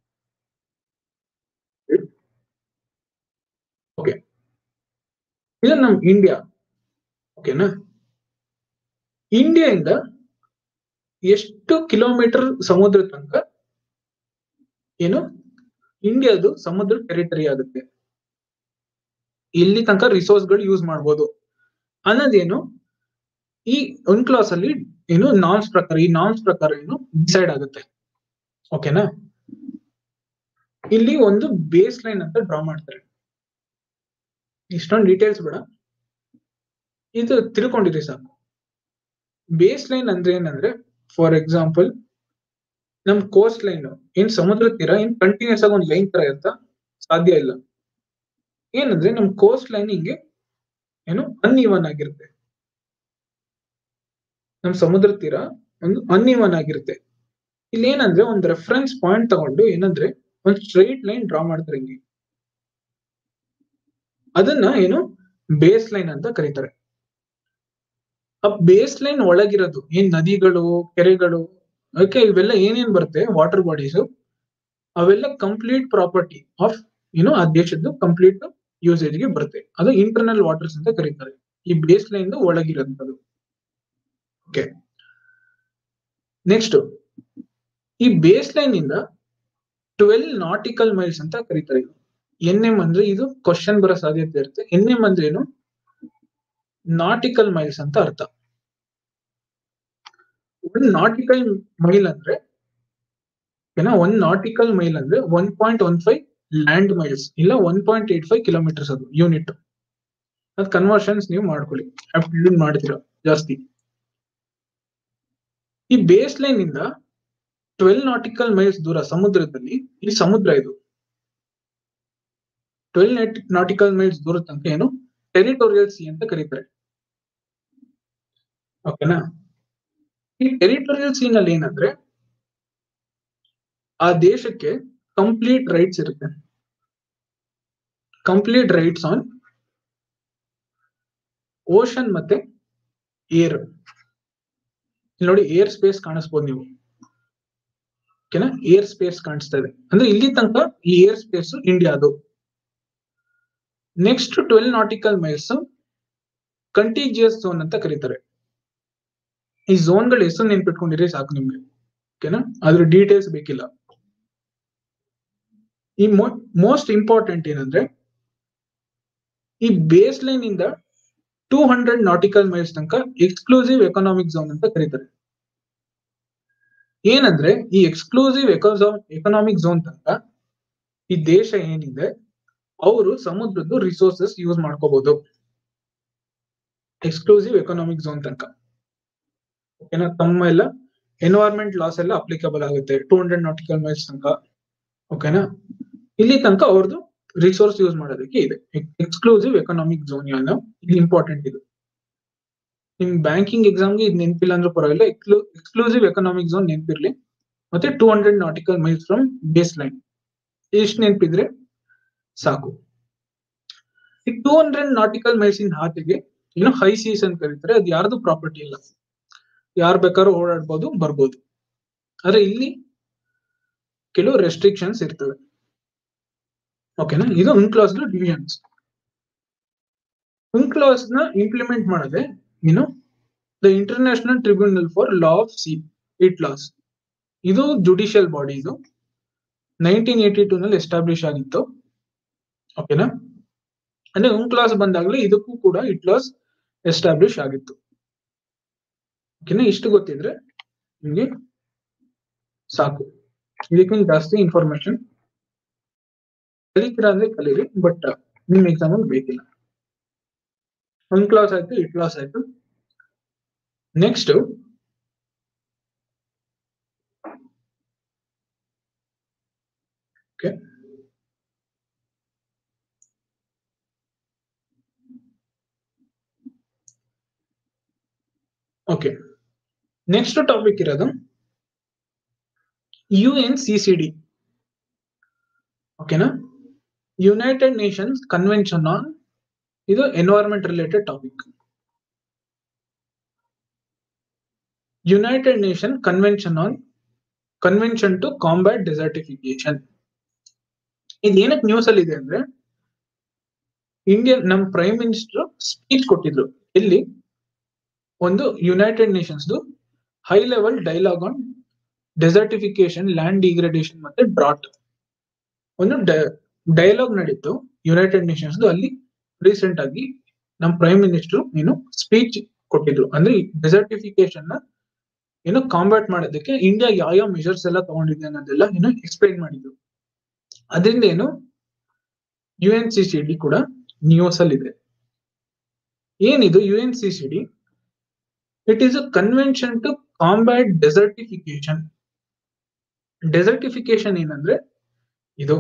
ಓಕೆ ಇದು ನಮ್ ಇಂಡಿಯಾ ಓಕೆನಾ ಇಂಡಿಯಾದಿಂದ ಎಷ್ಟು ಕಿಲೋಮೀಟರ್ ಸಮುದ್ರ ತನಕ ಏನು ಇಂಡಿಯಾದು ಸಮುದ್ರ ಟೆರಿಟರಿ ಆಗುತ್ತೆ ಇಲ್ಲಿ ತನಕ ರಿಸೋರ್ಸ್ ಗಳು ಯೂಸ್ ಮಾಡ್ಬೋದು ಅನ್ನೋದೇನು ಈ ಒಂದ್ ಕ್ಲಾಸ್ ಅಲ್ಲಿ ಏನು ನಾಮ್ಸ್ ಪ್ರಕಾರ ಈ ನಾಮ್ಸ್ ಪ್ರಕಾರ ಏನು ಡಿಸೈಡ್ ಆಗುತ್ತೆ ಓಕೆನಾ ಇಲ್ಲಿ ಒಂದು ಬೇಸ್ ಲೈನ್ ಅಂತ ಡ್ರಾ ಮಾಡ್ತಾರೆ ಇಷ್ಟೊಂದು ಡೀಟೇಲ್ಸ್ ಬೇಡ ಇದು ತಿಳ್ಕೊಂಡಿರಿ ಸಾಕು ಬೇಸ್ ಲೈನ್ ಅಂದ್ರೆ ಏನಂದ್ರೆ ಫಾರ್ ಎಕ್ಸಾಂಪಲ್ ನಮ್ ಕೋಸ್ಟ್ ಲೈನ್ ಏನ್ ಸಮುದ್ರ ತೀರ ಏನ್ ಕಂಟಿನ್ಯೂಸ್ ಆಗಿ ಒಂದು ಲೈನ್ ತರ ಇರುತ್ತಾ ಸಾಧ್ಯ ಇಲ್ಲ ಏನಂದ್ರೆ ನಮ್ ಕೋಸ್ಟ್ ಲೈನ್ ಹಿಂಗೆ ಏನು ಅನ್ಇವನ್ ಆಗಿರುತ್ತೆ ನಮ್ ಸಮುದ್ರ ತೀರ ಒಂದು ಅನ್ಇವನ್ ಆಗಿರುತ್ತೆ ಇಲ್ಲಿ ಏನಂದ್ರೆ ಒಂದು ರೆಫರೆನ್ಸ್ ಪಾಯಿಂಟ್ ತಗೊಂಡು ಏನಂದ್ರೆ ಒಂದು ಸ್ಟ್ರೈಟ್ ಲೈನ್ ಡ್ರಾ ಮಾಡ್ತಾರೆ ಹಿಂಗೆ ಅದನ್ನ ಏನು ಬೇಸ್ ಲೈನ್ ಅಂತ ಕರೀತಾರೆ ಆ ಬೇಸ್ ಲೈನ್ ಒಳಗಿರೋದು ಏನ್ ನದಿಗಳು ಕೆರೆಗಳು ಓಕೆ ಇವೆಲ್ಲ ಏನೇನ್ ಬರುತ್ತೆ ವಾಟರ್ ಬಾಡೀಸ್ ಅವೆಲ್ಲ ಕಂಪ್ಲೀಟ್ ಪ್ರಾಪರ್ಟಿ ಆಫ್ ಏನು ಆ ದೇಶದ್ದು ಕಂಪ್ಲೀಟ್ ಯೂಸೇಜ್ ಗೆ ಬರುತ್ತೆ ಅದು ಇಂಟರ್ನಲ್ ವಾಟರ್ಸ್ ಅಂತ ಕರೀತಾರೆ ಈ ಬೇಸ್ ಲೈನ್ ಒಳಗಿರೋದು ಓಕೆ ನೆಕ್ಸ್ಟ್ ಈ ಬೇಸ್ ಲೈನ್ ಇಂದ ಟ್ವೆಲ್ ನಾಟಿಕಲ್ ಮೈಲ್ಸ್ ಅಂತ ಕರೀತಾರೆ ಇದು ಎನ್ ಎಂ ಅಂದ್ರೆ ಇದು ಕ್ವಶನ್ ಬರೋ ಸಾಧ್ಯತೆ ಇರುತ್ತೆ ಎನ್ ಎಂ ಅಂದ್ರೆ ಏನು ನಾಟಿಕಲ್ ಮೈಲ್ಸ್ ಅಂತ ಅರ್ಥ ಒಂದು ನಾಟಿಕಲ್ ಮೈಲ್ ಅಂದ್ರೆ ಏನ ಒಂದ್ ನಾಟಿಕಲ್ ಮೈಲ್ ಅಂದ್ರೆ one point one five land miles ಇಲ್ಲ one point eight five kilometres ಅದು ಯೂನಿಟ್ ಅದ್ ಕನ್ವರ್ಷನ್ಸ್ ನೀವು ಮಾಡ್ಕೊಳ್ಳಿ ಆಪ್ಟಿಟ್ಯೂಡ್ ಮಾಡ್ತೀರಾ ಜಾಸ್ತಿ ಈ ಬೇಸ್ ಲೈನ್ ಇಂದ ಟ್ವೆಲ್ ನಾಟಿಕಲ್ ಮೈಲ್ಸ್ ದೂರ ಸಮುದ್ರದಲ್ಲಿ ಈ ಸಮುದ್ರ ಇದು ಟ್ವೆಲ್ ನಾಟಿಕಲ್ ಮೈಲ್ಸ್ ದೂರ ತನಕ ಏನು ಟೆರಿಟೋರಿಯಲ್ ಸಿ ಅಂತ ಕರೀತಾರೆ ಓಕೆನಾ ಈ ಟೆರಿಟೋರಿಯಲ್ ಸಿ ನಲ್ಲಿ ಏನಂದ್ರೆ ಆ ದೇಶಕ್ಕೆ ಕಂಪ್ಲೀಟ್ ರೈಟ್ಸ್ ಇರುತ್ತೆ ಕಂಪ್ಲೀಟ್ ರೈಟ್ಸ್ ಆನ್ ಓಷನ್ ಮತ್ತೆ ಏರ್ ನೋಡಿ ಏರ್ ಸ್ಪೇಸ್ ಕಾಣಿಸ್ಬೋದು ನೀವು ಓಕೆನಾ ಏರ್ ಸ್ಪೇಸ್ ಕಾಣಿಸ್ತಾ ಇದೆ ಅಂದ್ರೆ ಇಲ್ಲಿ ತನಕ ಈ ಏರ್ ಸ್ಪೇಸ್ ಇಂಡಿಯಾದು next twelve nautical miles contiguous zone ಅಂತ ಕರೀತಾರೆ ಈ ಝೋನ್ಗಳ ಹೆಸರು ನೆನ್ಪಿಟ್ಕೊಂಡಿರಿ ಸಾಕು ನಿಮ್ಗೆ ಓಕೆನಾ ಅದ್ರ ಡೀಟೇಲ್ಸ್ ಬೇಕಿಲ್ಲ ಈ ಮೋಸ್ಟ್ ಇಂಪಾರ್ಟೆಂಟ್ ಏನಂದ್ರೆ ಈ ಬೇಸ್ ಲೈನ್ ಇಂದ ಟೂ ಹಂಡ್ರೆಡ್ ನಾಟಿಕಲ್ ಮೈಲ್ಸ್ ತನಕ ಎಕ್ಸ್ಕ್ಲೂಸಿವ್ ಎಕನಾಮಿಕ್ ಝೋನ್ ಅಂತ ಕರೀತಾರೆ ಏನಂದ್ರೆ ಈ ಎಕ್ಸ್ಕ್ಲೂಸಿವ್ ಎಕನಾಮಿಕ್ ಝೋನ್ ತನಕ ಈ ದೇಶ ಏನಿದೆ ಅವರು ಸಮುದ್ರದ್ದು ರಿಸೋರ್ಸಸ್ ಯೂಸ್ ಮಾಡ್ಕೋಬಹುದು ಎಕ್ಸ್ಕ್ಲೂಸಿವ್ ಎಕನಾಮಿಕ್ ಝೋನ್ ತನಕ ಓಕೆನಾ ತಮ್ಮ ಎಲ್ಲ ಎನ್ವೈರ್ಮೆಂಟ್ ಲಾಸ್ ಎಲ್ಲ ಅಪ್ಲಿಕಬಲ್ ಆಗುತ್ತೆ ಟೂ ಹಂಡ್ರೆಡ್ ನಾಟಿಕಲ್ ಮೈಲ್ಸ್ ತನಕ ಓಕೆನಾ ಇಲ್ಲಿ ತನಕ ಅವ್ರದ್ದು ರಿಸೋರ್ಸ್ ಯೂಸ್ ಮಾಡೋದಕ್ಕೆ ಇದೆ ಎಕ್ಸ್ಕ್ಲೂಸಿವ್ ಎಕನಾಮಿಕ್ ಝೋನ್ ಏನೋ ಇದು ಇಂಪಾರ್ಟೆಂಟ್ ಇದು ನಿಮ್ ಬ್ಯಾಂಕಿಂಗ್ ಎಕ್ಸಾಮ್ಗೆ ಇದು ನೆನಪಿಲ್ಲ ಅಂದ್ರೆ ಪರವಾಗಿಲ್ಲ ಎಕ್ಸ್ಕ್ಲೂಸಿವ್ ಎಕನಾಮಿಕ್ ಝೋನ್ ನೆನಪಿರ್ಲಿ ಮತ್ತೆ two hundred nautical miles from baseline ಎಷ್ಟು ನೆನಪಿದ್ರೆ ಸಾಕು ಈ ಟೂ ಹಂಡ್ರೆಡ್ ನಾಟಿಕಲ್ ಮೈಲ್ಸ್ ಇನ್ ಹಾತಿಗೆ ಏನೋ ಹೈ ಸೀಸ್ ಅಂತ ಕರೀತಾರೆ ಅದು ಯಾರ್ದು ಪ್ರಾಪರ್ಟಿ ಇಲ್ಲ ಯಾರು ಬೇಕಾದ್ರೂ ಓಡಾಡ್ಬೋದು ಬರ್ಬೋದು ಆದ್ರೆ ಇಲ್ಲಿ ಕೆಲವು ರೆಸ್ಟ್ರಿಕ್ಷನ್ಸ್ ಇರ್ತವೆ ಓಕೆನಾ ಇದು ಉನ್ಕ್ಲಾಸ್ ಡಿವಿಷನ್ಸ್ ಉನ್ಕ್ಲಾಸ್ ನ ಇಂಪ್ಲಿಮೆಂಟ್ ಮಾಡದೆ ಏನು the international tribunal for law of sea ITLOS ಇದು ಜುಡಿಷಿಯಲ್ ಬಾಡಿ ಇದು ನೈನ್ಟೀನ್ ಏಟಿ ಟೂ ನಲ್ಲಿ ಎಸ್ಟಾಬ್ಲಿಷ್ ಆಗಿತ್ತು ಓಕೆನಾ ಅಂದ್ರೆ ಉನ್ಕ್ಲಾಸ್ ಬಂದಾಗ್ಲೇ ಇದಕ್ಕೂ ಕೂಡ ಇಟ್ ಲಾಸ್ ಎಸ್ಟಾಬ್ಲಿಷ್ ಆಗಿತ್ತು ಓಕೆನಾ ಇಷ್ಟು ಗೊತ್ತಿದ್ರೆ ನಿಮ್ಗೆ ಸಾಕು ಇದಕ್ಕಿಂತ ಜಾಸ್ತಿ ಇನ್ಫಾರ್ಮೇಶನ್ ಕಲಿತೀರಾ ಅಂದ್ರೆ ಕಲೀರಿ ಬಟ್ ನಿಮ್ ಎಕ್ಸಾಮ್ ಅಲ್ಲಿ ಬೇಕಿಲ್ಲ ಒಂದ್ ಕ್ಲಾಸ್ ಆಯ್ತು ಇಟ್ ಕ್ಲಾಸ್ ಆಯ್ತು next okay okay next topic ಇರೋದು U N C C D ಓಕೆನಾ ಯುನೈಟೆಡ್ ನೇಷನ್ಸ್ ಕನ್ವೆನ್ಷನ್ ಆನ್ ಇದು environment related topic united nation convention on convention to combat desertification ಇದು ಏನಕ್ಕೆ ನ್ಯೂಸ್ ಅಲ್ಲಿ ಇದೆ ಅಂದ್ರೆ ಇಂಡಿಯನ್ ನಮ್ಮ ಪ್ರೈಮ್ ಮಿನಿಸ್ಟರ್ ಸ್ಪೀಚ್ ಕೊಟ್ಟಿದ್ರು ಇಲ್ಲಿ ಒಂದು united nations high level dialogue on desertification land degradation ಮತ್ತೆ ಡ್ರಾಟ್ ಒಂದು ಡೈಲಾಗ್ ನಡೀತು ಯುನೈಟೆಡ್ ನೇಷನ್ಸ್ ಅಲ್ಲಿ ರೀಸೆಂಟ್ ಆಗಿ ನಮ್ಮ ಪ್ರೈಮ್ ಮಿನಿಸ್ಟರ್ ಏನು ಸ್ಪೀಚ್ ಕೊಟ್ಟಿದ್ರು ಅಂದ್ರೆ ಡೆಸರ್ಟಿಫಿಕೇಶನ್ ನ ಏನು ಕಾಂಬ್ಯಾಟ್ ಮಾಡೋದಕ್ಕೆ ಇಂಡಿಯಾ ಯಾವ ಯಾವ ಮೆಷರ್ಸ್ ಎಲ್ಲ ತಗೊಂಡಿದೆ ಅನ್ನೋದೆಲ್ಲ ಏನು ಎಕ್ಸ್ಪ್ಲೈನ್ ಮಾಡಿದ್ರು ಅದರಿಂದ ಏನು U N C C D ಕೂಡ ನ್ಯೂಸ್ ಅಲ್ಲಿ ಇದೆ ಏನಿದು U N C C D it is a convention to combat desertification desertification ಏನಂದ್ರೆ ಇದು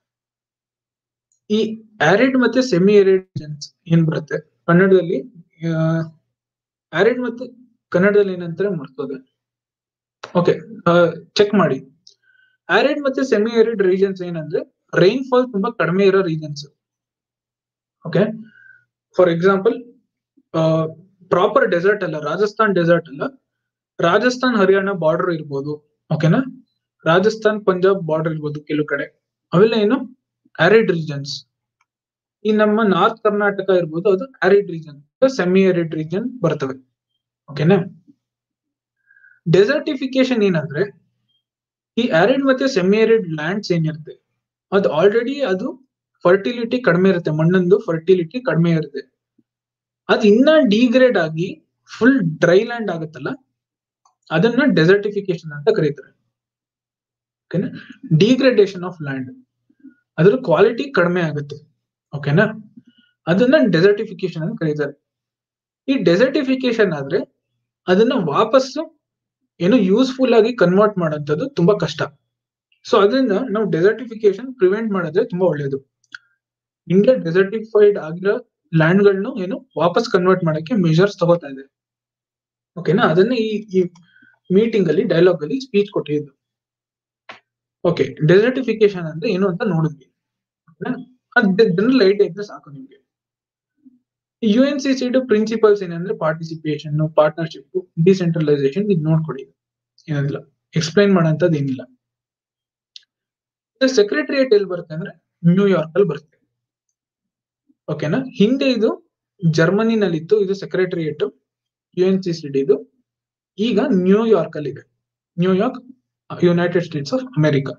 ಈ ಆರಿಡ್ ಮತ್ತೆ ಸೆಮಿ ಆರಿಡ್ ಏನ್ ಬರುತ್ತೆ ಕನ್ನಡದಲ್ಲಿ ಆರಿಡ್ ಮತ್ತೆ ಕನ್ನಡದಲ್ಲಿ ಏನಂತಾರೆ ಮರ್ತೋದೆ ಓಕೆ ಚೆಕ್ ಮಾಡಿ ಆರಿಡ್ ಮತ್ತೆ ಸೆಮಿ ಆರಿಡ್ ರೀಜನ್ಸ್ ಏನಂದ್ರೆ ರೈನ್ ಫಾಲ್ ತುಂಬಾ ಕಡಿಮೆ ಇರೋ regions okay for example proper desert ಅಲ್ಲ ರಾಜಸ್ಥಾನ್ ಡೆಸರ್ಟ್ ಅಲ್ಲ ರಾಜಸ್ಥಾನ್ ಹರಿಯಾಣ ಬಾರ್ಡರ್ ಇರ್ಬೋದು ಓಕೆನಾ ರಾಜಸ್ಥಾನ್ ಪಂಜಾಬ್ ಬಾರ್ಡರ್ ಇರ್ಬೋದು ಕೆಲವು ಕಡೆ ಅವೆಲ್ಲ ಏನು ಆರಿಡ್ ರೀಜನ್ಸ್ ಈ ನಮ್ಮ ನಾರ್ತ್ ಕರ್ನಾಟಕ ಇರ್ಬೋದು ಅದು arid region semi arid region ಬರ್ತವೆ ಓಕೆನಾ ಡೆಸರ್ಟಿಫಿಕೇಶನ್ ಏನಂದ್ರೆ ಈ ಆರಿಡ್ ಮತ್ತೆ ಸೆಮಿ ಆರಿಡ್ ಲ್ಯಾಂಡ್ಸ್ ಏನಿರುತ್ತೆ ಅದು ಆಲ್ರೆಡಿ ಅದು ಫರ್ಟಿಲಿಟಿ ಕಡಿಮೆ ಇರುತ್ತೆ ಮಣ್ಣಂದು ಫರ್ಟಿಲಿಟಿ ಕಡಿಮೆ ಇರುತ್ತೆ ಅದು ಇನ್ನ ಡಿಗ್ರೇಡ್ ಆಗಿ ಫುಲ್ ಡ್ರೈ ಲ್ಯಾಂಡ್ ಆಗುತ್ತಲ್ಲ ಅದನ್ನ ಡೆಸರ್ಟಿಫಿಕೇಶನ್ ಅಂತ ಕರೀತಾರೆ ಓಕೆನಾ ಡಿಗ್ರೇಡೇಷನ್ ಆಫ್ ಲ್ಯಾಂಡ್ ಅದ್ರ ಕ್ವಾಲಿಟಿ ಕಡಿಮೆ ಆಗುತ್ತೆ ಓಕೆನಾ ಅದನ್ನ ಡೆಸರ್ಟಿಫಿಕೇಶನ್ ಅಂತ ಕರೀತಾರೆ ಈ ಡೆಸರ್ಟಿಫಿಕೇಶನ್ ಆದ್ರೆ ಅದನ್ನ ವಾಪಸ್ಸು ಏನು ಯೂಸ್ಫುಲ್ ಆಗಿ ಕನ್ವರ್ಟ್ ಮಾಡೋಂಥದ್ದು ತುಂಬಾ ಕಷ್ಟ ಸೊ ಅದರಿಂದ ನಾವು ಡೆಸರ್ಟಿಫಿಕೇಶನ್ ಪ್ರಿವೆಂಟ್ ಮಾಡಿದ್ರೆ ತುಂಬಾ ಒಳ್ಳೇದು ಇಂಡಿಯಾ ಡೆಸರ್ಟಿಫೈಡ್ ಆಗಿರೋ ಲ್ಯಾಂಡ್ ಗಳನ್ನ ಏನು ವಾಪಸ್ ಕನ್ವರ್ಟ್ ಮಾಡಕ್ಕೆ ಮೆಜರ್ಸ್ ತಗೋತಾ ಇದೆ ಓಕೆನಾ ಅದನ್ನ ಈ ಈ ಮೀಟಿಂಗ್ ಅಲ್ಲಿ ಡೈಲಾಗ್ ಅಲ್ಲಿ ಸ್ಪೀಚ್ ಕೊಟ್ಟಿದ್ದು ಓಕೆ ಡೆಸರ್ಟಿಫಿಕೇಶನ್ ಅಂದ್ರೆ ಏನು ಅಂತ ನೋಡಿದ್ವಿ ಜನರಲ್ ಐಡಿಯಾ ಇದ್ರೆ ಸಾಕು ನಿಮ್ಗೆ U N C C principles ಏನಂದ್ರೆ ಪಾರ್ಟಿಸಿಪೇಷನ್ ಪಾರ್ಟ್ನರ್ಶಿಪ್ ಡಿಸೆಂಟ್ರಲೈಸೇಷನ್ ಇದು ನೋಡ್ಕೊಡಿ ಏನಿಲ್ಲ ಎಕ್ಸ್ಪ್ಲೈನ್ ಮಾಡೋಂಥದ್ದು ಏನಿಲ್ಲ ಸೆಕ್ರೆಟರಿಯೇಟ್ ಎಲ್ಲಿ ಬರುತ್ತೆ ಅಂದ್ರೆ ನ್ಯೂಯಾರ್ಕ್ ಅಲ್ಲಿ ಬರುತ್ತೆ ಓಕೆನಾ ಹಿಂದೆ ಇದು ಜರ್ಮನಿನಲ್ಲಿತ್ತು ಇದು secretariat U N C C D ಇದು ಈಗ ನ್ಯೂಯಾರ್ಕ್ ಅಲ್ಲಿ ಇದೆ New York United States of America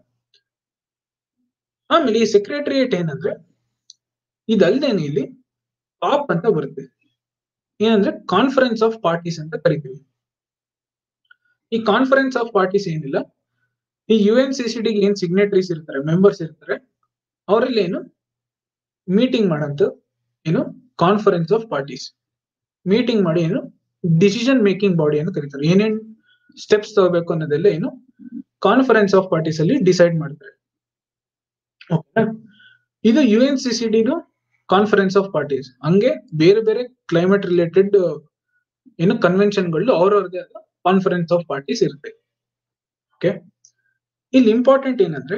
ಆಮೇಲೆ ಈ ಸೆಕ್ರೆಟರಿಯೇಟ್ ಏನಂದ್ರೆ ಇದಲ್ದೇನೆ ಇಲ್ಲಿ ಕಾಪ್ ಅಂತ ಬರುತ್ತೆ ಏನಂದ್ರೆ ಕಾನ್ಫರೆನ್ಸ್ ಆಫ್ ಪಾರ್ಟೀಸ್ ಅಂತ ಕರಿತೀವಿ ಈ ಕಾನ್ಫರೆನ್ಸ್ ಆಫ್ ಪಾರ್ಟೀಸ್ ಏನಿಲ್ಲ ಈ U N C C D ಏನ್ ಸಿಗ್ನೇಟರೀಸ್ ಇರ್ತಾರೆ ಮೆಂಬರ್ಸ್ ಇರ್ತಾರೆ ಅವರಲ್ಲಿ ಏನು ಮೀಟಿಂಗ್ ಮಾಡಂತ ಏನು ಕಾನ್ಫರೆನ್ಸ್ ಆಫ್ ಪಾರ್ಟೀಸ್ ಮೀಟಿಂಗ್ ಮಾಡಿ ಏನು ಡಿಸಿಷನ್ ಮೇಕಿಂಗ್ ಬಾಡಿ ಅಂತ ಕರೀತಾರೆ ಏನೇನ್ ಸ್ಟೆಪ್ಸ್ ತಗೋಬೇಕು ಅನ್ನೋದೆಲ್ಲ ಏನು ಕಾನ್ಫರೆನ್ಸ್ ಆಫ್ ಪಾರ್ಟೀಸ್ ಅಲ್ಲಿ ಡಿಸೈಡ್ ಮಾಡ್ತಾರೆ Okay? ಇದು ಯು ಎನ್ ಸಿ ಸಿ ಡಿದು ಕಾನ್ಫರೆನ್ಸ್ ಆಫ್ ಪಾರ್ಟೀಸ್ ಹಂಗೆ ಬೇರೆ ಬೇರೆ ಕ್ಲೈಮೇಟ್ ರಿಲೇಟೆಡ್ ಏನು ಕನ್ವೆನ್ಷನ್ಗಳು ಅವ್ರವ್ರದೇ ಆದ ಕಾನ್ಫರೆನ್ಸ್ ಆಫ್ ಪಾರ್ಟೀಸ್ ಇರುತ್ತೆ ಓಕೆ ಇಲ್ಲಿ ಇಂಪಾರ್ಟೆಂಟ್ ಏನಂದ್ರೆ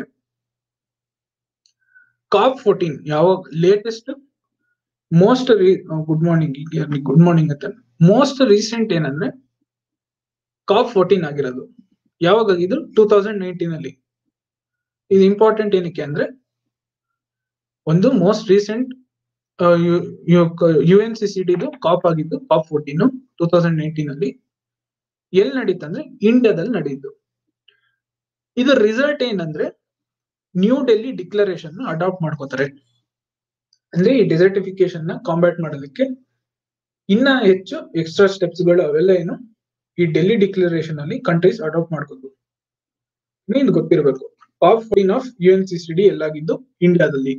ಕಾಪ್ ಫೋರ್ಟೀನ್ ಯಾವಾಗ latest most good morning good morning ಅಂತ ಮೋಸ್ಟ್ ರೀಸೆಂಟ್ ಏನಂದ್ರೆ ಕಾಪ್ ಫೋರ್ಟೀನ್ ಆಗಿರೋದು ಯಾವಾಗ ಆಗಿದ್ದು ಟೂ ತೌಸಂಡ್ ನೈನ್ಟೀನ್ ಅಲ್ಲಿ ಇದು ಇಂಪಾರ್ಟೆಂಟ್ ಏನಕ್ಕೆ ಅಂದ್ರೆ ಒಂದು most recent U N C C ಡಿದು ಕಾಪ್ ಆಗಿದ್ದು COP fourteen two thousand nineteen ಅಲ್ಲಿ ಎಲ್ಲಿ ನಡೀತಂದ್ರೆ ಇಂಡಿಯಾದಲ್ಲಿ ನಡೀತು ಇದರ ರಿಸಲ್ಟ್ ಏನಂದ್ರೆ ನ್ಯೂ ಡೆಲ್ಲಿ ಡಿಕ್ಲರೇಷನ್ ಅಡಾಪ್ಟ್ ಮಾಡ್ಕೋತಾರೆ ಅಂದ್ರೆ ಈ ಡೆಸರ್ಟಿಫಿಕೇಶನ್ ನ ಕಾಂಬ್ಯಾಟ್ ಮಾಡೋದಕ್ಕೆ ಇನ್ನ ಹೆಚ್ಚು ಎಕ್ಸ್ಟ್ರಾ ಸ್ಟೆಪ್ಸ್ ಗಳು ಅವೆಲ್ಲ ಏನು ಈ ಡೆಲ್ಲಿ ಡಿಕ್ಲರೇಷನ್ ಅಲ್ಲಿ ಕಂಟ್ರೀಸ್ ಅಡಾಪ್ಟ್ ಮಾಡ್ಕೋದು ಇದು ಗೊತ್ತಿರಬೇಕು COP fourteen of U N C C D ಎಲ್ಲಾಗಿದ್ದು ಇಂಡಿಯಾದಲ್ಲಿ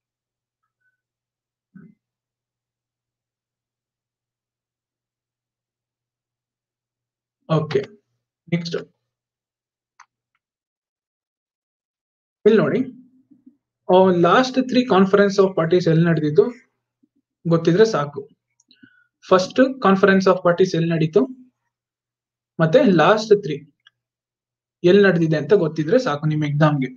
ಓಕೆ ನೆಕ್ಸ್ಟ್ ಇಲ್ಲಿ ನೋಡಿ last three conference of parties ಎಲ್ಲಿ ನಡೆದಿದ್ದು ಗೊತ್ತಿದ್ರೆ ಸಾಕು ಫಸ್ಟ್ ಕಾನ್ಫರೆನ್ಸ್ ಆಫ್ ಪಾರ್ಟೀಸ್ ಎಲ್ಲಿ ನಡೀತು ಮತ್ತೆ ಲಾಸ್ಟ್ ತ್ರೀ ಎಲ್ಲಿ ನಡೆದಿದೆ ಅಂತ ಗೊತ್ತಿದ್ರೆ ಸಾಕು ನಿಮ್ ಎಕ್ಸಾಮ್ಗೆ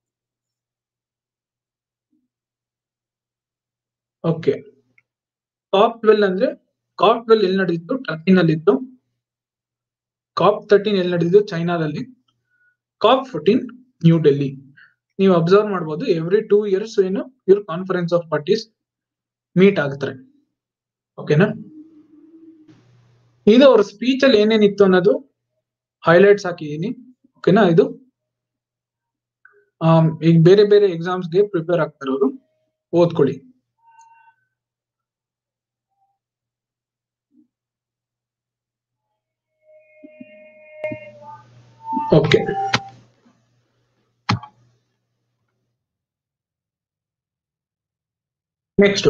ಓಕೆ ಕಾಪ್ ಟ್ವೆಲ್ ಅಂದ್ರೆ ಕಾಪ್ ಟ್ವೆಲ್ ಎಲ್ಲಿ ನಡೆದಿತ್ತು ಟರ್ಕಿನಲ್ಲಿತ್ತು ಕಾಪ್ ತರ್ಟೀನ್ ಎಲ್ಲಿ ನಡೆದಿದ್ದು ಚೈನಾದಲ್ಲಿ ಕಾಪ್ ಫೋರ್ಟೀನ್ ನ್ಯೂ ಡೆಲ್ಲಿ ನೀವು ಅಬ್ಸರ್ವ್ ಮಾಡ್ಬೋದು ಎವ್ರಿ ಟೂ ಇಯರ್ಸ್ ಏನು ಇವ್ರ ಕಾನ್ಫರೆನ್ಸ್ ಆಫ್ ಪಾರ್ಟೀಸ್ ಮೀಟ್ ಆಗ್ತಾರೆ ಓಕೆನಾ ಇದು ಅವ್ರ ಸ್ಪೀಚ್ ಅಲ್ಲಿ ಏನೇನಿತ್ತು ಅನ್ನೋದು ಹೈಲೈಟ್ಸ್ ಹಾಕಿದೀನಿ ಓಕೆನಾ ಇದು ಆಮ್, ಈಗ ಬೇರೆ ಬೇರೆ ಎಕ್ಸಾಮ್ಸ್ಗೆ ಪ್ರಿಪೇರ್ ಆಗ್ತಾರೆ ಅವರು ಓದ್ಕೊಳ್ಳಿ ಓಕೆ ನೆಕ್ಸ್ಟ್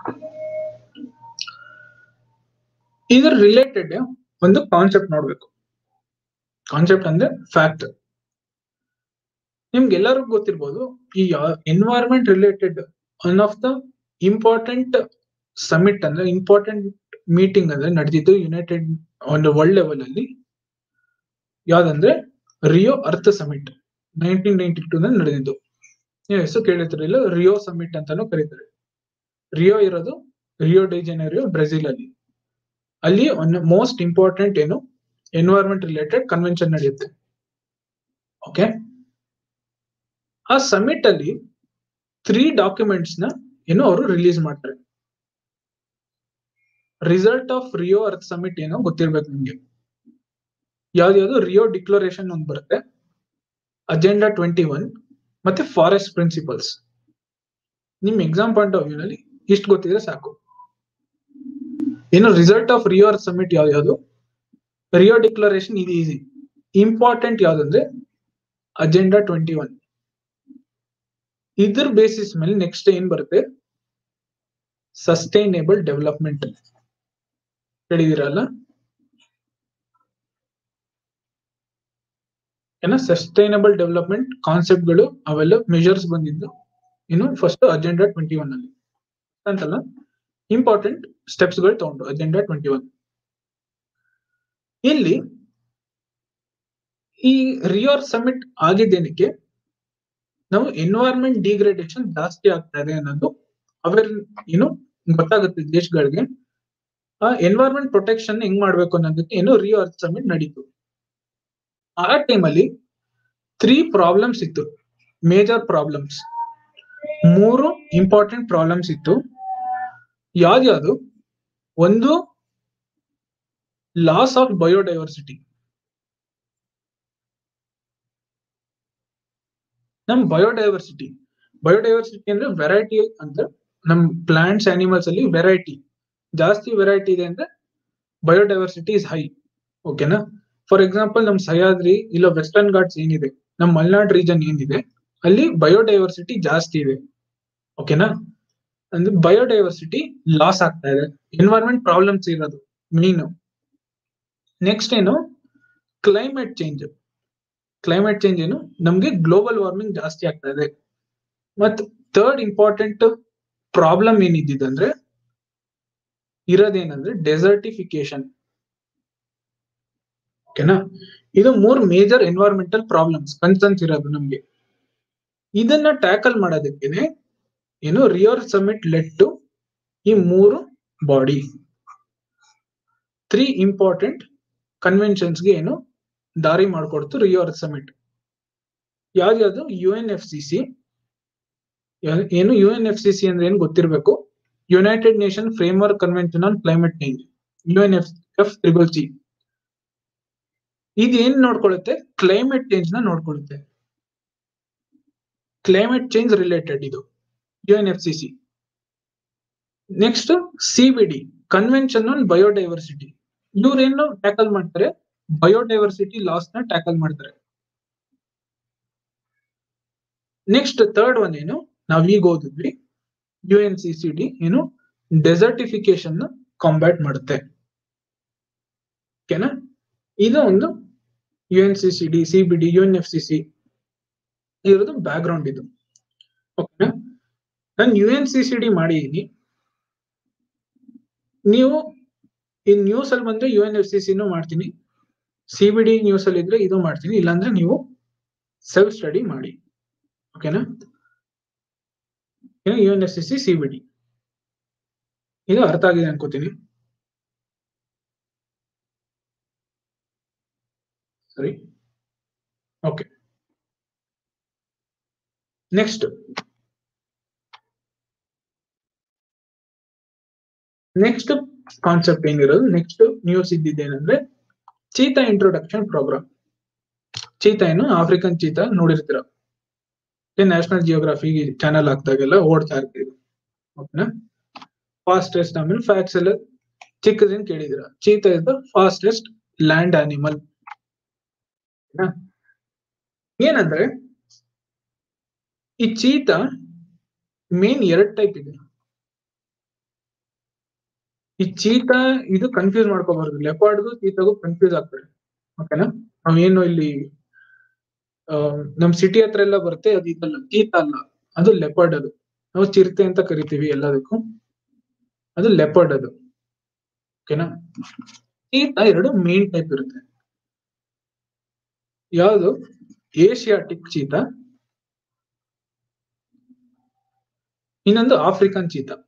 ಇದರ ರಿಲೇಟೆಡ್ ಒಂದು ಕಾನ್ಸೆಪ್ಟ್ ನೋಡ್ಬೇಕು ಕಾನ್ಸೆಪ್ಟ್ ಅಂದ್ರೆ ಫ್ಯಾಕ್ಟ್ ನಿಮ್ಗೆ ಎಲ್ಲರಿಗೂ ಗೊತ್ತಿರ್ಬೋದು ಈ environment related one of the important summit ಅಂದ್ರೆ ಇಂಪಾರ್ಟೆಂಟ್ ಮೀಟಿಂಗ್ ಅಂದ್ರೆ ನಡೆದಿದ್ದು ಯುನೈಟೆಡ್ ಒಂದು ವರ್ಲ್ಡ್ ಲೆವೆಲ್ ಅಲ್ಲಿ ಯಾವ್ದಂದ್ರೆ Rio earth summit nineteen ninety two ನಲ್ಲಿ ನಡೆದಿದ್ದು ನೀವು ಹೆಸರು ಕೇಳಿರ್ತಿರಲಿಲ್ಲ ರಿಯೋ ಸಮಿಟ್ ಅಂತಾನು ಕರೀತಾರೆ ರಿಯೋ ಇರೋದು ರಿಯೋ ಡಿ ಜನರಿಯೋ ಬ್ರೆಜಿಲ್ ಅಲ್ಲಿ ಅಲ್ಲಿ ಒಂದು ಮೋಸ್ಟ್ ಇಂಪಾರ್ಟೆಂಟ್ ಏನು ಎನ್ವೈರನ್ಮೆಂಟ್ ರಿಲೇಟೆಡ್ ಕನ್ವೆನ್ಷನ್ ನಡೆಯುತ್ತೆ ಓಕೆ ಆ ಸಮಿಟ್ ಅಲ್ಲಿ ತ್ರೀ ಡಾಕ್ಯುಮೆಂಟ್ಸ್ ನ ಏನು ಅವರು ರಿಲೀಸ್ ಮಾಡ್ತಾರೆ result of Rio earth summit ಏನೋ ಗೊತ್ತಿರ್ಬೇಕು ನಿಮ್ಗೆ ಯಾವ್ದು ರಿಯೋ ಡಿಕ್ಲರೇಷನ್ ಒಂದು ಬರುತ್ತೆ ಅಜೆಂಡಾ ಟ್ವೆಂಟಿ ಒನ್ ಮತ್ತೆ ಫಾರೆಸ್ಟ್ ಪ್ರಿನ್ಸಿಪಲ್ಸ್ ನಿಮ್ ಎಕ್ಸಾಮ್ ಪಾಯಿಂಟ್ ಆಫ್ ವ್ಯೂ ನಲ್ಲಿ ಇಷ್ಟು ಗೊತ್ತಿದ್ರೆ ಸಾಕು ಏನು result of Rio earth summit ಯಾವ್ದು ಯಾವ್ದು ರಿಯೋ ಡಿಕ್ಲರೇಷನ್ ಇದು ಈಸಿ ಇಂಪಾರ್ಟೆಂಟ್ ಯಾವ್ದಂದ್ರೆ ಅಜೆಂಡಾ ಟ್ವೆಂಟಿ ಒನ್ ಇದ್ರ ಬೇಸಿಸ್ ಮೇಲೆ ನೆಕ್ಸ್ಟ್ ಏನ್ ಬರುತ್ತೆ ಸಸ್ಟೈನೇಬಲ್ ಡೆವಲಪ್ಮೆಂಟ್ ಹೇಳಿದಿರಲ್ಲ ಏನ ಸಸ್ಟೈನಬಲ್ ಡೆವಲಪ್ಮೆಂಟ್ ಕಾನ್ಸೆಪ್ಟ್ಗಳು ಅವೆಲ್ಲ ಮೆಜರ್ಸ್ ಬಂದಿದ್ದು ಇನ್ನು ಫಸ್ಟ್ ಅಜೆಂಡಾ ಟ್ವೆಂಟಿ ಒನ್ ಅಲ್ಲಿ ಅಂತಲ್ಲ ಇಂಪಾರ್ಟೆಂಟ್ ಸ್ಟೆಪ್ಸ್ ಗಳು ತಗೊಂಡು ಅಜೆಂಡಾ ಟ್ವೆಂಟಿ ಒನ್ ಇಲ್ಲಿ ಈ ರಿಯೋರ್ ಸಮಿಟ್ ಆಗಿದ್ದೇನಕ್ಕೆ ನಾವು ಎನ್ವೈರನ್ಮೆಂಟ್ ಡಿಗ್ರೇಡೇಷನ್ ಜಾಸ್ತಿ ಆಗ್ತಾ ಇದೆ ಅನ್ನೋದು ಅವೇರ್ ಏನು ಗೊತ್ತಾಗುತ್ತೆ ದೇಶಗಳಿಗೆ ಆ ಎನ್ವೈರನ್ಮೆಂಟ್ ಪ್ರೊಟೆಕ್ಷನ್ ಹೆಂಗ್ ಮಾಡ್ಬೇಕು ಅನ್ನೋದಕ್ಕೆ ಏನು ರಿಯೋ ಅರ್ತ್ ಸಮಿಟ್ ನಡೀತು ಆ ಟೈಮಲ್ಲಿ ತ್ರೀ ಪ್ರಾಬ್ಲಮ್ಸ್ ಇತ್ತು ಮೇಜರ್ ಪ್ರಾಬ್ಲಮ್ಸ್ ಮೂರು ಇಂಪಾರ್ಟೆಂಟ್ ಪ್ರಾಬ್ಲಮ್ಸ್ ಇತ್ತು ಯಾವ್ದ್ಯಾವ್ದು ಒಂದು ಲಾಸ್ ಆಫ್ ಬಯೋಡೈವರ್ಸಿಟಿ ನಮ್ ಬಯೋಡೈವರ್ಸಿಟಿ ಬಯೋಡೈವರ್ಸಿಟಿ ಅಂದ್ರೆ ವೆರೈಟಿ ಅಂತ ನಮ್ ಪ್ಲಾಂಟ್ಸ್ ಅನಿಮಲ್ಸ್ ಅಲ್ಲಿ ವೆರೈಟಿ ಜಾಸ್ತಿ ವೆರೈಟಿ ಇದೆ ಅಂದ್ರೆ ಬಯೋಡೈವರ್ಸಿಟಿ ಇಸ್ ಹೈ ಓಕೆನಾ ಫಾರ್ ಎಕ್ಸಾಂಪಲ್ ನಮ್ ಸಹ್ಯಾದ್ರಿ ಇಲ್ಲ ವೆಸ್ಟರ್ನ್ ಘಾಟ್ಸ್ ಏನಿದೆ ನಮ್ ಮಲ್ನಾಡ್ ರೀಜನ್ ಏನಿದೆ ಅಲ್ಲಿ ಬಯೋಡೈವರ್ಸಿಟಿ ಜಾಸ್ತಿ ಇದೆ ಓಕೆನಾ ಅಂದ್ರೆ ಬಯೋಡೈವರ್ಸಿಟಿ ಲಾಸ್ ಆಗ್ತಾ ಇದೆ ಎನ್ವೈರನ್ಮೆಂಟ್ ಪ್ರಾಬ್ಲಮ್ಸ್ ಇರೋದು ಮೀನ್ ನೆಕ್ಸ್ಟ್ ಏನು ಕ್ಲೈಮೇಟ್ ಚೇಂಜ್ ಕ್ಲೈಮೇಟ್ ಚೇಂಜ್ ಏನು ನಮ್ಗೆ ಗ್ಲೋಬಲ್ ವಾರ್ಮಿಂಗ್ ಜಾಸ್ತಿ ಆಗ್ತಾ ಇದೆ ಮತ್ ಥರ್ಡ್ ಇಂಪಾರ್ಟೆಂಟ್ ಪ್ರಾಬ್ಲಮ್ ಏನಿದ್ದಿದಂದ್ರೆ ಇರೋದೇನಂದ್ರೆ ಡೆಸರ್ಟಿಫಿಕೇಶನ್ ಓಕೆನಾ ಇದು ಮೂರ್ ಮೇಜರ್ ಎನ್ವೈರನ್ಮೆಂಟಲ್ ಪ್ರಾಬ್ಲಮ್ಸ್ ಕನ್ಸರ್ನ್ಸ್ ಇರೋದು ನಮ್ಗೆ ಇದನ್ನ ಟ್ಯಾಕಲ್ ಮಾಡೋದಕ್ಕೆ ಏನು ರಿಯೋರ್ ಸಮಿಟ್ ಲೆಟ್ ಟು ಈ ಮೂರು ಬಾಡಿ ತ್ರೀ ಇಂಪಾರ್ಟೆಂಟ್ ಕನ್ವೆನ್ಷನ್ಸ್ಗೆ ಏನು ದಾರಿ ಮಾಡಿಕೊಡ್ತು ರಿಯೋರ್ ಸಮಿಟ್ ಯಾವ್ದು U N F C C ಏನು U N F C C ಅಂದ್ರೆ ಏನು ಗೊತ್ತಿರಬೇಕು united nation framework convention on climate change U N F F triple C ಇದೇನ್ ನೋಡ್ಕೊಳ್ಳುತ್ತೆ ಕ್ಲೈಮೇಟ್ ಚೇಂಜ್ ನ ನೋಡ್ಕೊಳ್ಳುತ್ತೆ ಕ್ಲೈಮೇಟ್ ಚೇಂಜ್ ರಿಲೇಟೆಡ್ ಇದು U N F C C next C B D convention on biodiversity ಇವ್ರೇನು tackle ಮಾಡ್ತಾರೆ biodiversity loss ನ tackle ಮಾಡ್ತಾರೆ next third one ಏನು ನಾವ್ ಈಗ ಓದಿದ್ವಿ U N C C D ಏನು ಡೆಸರ್ಟಿಫಿಕೇಶನ್ ಕಾಂಬ್ಯಾಟ್ ಮಾಡುತ್ತೆ ಓಕೆನಾ ಇದು ಒಂದು U N C C D C B D U N F C C ಇರೋದು ಬ್ಯಾಕ್ ಗ್ರೌಂಡ್ ಇದು ಓಕೆನಾ ನಾನು U N C C D ಮಾಡಿದೀನಿ ನೀವು ಈ ನ್ಯೂಸ್ ಅಲ್ಲಿ ಬಂದ್ರೆ ಯು ಎನ್ ಎಫ್ ಸಿ ಸಿನೂ ಮಾಡ್ತೀನಿ ಸಿ ಬಿ ಡಿ ನ್ಯೂಸ್ ಅಲ್ಲಿ ಇದ್ರೆ ಇದು ಮಾಡ್ತೀನಿ ಇಲ್ಲಾಂದ್ರೆ ನೀವು ಸೆಲ್ಫ್ ಸ್ಟಡಿ ಮಾಡಿ ಓಕೆನಾ U N F C C C B D ಇದು ಅರ್ಥ ಆಗಿದೆ ಅನ್ಕೋತೀನಿ ಸರಿ ಓಕೆ ನೆಕ್ಸ್ಟ್ ನೆಕ್ಸ್ಟ್ ಕಾನ್ಸೆಪ್ಟ್ ಏನಿರೋದು ನೆಕ್ಸ್ಟ್ ನ್ಯೂಸ್ ಇದ್ದಿದ್ದೇನೆಂದ್ರೆ ಚೀತಾ ಇಂಟ್ರೊಡಕ್ಷನ್ ಪ್ರೋಗ್ರಾಮ್ ಚೀತಾ ಏನು ಆಫ್ರಿಕನ್ ಚೀತಾ ನೋಡಿರ್ತೀರ ನ್ಯಾಷನಲ್ ಜಿಯೋಗ್ರಫಿ ಚಾನೆಲ್ ಹಾಕ್ದಾಗೆಲ್ಲ ಓಡ್ತಾ ಇರ್ತೀವಿ ಓಕೆನಾ ಫಾಸ್ಟೆಸ್ಟ್ ಆಮೇಲೆ ಫ್ಯಾಕ್ಟ್ಸ್ ಎಲ್ಲ ಚಿಕ್ಕದಿಂದ ಕೇಳಿದಿರ cheetah is the fastest land animal ಏನಂದ್ರೆ ಈ ಚೀತಾ ಮೇನ್ ಎರಡ್ ಟೈಪ್ ಇದೆ ಈ ಚೀತಾ ಇದು ಕನ್ಫ್ಯೂಸ್ ಮಾಡ್ಕೋಬಾರ್ದು ಲೆಪಾರ್ಡ್ಗೂ ಚೀತಾಗೂ ಕನ್ಫ್ಯೂಸ್ ಆಗ್ತಾರೆ ಓಕೆನಾ ನಾವೇನು ಇಲ್ಲಿ ನಮ್ ಸಿಟಿ ಹತ್ರ ಎಲ್ಲ ಬರುತ್ತೆ ಅದು ಇದಲ್ಲ ಚೀತಾ ಅಲ್ಲ ಅದು ಲೆಪರ್ಡ್ ಅದು ನಾವು ಚಿರತೆ ಅಂತ ಕರಿತೀವಿ ಎಲ್ಲದಕ್ಕೂ ಅದು ಲೆಪರ್ಡ್ ಅದು ಓಕೆನಾ ಚೀತಾ ಎರಡು ಮೇನ್ ಟೈಪ್ ಇರುತ್ತೆ ಯಾವುದು ಏಷಿಯಾಟಿಕ್ ಚೀತಾ ಇನ್ನೊಂದು ಆಫ್ರಿಕನ್ ಚೀತಾ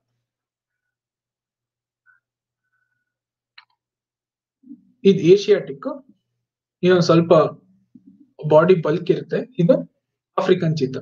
ಇದು ಏಷಿಯಾಟಿಕ್ ಇದೊಂದು ಸ್ವಲ್ಪ ಬಾಡಿ ಬಲ್ಕ್ ಇರುತ್ತೆ ಇದು ಆಫ್ರಿಕನ್ ಚೀತಾ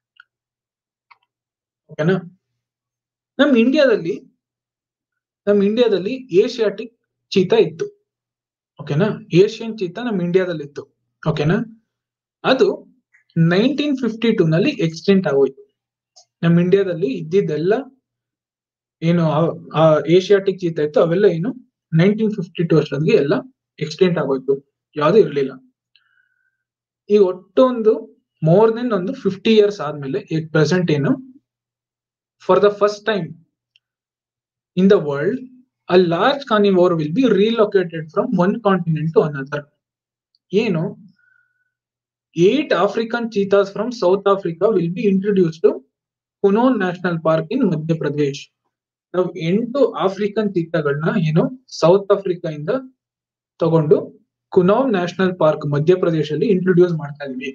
ಓಕೆನಾ ನಮ್ ಇಂಡಿಯಾದಲ್ಲಿ ನಮ್ ಇಂಡಿಯಾದಲ್ಲಿ ಏಷಿಯಾಟಿಕ್ ಚೀತಾ ಇತ್ತು ಓಕೆನಾ ಏಷಿಯನ್ ಚೀತಾ ನಮ್ ಇಂಡಿಯಾದಲ್ಲಿ ಇತ್ತು ಓಕೆನಾ ಅದು ನೈನ್ಟೀನ್ ಫಿಫ್ಟಿ ಟೂ ನಲ್ಲಿ ಎಕ್ಸ್ಟೆಂಟ್ ಆಗೋಯ್ತು ನಮ್ ಇಂಡಿಯಾದಲ್ಲಿ ಇದ್ದಿದ್ದೆಲ್ಲ ಏನು ಆ ಏಷಿಯಾಟಿಕ್ ಚೀತಾ ಇತ್ತು ಅವೆಲ್ಲ ಏನು ನೈನ್ಟೀನ್ ಫಿಫ್ಟಿ ಟೂ ಅಷ್ಟೊತ್ತಿಗೆ ಎಲ್ಲ ಎಕ್ಸ್ಟೆಂಟ್ ಆಗೋಯ್ತು ಯಾವ್ದು ಇರ್ಲಿಲ್ಲ ಈಗ ಒಟ್ಟು ಒಂದು ಮೋರ್ ದೆನ್ ಒಂದು ಫಿಫ್ಟಿ ಇಯರ್ಸ್ ಆದ್ಮೇಲೆ ಈಗ ಪ್ರೆಸೆಂಟ್ ಏನು for the first time in the world a large carnivore will be ರೀಲೊಕೇಟೆಡ್ from one continent to another ಏನು eight African cheetahs from south Africa will be introduce to ಕುನೋನ್ national park in Madhya Pradesh ನಾವು ಎಂಟು African ಚೀತಾಗಳನ್ನ ಏನು south Africa ಇಂದ ತಗೊಂಡು ಕುನೌನ್ national park ಮಧ್ಯಪ್ರದೇಶಲ್ಲಿ introduce ಮಾಡ್ತಾ ಇದೀವಿ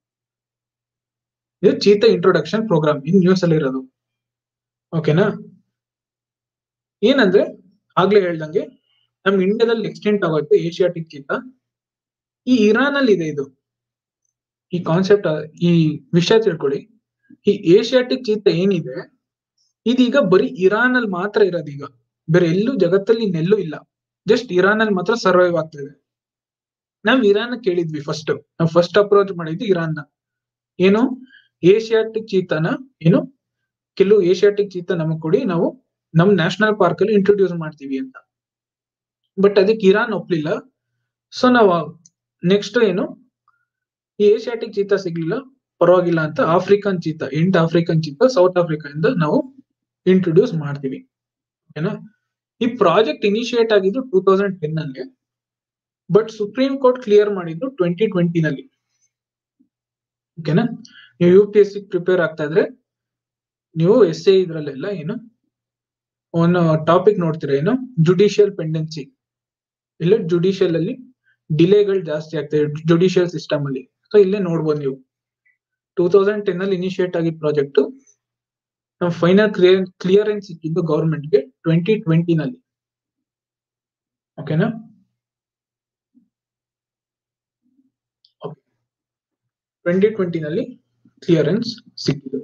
ಇದು cheetah introduction program in news ಅಲ್ಲಿ ಇರೋದು ಓಕೆನಾ ಏನಂದ್ರೆ ಆಗ್ಲೇ ಹೇಳ್ದಂಗೆ ನಮ್ ಇಂಡಿಯಾದಲ್ಲಿ ಎಕ್ಸ್ಟೆಂಟ್ ಆಗೋಯ್ತು ಏಷಿಯಾಟಿಕ್ ಚೀತಾ ಈ ಇರಾನ್ ಅಲ್ಲಿ ಇದೆ ಇದು ಈ ಕಾನ್ಸೆಪ್ಟ್ ಈ ವಿಷಯ ತಿಳ್ಕೊಳ್ಳಿ ಈ ಏಷಿಯಾಟಿಕ್ ಚೀತಾ ಏನಿದೆ ಇದೀಗ ಬರೀ ಇರಾನ್ ಅಲ್ಲಿ ಮಾತ್ರ ಇರೋದು ಈಗ ಬೇರೆ ಎಲ್ಲೂ ಜಗತ್ತಲ್ಲಿ ಇನ್ನೆಲ್ಲೂ ಇಲ್ಲ ಜಸ್ಟ್ ಇರಾನ್ ಅಲ್ಲಿ ಮಾತ್ರ ಸರ್ವೈವ್ ಆಗ್ತಿದೆ ನಾವ್ ಇರಾನ್ ಕೇಳಿದ್ವಿ ಫಸ್ಟ್ ನಾವು ಫಸ್ಟ್ ಅಪ್ರೋಚ್ ಮಾಡಿದ್ವಿ ಇರಾನ್ ನ ಏನು ಏಷಿಯಾಟಿಕ್ ಚೀತಾನ ಏನು ಕೆಲವು ಏಷಿಯಾಟಿಕ್ ಚೀತಾ ನಮಗ್ ಕೊಡಿ ನಾವು ನಮ್ ನ್ಯಾಷನಲ್ ಪಾರ್ಕ್ ಅಲ್ಲಿ ಇಂಟ್ರೊಡ್ಯೂಸ್ ಮಾಡ್ತೀವಿ ಅಂತ ಬಟ್ ಅದಕ್ಕೆ ಇರಾನ್ ಒಪ್ಲಿಲ್ಲ ಸೊ ನಾವು ನೆಕ್ಸ್ಟ್ ಏನು ಈ ಏಷಿಯಾಟಿಕ್ ಚೀತಾ ಸಿಗ್ಲಿಲ್ಲ ಪರವಾಗಿಲ್ಲ ಅಂತ ಆಫ್ರಿಕನ್ ಚೀತಾ ಎಂಟ್ ಆಫ್ರಿಕನ್ ಚೀತಾ ಸೌತ್ ಆಫ್ರಿಕಾ ಇಂದ ನಾವು ಇಂಟ್ರೊಡ್ಯೂಸ್ ಮಾಡ್ತೀವಿ ಓಕೆನಾ ಈ ಪ್ರಾಜೆಕ್ಟ್ ಇನಿಷಿಯೇಟ್ ಆಗಿದ್ದು ಟೂ ತೌಸಂಡ್ ಟೆನ್ ಅಲ್ಲಿ ಬಟ್ ಸುಪ್ರೀಂ ಕೋರ್ಟ್ ಕ್ಲಿಯರ್ ಮಾಡಿದ್ದು ಟ್ವೆಂಟಿ ಟ್ವೆಂಟಿ ನಲ್ಲಿ ಓಕೆನಾ ನೀವು U P S C prepare ಆಗ್ತಾ ಇದ್ರೆ ನೀವು ಎಸ್ ಎ ಇದ್ರಲ್ಲೆಲ್ಲ ಏನು ಒಂದು ಟಾಪಿಕ್ ನೋಡ್ತೀರಾ ಏನು ಜುಡಿಷಿಯಲ್ ಪೆಂಡೆನ್ಸಿ ಇಲ್ಲ ಜುಡಿಷಿಯಲ್ ಅಲ್ಲಿ ಡಿಲೇಗಳು ಜಾಸ್ತಿ ಆಗ್ತದೆ ಜುಡಿಷಿಯಲ್ ಸಿಸ್ಟಮ್ ಅಲ್ಲಿ ಸೊ ಇಲ್ಲೇ ನೋಡ್ಬೋದು ನೀವು ಟೂ ತೌಸಂಡ್ ಟೆನ್ ಅಲ್ಲಿ ಇನಿಷಿಯೇಟ್ ಆಗಿದ್ದ ಪ್ರಾಜೆಕ್ಟ್ ನಾವು ಫೈನಲ್ ಕ್ಲಿಯರೆನ್ಸ್ ಸಿಕ್ಕಿದ್ದು ಗೌರ್ಮೆಂಟ್ಗೆ ಟ್ವೆಂಟಿ ಟ್ವೆಂಟಿ ನಲ್ಲಿ ಓಕೆನಾ ಟ್ವೆಂಟಿ ಟ್ವೆಂಟಿ ನಲ್ಲಿ ಕ್ಲಿಯರೆನ್ಸ್ ಸಿಕ್ಕಿದೆ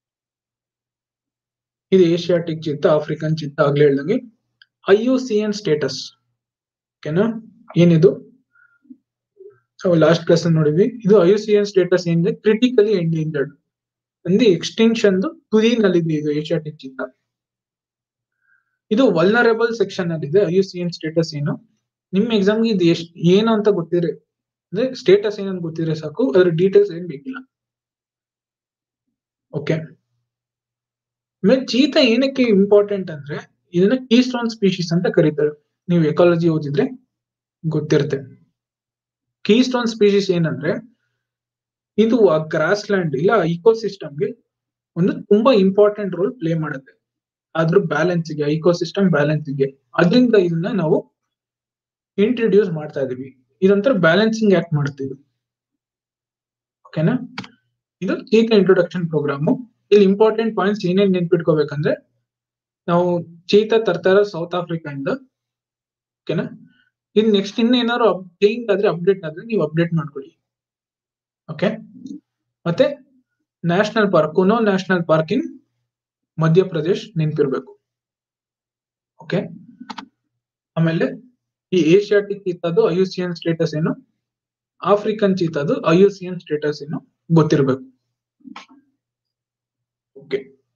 ಇದು ಏಷಿಯಾಟಿಕ್ ಚಿತ್ತ ಆಫ್ರಿಕನ್ ಚಿತ್ತ ಆಗ್ಲೇ ಹೇಳ್ದಂಗೆ I U C N status ಓಕೆನಾ ಏನಿದು ಲಾಸ್ಟ್ ಕ್ಲಾಸ್ ನೋಡಿದ್ವಿ ಇದು ಐ ಯು ಸಿ ಎನ್ ಸ್ಟೇಟಸ್ ಏನಿದೆ ಕ್ರಿಟಿಕಲಿ ಎಂಡೇಂಜರ್ಡ್ ಅಂದ್ರೆ ಎಕ್ಸ್ಟಿಂಕ್ಷನ್ ತುದಿನಲ್ಲಿದೆ ಇದು ಏಷಿಯಾಟಿಕ್ ಚಿತ್ತ ಇದು ವಲ್ನರೇಬಲ್ ಸೆಕ್ಷನ್ ಅಲ್ಲಿ ಇದೆ I U C N status ಏನು ನಿಮ್ ಎಕ್ಸಾಮ್ಗೆ ಇದು ಎಷ್ಟು ಏನು ಅಂತ ಗೊತ್ತಿದ್ರೆ ಅಂದ್ರೆ ಸ್ಟೇಟಸ್ ಏನಂತ ಗೊತ್ತಿದ್ರೆ ಸಾಕು ಅದ್ರ ಡೀಟೇಲ್ಸ್ ಏನ್ ಬೇಕಿಲ್ಲ ಓಕೆ ಆಮೇಲೆ ಚೀತಾ ಏನಕ್ಕೆ ಇಂಪಾರ್ಟೆಂಟ್ ಅಂದ್ರೆ ಇದನ್ನ ಕೀಸ್ಟೋನ್ ಸ್ಪೀಶೀಸ್ ಅಂತ ಕರೀತಾರೆ ನೀವು ಎಕಾಲಜಿ ಓದಿದ್ರೆ ಗೊತ್ತಿರುತ್ತೆ ಕೀಸ್ಟೋನ್ ಸ್ಪೀಶೀಸ್ ಏನಂದ್ರೆ ಇದು ಆ ಗ್ರಾಸ್ ಲ್ಯಾಂಡ್ ಇಲ್ಲ ಇಕೋಸಿಸ್ಟಮ್ಗೆ ಒಂದು ತುಂಬಾ ಇಂಪಾರ್ಟೆಂಟ್ ರೋಲ್ ಪ್ಲೇ ಮಾಡುತ್ತೆ ಅದ್ರ ಬ್ಯಾಲೆನ್ಸ್ಗೆ ಇಕೋಸಿಸ್ಟಮ್ ಬ್ಯಾಲೆನ್ಸ್ಗೆ ಅದರಿಂದ ಇದನ್ನ ನಾವು ಇಂಟ್ರಡ್ಯೂಸ್ ಮಾಡ್ತಾ ಇದೀವಿ ಇದೊಂಥರ ಬ್ಯಾಲೆನ್ಸಿಂಗ್ ಆಕ್ಟ್ ಮಾಡ್ತೀವಿ ಓಕೆನಾ ಇದು ಚೀತಾ ಇಂಟ್ರೊಡಕ್ಷನ್ ಪ್ರೋಗ್ರಾಮು ಇಲ್ಲಿ ಇಂಪಾರ್ಟೆಂಟ್ ಪಾಯಿಂಟ್ಸ್ ಏನೇನ್ ನೆನ್ಪಿಟ್ಕೋಬೇಕಂದ್ರೆ ನಾವು ಚೀತಾ ತರ್ತಾರ ಸೌತ್ ಆಫ್ರಿಕಾ ಇಂದ ಓಕೆನಾ ಇನ್ ನೆಕ್ಸ್ಟ್ ಇನ್ನೇನಾದ್ರು ಚೇಂಜ್ ಆದ್ರೆ ಅಪ್ಡೇಟ್ ಆದ್ರೆ ನೀವು ಅಪ್ಡೇಟ್ ಮಾಡ್ಕೊಳ್ಳಿ ಓಕೆ ಮತ್ತೆ national park ಕುನೋ national park in Madhya Pradesh ನೆನ್ಪಿರ್ಬೇಕು okay ಆಮೇಲೆ ಈ ಏಷಿಯಾಟಿಕ್ ಚೀತಾದು ಐಯುಸಿಯನ್ ಸ್ಟೇಟಸ್ ಏನು ಆಫ್ರಿಕನ್ ಚೀತಾದು ಐಯುಸಿಯನ್ ಸ್ಟೇಟಸ್ ಏನು ಗೊತ್ತಿರ್ಬೇಕು ಓಕೆ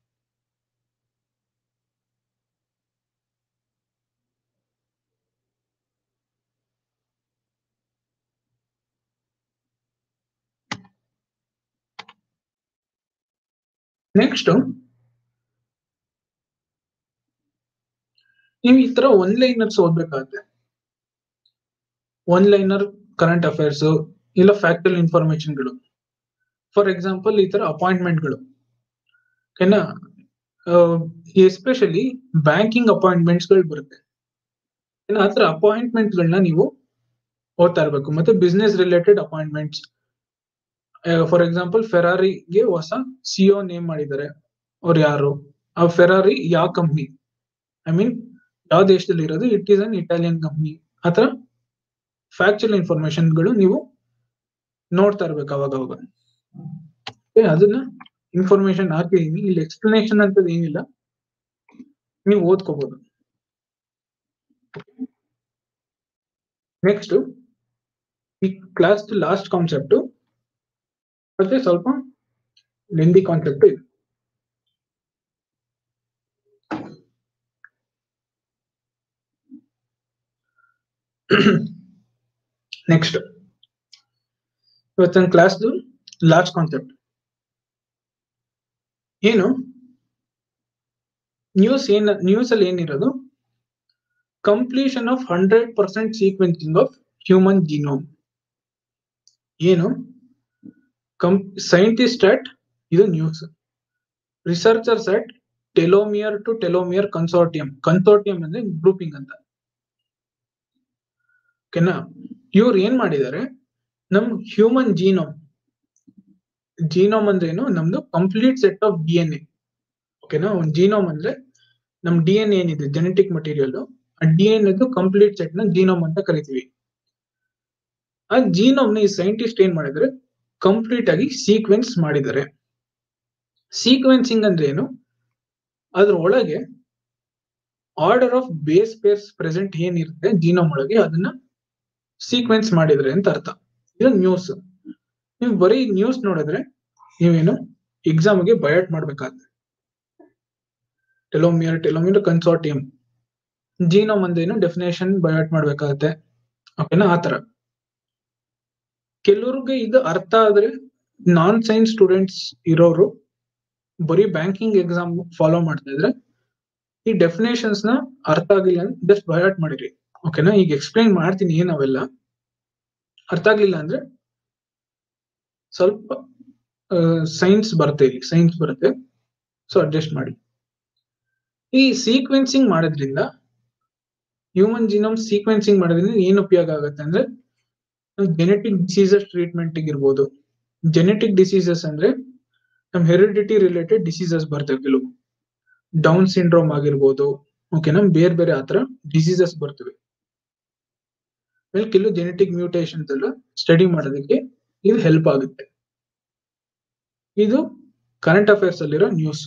ನೆಕ್ಸ್ಟ್ ನೀವು ಈ ತರ one liners ಓದ್ಬೇಕಾಗತ್ತೆ one liner current affairs ಇಲ್ಲ ಫ್ಯಾಕ್ಟಲ್ ಇನ್ಫಾರ್ಮೇಶನ್ಗಳು ಫಾರ್ ಎಕ್ಸಾಂಪಲ್ ಈ ತರ ಅಪಾಯಿಂಟ್ಮೆಂಟ್ಗಳು ಓಕೆನಾ ಎಸ್ಪೆಷಲಿ ಬ್ಯಾಂಕಿಂಗ್ ಅಪಾಯಿಂಟ್ಮೆಂಟ್ಸ್ ಗಳು ಬರುತ್ತೆ ಏನ ಆ ತರ ಅಪಾಯಿಂಟ್ಮೆಂಟ್ ಗಳನ್ನ ನೀವು ಓದ್ತಾ ಇರ್ಬೇಕು ಮತ್ತೆ business related appointments for example ಫೆರಾರಿಗೆ ಹೊಸ ಸಿಒ ನೇಮ್ ಮಾಡಿದ್ದಾರೆ ಅವ್ರು ಯಾರು ಆ ಫೆರಾರಿ ಯಾವ ಕಂಪ್ನಿ ಐ ಮೀನ್ ಯಾವ ದೇಶದಲ್ಲಿ ಇರೋದು it is an Italian company ಆತರ ಫ್ಯಾಕ್ಚುಯಲ್ ಇನ್ಫಾರ್ಮೇಶನ್ಗಳು ನೀವು ನೋಡ್ತಾ ಇರ್ಬೇಕು ಅವಾಗ ಅವಾಗ ಅದನ್ನ ಇನ್ಫಾರ್ಮೇಶನ್ ಹಾಕಿದೀನಿ ಇಲ್ಲಿ ಎಕ್ಸ್ಪ್ಲನೇಷನ್ ಅಂತದ್ ಏನಿಲ್ಲ ನೀವು ಓದ್ಕೋಬಹುದು ನೆಕ್ಸ್ಟ್ ಈ ಕ್ಲಾಸ್ ಲಾಸ್ಟ್ ಕಾನ್ಸೆಪ್ಟ್ ಮತ್ತೆ ಸ್ವಲ್ಪ ಲೆಂದಿ ಕಾನ್ಸೆಪ್ಟ್ ಇದೆ ನೆಕ್ಸ್ಟ್ ಇವತ್ತಿನ ಕ್ಲಾಸ್ ಲಾಸ್ಟ್ ಕಾನ್ಸೆಪ್ಟ್ ಏನು ನ್ಯೂಸ್ ಏನ್ ನ್ಯೂಸ್ ಅಲ್ಲಿ ಏನಿರೋದು completion of hundred percent sequencing of human genome ಏನು ಕಂ ಸೈಂಟಿಸ್ಟ್ ಅಟ್ ಇದು news researchers at telomere to telomere consortium consortium ಅಂದ್ರೆ ಗ್ರೂಪಿಂಗ್ ಅಂತ ಓಕೆನಾ ಇವ್ರು ಏನ್ ಮಾಡಿದ್ದಾರೆ ನಮ್ ಹ್ಯೂಮನ್ ಜೀನೋಮ್ ಜೀನೋಮ್ ಅಂದ್ರೆ ಏನು ನಮ್ದು complete set of D N A ಓಕೆನಾ ಒಂದು ಜೀನೋಮ್ ಅಂದ್ರೆ ನಮ್ ಡಿ ಎನ್ ಏನಿದೆ ಜೆನೆಟಿಕ್ ಮಟೀರಿಯಲ್ ಆ ಡಿ ಎನ್ ಎದು ಕಂಪ್ಲೀಟ್ ಸೆಟ್ ನ ಜೀನೋಮ್ ಅಂತ ಕರಿತೀವಿ ಆ ಜೀನೋಮ್ ನ ಈ ಸೈಂಟಿಸ್ಟ್ ಏನ್ ಮಾಡಿದ್ರೆ ಕಂಪ್ಲೀಟ್ ಆಗಿ ಸೀಕ್ವೆನ್ಸ್ ಮಾಡಿದ್ದಾರೆ ಸೀಕ್ವೆನ್ಸಿಂಗ್ ಅಂದ್ರೆ ಏನು ಅದ್ರ ಒಳಗೆ order of base pairs present ಏನಿರುತ್ತೆ ಜೀನೋಮ್ ಒಳಗೆ ಅದನ್ನ ಸೀಕ್ವೆನ್ಸ್ ಮಾಡಿದ್ರೆ ಅಂತ ಅರ್ಥ ಇದು ನ್ಯೂಸ್ ನೀವು ಬರೀ ನ್ಯೂಸ್ ನೋಡಿದ್ರೆ ನೀವೇನು ಎಕ್ಸಾಮ್ಗೆ ಬಯಾಟ್ ಮಾಡ್ಬೇಕಾಗುತ್ತೆ ಟೆಲೋಮಿಯರ್ ಟೆಲೋಮಿಯರ್ ಕನ್ಸೋರ್ಟಿಯಂ ಜೀನೋಮ್ ಅಂದೇನು ಡೆಫಿನೇಷನ್ ಬಯಾಟ್ ಮಾಡ್ಬೇಕಾಗತ್ತೆ ಓಕೆನಾ ಆತರ ಕೆಲವ್ರಿಗೆ ಇದು ಅರ್ಥ ಆದ್ರೆ ನಾನ್ ಸೈನ್ಸ್ ಸ್ಟೂಡೆಂಟ್ಸ್ ಇರೋರು ಬರೀ ಬ್ಯಾಂಕಿಂಗ್ ಎಕ್ಸಾಮ್ ಫಾಲೋ ಮಾಡ್ತಾ ಇದ್ರೆ ಈ ಡೆಫಿನೇಷನ್ಸ್ ನ ಅರ್ಥ ಆಗಿಲ್ಲ ಅಂದ್ರೆ ಜಸ್ಟ್ ಬಯಾಟ್ ಮಾಡಿರಿ ಓಕೆನಾ ಈಗ ಎಕ್ಸ್ಪ್ಲೈನ್ ಮಾಡ್ತೀನಿ ಏನ್ ಅವೆಲ್ಲ ಅರ್ಥ ಆಗ್ಲಿಲ್ಲ ಅಂದ್ರೆ ಸ್ವಲ್ಪ ಸೈನ್ಸ್ ಬರುತ್ತೆ ಇಲ್ಲಿ ಸೈನ್ಸ್ ಬರುತ್ತೆ ಸೊ ಅಡ್ಜಸ್ಟ್ ಮಾಡಿ ಈ ಸೀಕ್ವೆನ್ಸಿಂಗ್ ಮಾಡೋದ್ರಿಂದ ಹ್ಯೂಮನ್ ಜಿನೋಮ್ ಸೀಕ್ವೆನ್ಸಿಂಗ್ ಮಾಡೋದ್ರಿಂದ ಏನ್ ಉಪಯೋಗ ಆಗುತ್ತೆ ಅಂದ್ರೆ ಜೆನೆಟಿಕ್ ಡಿಸೀಸಸ್ ಟ್ರೀಟ್ಮೆಂಟ್ ಇರ್ಬೋದು ಜೆನೆಟಿಕ್ ಡಿಸೀಸಸ್ ಅಂದ್ರೆ ನಮ್ ಹೆರಿಡಿಟಿ ರಿಲೇಟೆಡ್ ಡಿಸೀಸಸ್ ಬರ್ತವೆ ಕೆಲವು ಡೌನ್ ಸಿಂಡ್ರೋಮ್ ಆಗಿರ್ಬೋದು ಓಕೆನಾ ಬೇರೆ ಬೇರೆ ಆತರ ಡಿಸೀಸಸ್ ಬರ್ತವೆ ಆಮೇಲೆ ಕೆಲವು ಜೆನೆಟಿಕ್ ಮ್ಯೂಟೇಶನ್ಸ್ ಎಲ್ಲ ಸ್ಟಡಿ ಮಾಡೋದಕ್ಕೆ ಇದು ಹೆಲ್ಪ್ ಆಗುತ್ತೆ ಇದು ಕರೆಂಟ್ ಅಫೇರ್ಸ್ ಅಲ್ಲಿರೋ ನ್ಯೂಸ್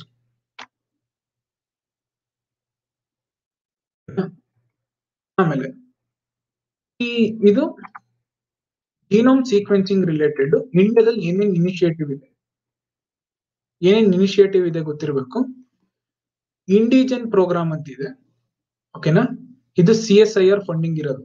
ಆಮೇಲೆ ಈ ಇದು ಜೀನೋಮ್ ಸೀಕ್ವೆನ್ಸಿಂಗ್ ರಿಲೇಟೆಡ್ ಇಂಡಿಯಾದಲ್ಲಿ ಏನೇನ್ ಇನಿಷಿಯೇಟಿವ್ ಇದೆ ಏನೇನ್ ಇನಿಷಿಯೇಟಿವ್ ಇದೆ ಗೊತ್ತಿರಬೇಕು ಇಂಡಿಜನ್ ಪ್ರೋಗ್ರಾಮ್ ಅಂತ ಇದೆ ಓಕೆನಾ ಇದು C S I R funding ಇರೋದು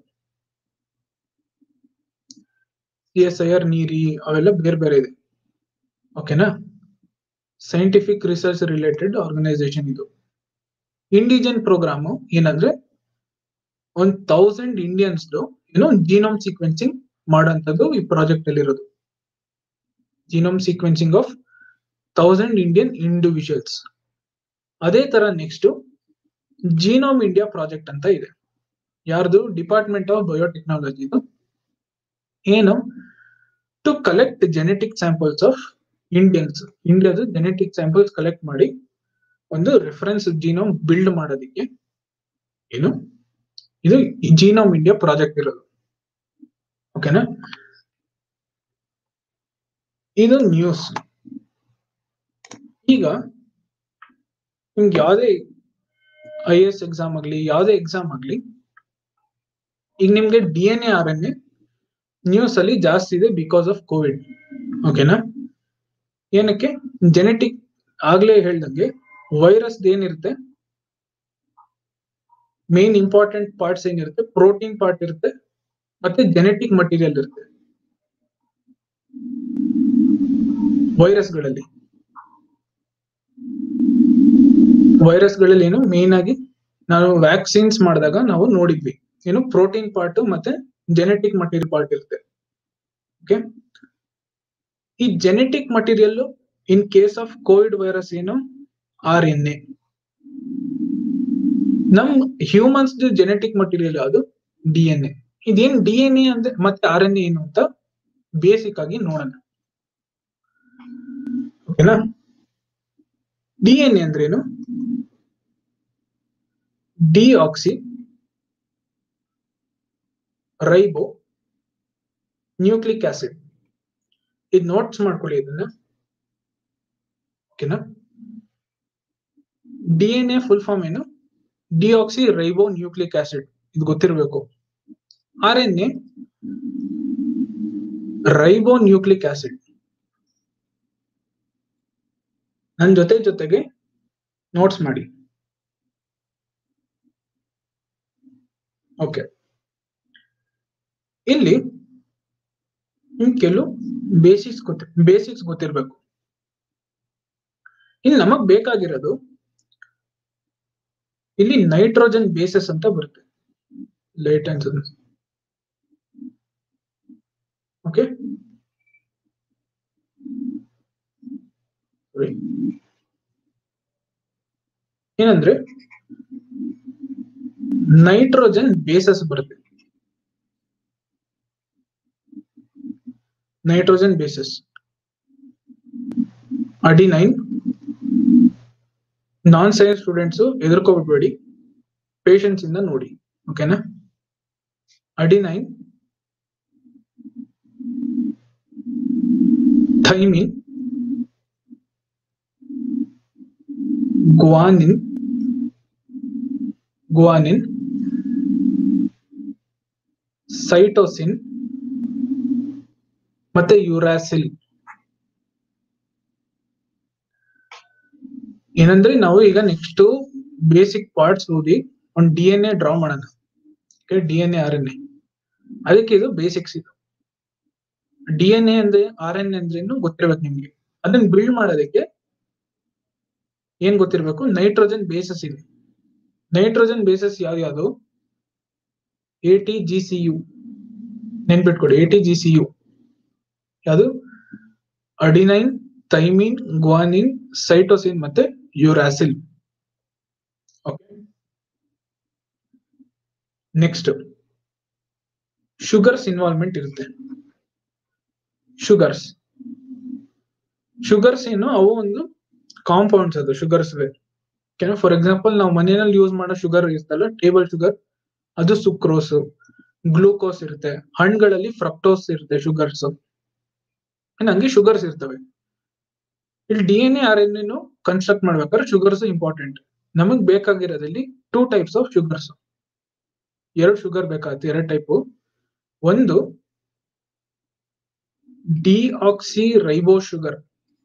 C S I R NEERI ಅವೆಲ್ಲ ಬೇರೆ ಬೇರೆ ಇದೆ ಓಕೆನಾ ಸೈಂಟಿಫಿಕ್ ರಿಸರ್ಚ್ ರಿಲೇಟೆಡ್ ಆರ್ಗನೈಸೇಷನ್ ಇದು ಇಂಡಿಜನ್ ಪ್ರೋಗ್ರಾಮ್ ಏನಂದ್ರೆ ಒಂದ್ ತೌಸಂಡ್ ಇಂಡಿಯನ್ಸ್ ಏನೋ ಜೀನೋಮ್ ಸೀಕ್ವೆನ್ಸಿಂಗ್ ಮಾಡೋಂಥದ್ದು ಈ ಪ್ರಾಜೆಕ್ಟ್ ಅಲ್ಲಿ ಇರೋದು genome sequencing of thousand Indian individuals ಅದೇ ತರ ನೆಕ್ಸ್ಟ್ ಜೀನೋಮ್ ಇಂಡಿಯಾ ಪ್ರಾಜೆಕ್ಟ್ ಅಂತ ಇದೆ ಯಾರ್ದು ಡಿಪಾರ್ಟ್ಮೆಂಟ್ ಆಫ್ ಬಯೋಟೆಕ್ನಾಲಜಿ ಏನು to collect genetic samples of Indians ಇಂಡಿಯಾದ ಜೆನೆಟಿಕ್ ಸ್ಯಾಂಪಲ್ಸ್ ಕಲೆಕ್ಟ್ ಮಾಡಿ ಒಂದು ರೆಫರೆನ್ಸ್ ಜೀನೋಮ್ ಬಿಲ್ಡ್ ಮಾಡೋದಕ್ಕೆ ಏನು ಇದು ಜೀನೋಮ್ ಇಂಡಿಯಾ ಪ್ರಾಜೆಕ್ಟ್ ಇರೋದು ಓಕೆನಾ ಇದು ನ್ಯೂಸ್ ಈಗ ನಿಮ್ಗೆ ಯಾವುದೇ ಐ ಎಸ್ ಎಕ್ಸಾಮ್ ಆಗ್ಲಿ ಯಾವುದೇ ಎಕ್ಸಾಮ್ ಆಗ್ಲಿ ಈಗ ನಿಮ್ಗೆ D N A R N A news ಅಲ್ಲಿ ಜಾಸ್ತಿ ಇದೆ ಬಿಕಾಸ್ ಆಫ್ ಕೋವಿಡ್ ಓಕೆನಾ ಏನಕ್ಕೆ ಜೆನೆಟಿಕ್ ಆಗ್ಲೇ ಹೇಳ್ದಂಗೆ ವೈರಸ್ ಏನಿರುತ್ತೆ ಮೇನ್ ಇಂಪಾರ್ಟೆಂಟ್ ಪಾರ್ಟ್ಸ್ ಏನಿರುತ್ತೆ ಪ್ರೋಟೀನ್ ಪಾರ್ಟ್ ಇರುತ್ತೆ ಮತ್ತೆ ಜೆನೆಟಿಕ್ ಮಟೀರಿಯಲ್ ಇರುತ್ತೆ ವೈರಸ್ಗಳಲ್ಲಿ ವೈರಸ್ಗಳಲ್ಲಿ ಏನು ಮೇನ್ ಆಗಿ ನಾವು ವ್ಯಾಕ್ಸಿನ್ಸ್ ಮಾಡಿದಾಗ ನಾವು ನೋಡಿದ್ವಿ ಏನು ಪ್ರೋಟೀನ್ ಪಾರ್ಟ್ ಮತ್ತೆ ಜೆನೆಟಿಕ್ ಮಟೀರಿಯಲ್ ಪಾರ್ಟ್ ಇರುತ್ತೆ ಓಕೆ ಈ genetic material in case of COVID virus ಏನು ಆರ್ ಎನ್ ಎ ನಮ್ ಹ್ಯೂಮನ್ಸ್ ಜೆನೆಟಿಕ್ ಮಟೀರಿಯಲ್ ಯಾವುದು ಡಿ ಎನ್ ಎ ಇದೇನ್ ಡಿ ಎನ್ ಎ ಅಂದ್ರೆ ಮತ್ತೆ ಆರ್ ಎನ್ ಎ ಏನು ಅಂತ ಬೇಸಿಕ್ ಆಗಿ ನೋಡೋಣ ಓಕೆನಾ ಡಿ ಎನ್ ಎ ಅಂದ್ರೇನು ಡಿ ಆಕ್ಸಿ ರೈಬೋ ನ್ಯೂಕ್ಲಿಕ್ ಆಸಿಡ್ ಇದು ನೋಟ್ಸ್ ಮಾಡ್ಕೊಳ್ಳಿ ಇದನ್ನ ಓಕೆನಾ D N A full form ಏನು ಡಿಆಕ್ಸಿ ರೈಬೋ ನ್ಯೂಕ್ಲಿಕ್ ಆಸಿಡ್ ಇದು ಗೊತ್ತಿರಬೇಕು R N A ರೈಬೋ nucleic acid ನನ್ನ ಜೊತೆ ಜೊತೆಗೆ ನೋಟ್ಸ್ ಮಾಡಿ ಓಕೆ ಇಲ್ಲಿ ನಿಮ್ ಕೆಲವು ಬೇಸಿಕ್ಸ್ ಗೊತ್ತಿ ಬೇಸಿಕ್ಸ್ ಗೊತ್ತಿರ್ಬೇಕು ಇಲ್ಲಿ ನಮಗ್ ಬೇಕಾಗಿರೋದು ಇಲ್ಲಿ ನೈಟ್ರೋಜನ್ ಬೇಸಸ್ ಅಂತ ಬರುತ್ತೆ ಲೈಟ್ ಅನ್ಸುತ್ತೆ ಓಕೆ ಏನಂದ್ರೆ ನೈಟ್ರೋಜನ್ ಬೇಸಸ್ ಬರುತ್ತೆ nitrogen bases adenine non science students ಎದುರ್ಕೋಬಿಡ್ಬೇಡಿ ಪೇಷನ್ಸ್ ಇಂದ ನೋಡಿ ಓಕೆನಾ adenine thymine guanine guanine cytosine ಮತ್ತೆ ಯುರಾಸಿಲ್ ಏನಂದ್ರೆ ನಾವು ಈಗ ನೆಕ್ಸ್ಟ್ ಬೇಸಿಕ್ ಪಾರ್ಟ್ಸ್ ಓದಿ ಒಂದು ಡಿ ಎನ್ ಎ ಡ್ರಾ ಮಾಡೋಣ D N A R N A ಅದಕ್ಕೆ ಇದು ಬೇಸಿಕ್ಸ್ ಇದು ಡಿ ಎನ್ ಎ ಅಂದ್ರೆ ಆರ್ ಎನ್ ಎ ಅಂದ್ರೇನು ಗೊತ್ತಿರ್ಬೇಕು ನಿಮ್ಗೆ ಅದನ್ನ ಬಿಲ್ಡ್ ಮಾಡೋದಕ್ಕೆ ಏನ್ ಗೊತ್ತಿರ್ಬೇಕು ನೈಟ್ರೋಜನ್ ಬೇಸಸ್ ಇದೆ ನೈಟ್ರೋಜನ್ ಬೇಸಸ್ ಯಾವ್ದು A T G C U ನೆನ್ಪಿಟ್ಕೊಡಿ A T G C U ಯಾವುದು ಅಡಿನೈನ್ ಥೈಮಿನ್ ಗ್ವಾನಿನ್ ಸೈಟೋಸಿನ್ ಮತ್ತೆ uracil okay next sugars involvement ಇರುತ್ತೆ ಶುಗರ್ಸ್ ಶುಗರ್ಸ್ ಏನು ಅವು ಒಂದು ಕಾಂಪೌಂಡ್ಸ್ ಅದು ಶುಗರ್ಸ್ ಫಾರ್ ಎಕ್ಸಾಂಪಲ್ ನಾವು ಮನೆಯಲ್ಲಿ ಯೂಸ್ ಮಾಡೋ ಶುಗರ್ ಇರ್ತಲ್ಲ ಟೇಬಲ್ ಶುಗರ್ ಅದು ಸುಕ್ರೋಸ್ ಗ್ಲೂಕೋಸ್ ಇರುತ್ತೆ ಹಣ್ಣುಗಳಲ್ಲಿ ಫ್ರಕ್ಟೋಸ್ ಇರುತ್ತೆ ಶುಗರ್ಸ್ ಹಂಗೆ ಶುಗರ್ಸ್ ಇರ್ತವೆ ಇಲ್ಲಿ D N A R N N construct ಮಾಡ್ಬೇಕಾದ್ರೆ ಶುಗರ್ಸ್ ಇಂಪಾರ್ಟೆಂಟ್ ನಮಗ್ ಬೇಕಾಗಿರೋದ್ರಲ್ಲಿ ಟೂ ಟೈಪ್ಸ್ ಆಫ್ ಶುಗರ್ಸ್ ಎರಡು ಶುಗರ್ ಬೇಕಾಗುತ್ತೆ ಎರಡು ಟೈಪು ಒಂದು ಡಿಆಕ್ಸಿ ರೈಬೋ ಶುಗರ್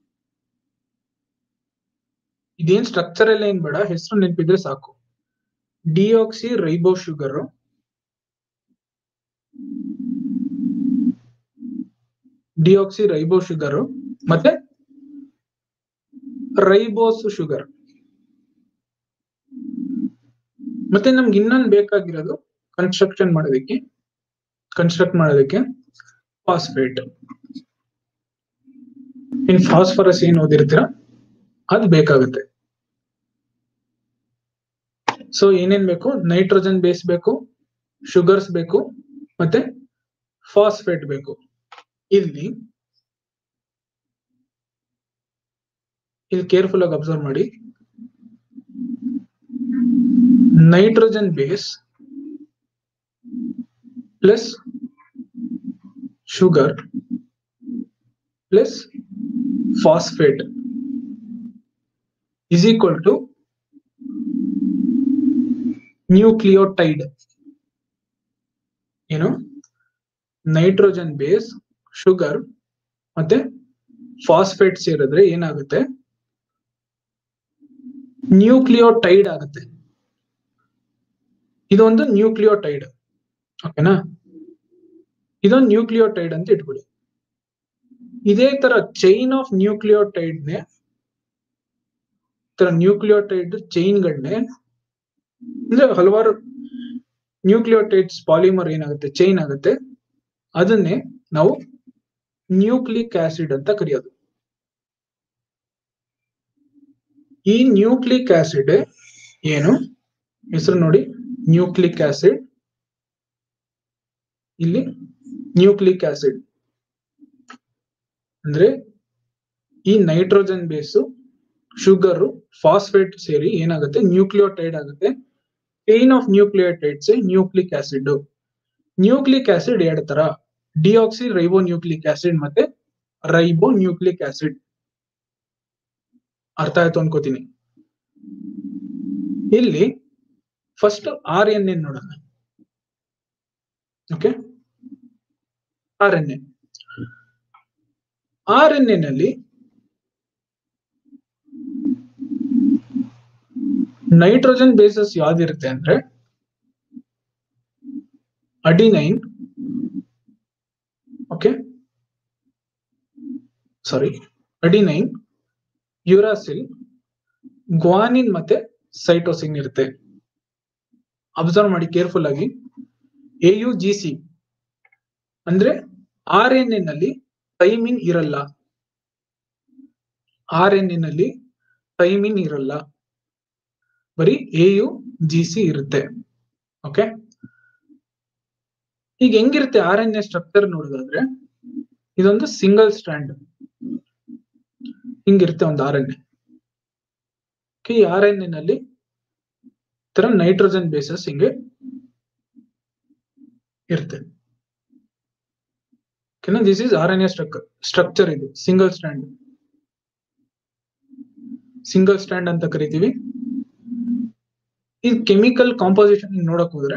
ಇದೇನ್ ಸ್ಟ್ರಕ್ಚರ್ ಎಲ್ಲ ಏನ್ ಬೇಡ ಹೆಸರು ನೆನಪಿದ್ರೆ ಸಾಕು deoxyribo sugar deoxyribo sugar ಮತ್ತೆ ರೈಬೋಸ್ ಶುಗರ್ ಮತ್ತೆ ನಮ್ಗೆ ಇನ್ನೊಂದು ಬೇಕಾಗಿರೋದು ಕನ್ಸ್ಟ್ರಕ್ಷನ್ ಮಾಡೋದಕ್ಕೆ ಕನ್ಸ್ಟ್ರಕ್ಟ್ ಮಾಡೋದಕ್ಕೆ ಫಾಸ್ಫೇಟ್ ಇನ್ ಫಾಸ್ಫರಸ್ ಏನ್ ಓದಿರ್ತೀರ ಅದು ಬೇಕಾಗುತ್ತೆ ಸೊ ಏನೇನ್ ಬೇಕು ನೈಟ್ರೋಜನ್ ಬೇಸ್ ಬೇಕು ಶುಗರ್ಸ್ ಬೇಕು ಮತ್ತೆ ಫಾಸ್ಫೇಟ್ ಬೇಕು ಇಲ್ಲಿ ಇಲ್ಲಿ ಕೇರ್ಫುಲ್ ಆಗಿ ಅಬ್ಸರ್ವ್ ಮಾಡಿ nitrogen base plus sugar plus phosphate is equal to nucleotide ಏನು ನೈಟ್ರೋಜನ್ ಬೇಸ್ ಶುಗರ್ ಮತ್ತೆ ಫಾಸ್ಫೇಟ್ ಸೇರಿದ್ರೆ ಏನಾಗುತ್ತೆ ನ್ಯೂಕ್ಲಿಯೋಟೈಡ್ ಆಗುತ್ತೆ ಇದೊಂದು ನ್ಯೂಕ್ಲಿಯೋಟೈಡ್ ಓಕೆನಾ ಇದೊಂದು ನ್ಯೂಕ್ಲಿಯೋಟೈಡ್ ಅಂತ ಇಟ್ಬಿಡಿ ಇದೇ ತರ ಚೈನ್ ಆಫ್ ನ್ಯೂಕ್ಲಿಯೋಟೈಡ್ ನೇ ತರ ನ್ಯೂಕ್ಲಿಯೋಟೈಡ್ ಚೈನ್ಗಳನ್ನೇ ಅಂದ್ರೆ ಹಲವಾರು ನ್ಯೂಕ್ಲಿಯೋಟೈಡ್ಸ್ ಪಾಲಿಮರ್ ಏನಾಗುತ್ತೆ ಚೈನ್ ಆಗುತ್ತೆ ಅದನ್ನೇ ನಾವು ನ್ಯೂಕ್ಲಿಕ್ ಆಸಿಡ್ ಅಂತ ಕರೆಯೋದು ಈ ನ್ಯೂಕ್ಲಿಕ್ ಆಸಿಡ್ ಏನು ಹೆಸರು ನೋಡಿ ನ್ಯೂಕ್ಲಿಕ್ ಆಸಿಡ್ ಇಲ್ಲಿ ನ್ಯೂಕ್ಲಿಕ್ ಆಸಿಡ್ ಅಂದ್ರೆ ಈ ನೈಟ್ರೋಜನ್ ಬೇಸು ಶುಗರ್ ಫಾಸ್ಫೇಟ್ ಸೇರಿ ಏನಾಗುತ್ತೆ ನ್ಯೂಕ್ಲಿಯೋಟೈಡ್ ಆಗುತ್ತೆ chain of nucleotides nucleic acid nucleic acid ಎರಡು ತರ ಡಿಆಕ್ಸಿ ರೈಬೋ ನ್ಯೂಕ್ಲಿಕ್ ಆಸಿಡ್ ಮತ್ತೆ ರೈಬೋ ನ್ಯೂಕ್ಲಿಕ್ ಆಸಿಡ್ ಅರ್ಥ ಆಯ್ತು ಅನ್ಕೋತೀನಿ ಇಲ್ಲಿ ಫಸ್ಟ್ ಆರ್ ಎನ್ ಎನ್ ನೋಡೋಣ okay R N A R N N ಅಲ್ಲಿ ನೈಟ್ರೋಜನ್ ಬೇಸಸ್ ಯಾವ್ದಿರುತ್ತೆ ಅಂದ್ರೆ adenine okay sorry adenine uracil guanine ಮತ್ತೆ ಸೈಟೋಸಿನ್ ಇರುತ್ತೆ ಅಬ್ಸರ್ವ್ ಮಾಡಿ ಕೇರ್ಫುಲ್ ಆಗಿ ಎ ಯು ಜಿ ಸಿ ಅಂದ್ರೆ ಆರ್ ಎನ್ ಎನ್ ಅಲ್ಲಿ ಥೈಮಿನ್ ಇರಲ್ಲ ಆರ್ ಎನ್ ಎನ್ ಅಲ್ಲಿ ಥೈಮಿನ್ ಇರಲ್ಲ ಬರೀ ಎ ಯು ಜಿ ಸಿ ಇರುತ್ತೆ ಓಕೆ ಈಗ ಹೆಂಗಿರುತ್ತೆ ಆರ್ ಎನ್ ಎ ಸ್ಟ್ರಕ್ಚರ್ ನೋಡೋದಾದ್ರೆ ಇದೊಂದು ಸಿಂಗಲ್ ಸ್ಟ್ಯಾಂಡ್ ಹಿಂಗಿರುತ್ತೆ ಒಂದು ಆರ್ ಎನ್ ಎ ಈ ಆರ್ ಎನ್ ಎ ನಲ್ಲಿ ತರ ನೈಟ್ರೋಜನ್ ಬೇಸಸ್ ಹಿಂಗೆ ಇರುತ್ತೆ ಓಕೆನಾ this is R N A structure structure ಇದು ಸಿಂಗಲ್ ಸ್ಟ್ಯಾಂಡ್ ಸಿಂಗಲ್ ಸ್ಟ್ಯಾಂಡ್ ಅಂತ ಕರಿತೀವಿ ಈ ಕೆಮಿಕಲ್ ಕಾಂಪೋಸಿಷನ್ ನೋಡಕ್ ಹೋದ್ರೆ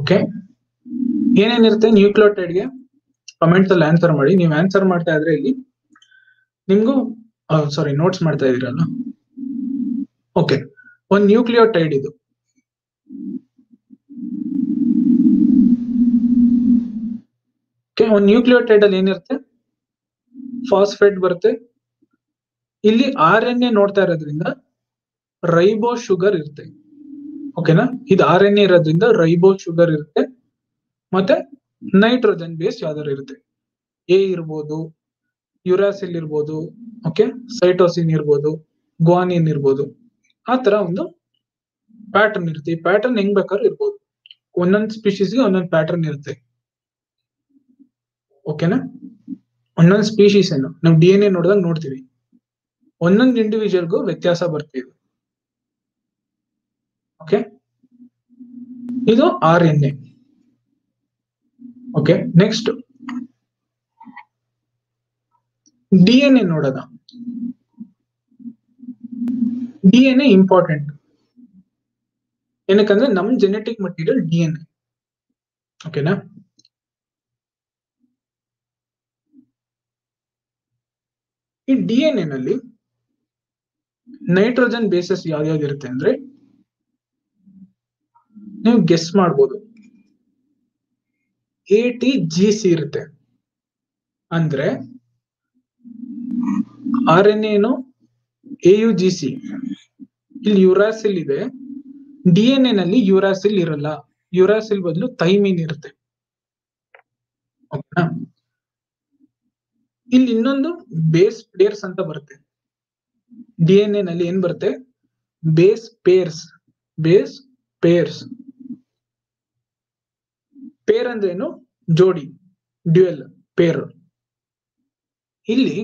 ಓಕೆ ಏನೇನಿರುತ್ತೆ ನ್ಯೂಕ್ಲಿಯೋಟೈಡ್ಗೆ ಕಮೆಂಟ್ಸ್ ಅಲ್ಲಿ ಆನ್ಸರ್ ಮಾಡಿ ನೀವು ಆನ್ಸರ್ ಮಾಡ್ತಾ ಇದ್ರೆ ಇಲ್ಲಿ ನಿಮ್ಗೂ ಸಾರಿ ನೋಟ್ಸ್ ಮಾಡ್ತಾ ಇದೀರಲ್ಲ ಓಕೆ ಒಂದು ನ್ಯೂಕ್ಲಿಯೋಟೈಡ್ ಇದು ಓಕೆ ಒಂದು ನ್ಯೂಕ್ಲಿಯೋಟೈಡ್ ಅಲ್ಲಿ ಏನಿರುತ್ತೆ ಫಾಸ್ಫೇಟ್ ಬರುತ್ತೆ ಇಲ್ಲಿ ಆರ್ ಎನ್ ಎ ನೋಡ್ತಾ ಇರೋದ್ರಿಂದ ರೈಬೋ ಶುಗರ್ ಇರುತ್ತೆ ಓಕೆನಾ ಇದು ಆರ್ ಎನ್ ಎ ಇರೋದ್ರಿಂದ ರೈಬೋ ಶುಗರ್ ಇರುತ್ತೆ ಮತ್ತೆ ನೈಟ್ರೋಜನ್ ಬೇಸ್ ಯಾವ್ದಾರು ಇರುತ್ತೆ ಎ ಇರ್ಬೋದು ಯುರಾಸಿಲ್ ಇರ್ಬೋದು ಓಕೆ ಸೈಟೋಸಿನ್ ಇರ್ಬೋದು ಗ್ವಾನಿನ್ ಇರ್ಬೋದು ಆ ತರ ಒಂದು ಪ್ಯಾಟರ್ನ್ ಇರುತ್ತೆ ಈ ಪ್ಯಾಟರ್ನ್ ಹೆಂಗ್ ಬೇಕಾದ್ರೂ ಇರ್ಬೋದು ಒಂದೊಂದು ಸ್ಪೀಶೀಸ್ಗೆ ಒಂದೊಂದು ಪ್ಯಾಟರ್ನ್ ಇರುತ್ತೆ ಓಕೆನಾ ಒಂದೊಂದು ಸ್ಪೀಶೀಸ್ ಏನು ನಾವು ಡಿ ಎನ್ ಎ ನೋಡಿದಾಗ ನೋಡ್ತೀವಿ ಒಂದೊಂದು ಇಂಡಿವಿಜುವಲ್ಗೂ ವ್ಯತ್ಯಾಸ ಬರ್ತಿದೆ ಓಕೆ ಇದು R N A okay next D N A ನೋಡೋದ ಡಿ ಎನ್ ಎ ಇಂಪಾರ್ಟೆಂಟ್ ಏನಕ್ಕಂದ್ರೆ ನಮ್ genetic material D N A ಓಕೆನಾ ಈ ಡಿ ಎನ್ ಎನಲ್ಲಿ ನೈಟ್ರೋಜನ್ ಬೇಸಸ್ ಯಾವ್ಯಾವ್ದು ಇರುತ್ತೆ ಅಂದ್ರೆ ನೀವು ಗೆಸ್ ಮಾಡ್ಬೋದು ಎ ಟಿ ಜಿ ಸಿ ಇರುತ್ತೆ ಅಂದ್ರೆ ಆರ್ ಎನ್ ಏನು ಎ ಯು ಜಿ ಸಿ ಇಲ್ಲಿ ಯುರಾಸಿಲ್ ಇದೆ ಡಿ ಎನ್ ಎ ನಲ್ಲಿ ಯುರಾಸಿಲ್ ಇರಲ್ಲ ಯುರಾಸಿಲ್ ಬದಲು ಥೈಮಿನ್ ಇರುತ್ತೆ ಓಕೆನಾ ಇಲ್ಲಿ ಇನ್ನೊಂದು ಬೇಸ್ ಪೇರ್ಸ್ ಅಂತ ಬರುತ್ತೆ ಡಿ ಎನ್ ಎ ನಲ್ಲಿ ಏನ್ ಬರುತ್ತೆ base pairs base pairs pair ಅಂದ್ರೆ ಏನು ಜೋಡಿ ಡ್ಯುಯಲ್ ಪೇರ್ ಇಲ್ಲಿ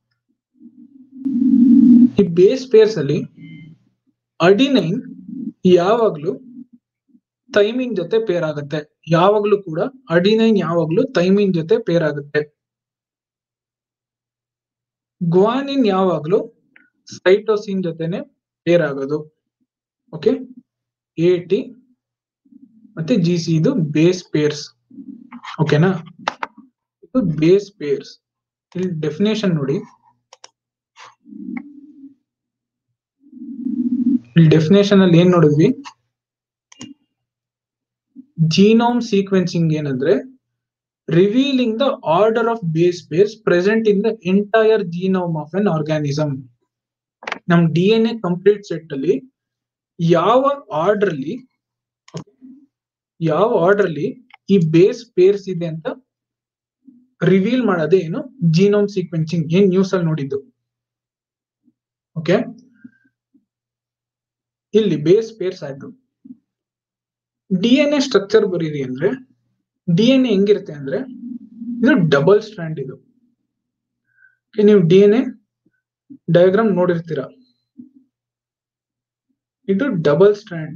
ಈ ಬೇಸ್ ಪೇರ್ಸ್ ಅಲ್ಲಿ ಅಡಿನೈನ್ ಯಾವಾಗ್ಲೂ ಥೈಮಿನ್ ಜೊತೆ ಪೇರ್ ಆಗುತ್ತೆ ಯಾವಾಗ್ಲೂ ಕೂಡ ಅಡಿನೈನ್ ಯಾವಾಗ್ಲೂ ಥೈಮಿನ್ ಜೊತೆ ಪೇರ್ ಆಗುತ್ತೆ ಗ್ವಾನಿನ್ ಯಾವಾಗ್ಲೂ ಸೈಟೋಸಿನ್ ಜೊತೆನೆ ಪೇರ್ ಆಗೋದು ಓಕೆ ಎ ಟಿ ಮತ್ತೆ ಜಿ ಸಿ ಇದು ಬೇಸ್ ಪೇರ್ಸ್ ಓಕೆನಾ ಇದು ಬೇಸ್ ಪೇರ್ಸ್ ಇಲ್ಲಿ ಡೆಫಿನೇಷನ್ ನೋಡಿ ಇಲ್ಲಿ ಡೆಫಿನೇಷನ್ ಅಲ್ಲಿ ಏನ್ ನೋಡಿದ್ವಿ ಜೀನೋಮ್ ಸೀಕ್ವೆನ್ಸಿಂಗ್ ಏನಂದ್ರೆ revealing the order of base pairs present in the entire genome of an organism ನಮ್ D N A complete set ಅಲ್ಲಿ ಯಾವ ಆರ್ಡರ್ ಅಲ್ಲಿ ಯಾವ ಆರ್ಡರ್ ಅಲ್ಲಿ ಈ ಬೇಸ್ ಪೇರ್ಸ್ ಇದೆ ಅಂತ ರಿವೀಲ್ ಮಾಡೋದೇ ಏನು ಜೀನೋಮ್ ಸೀಕ್ವೆನ್ಸಿಂಗ್ ಏನ್ ನ್ಯೂಸ್ ಅಲ್ಲಿ ನೋಡಿದ್ದು ಓಕೆ ಇಲ್ಲಿ ಬೇಸ್ ಪೇರ್ಸ್ ಆಯ್ತು ಡಿ ಎನ್ ಎ ಸ್ಟ್ರಕ್ಚರ್ ಬರೀರಿ ಅಂದ್ರೆ ಡಿ ಎನ್ ಎ ಹೆಂಗಿರುತ್ತೆ ಅಂದ್ರೆ ಇದು ಡಬಲ್ ಸ್ಟ್ಯಾಂಡ್ ಇದು Okay, ನೀವು ಡಿ ಎನ್ ಎ ಡಯಾಗ್ರಾಮ್ ನೋಡಿರ್ತೀರ ಇದು ಡಬಲ್ ಸ್ಟ್ಯಾಂಡ್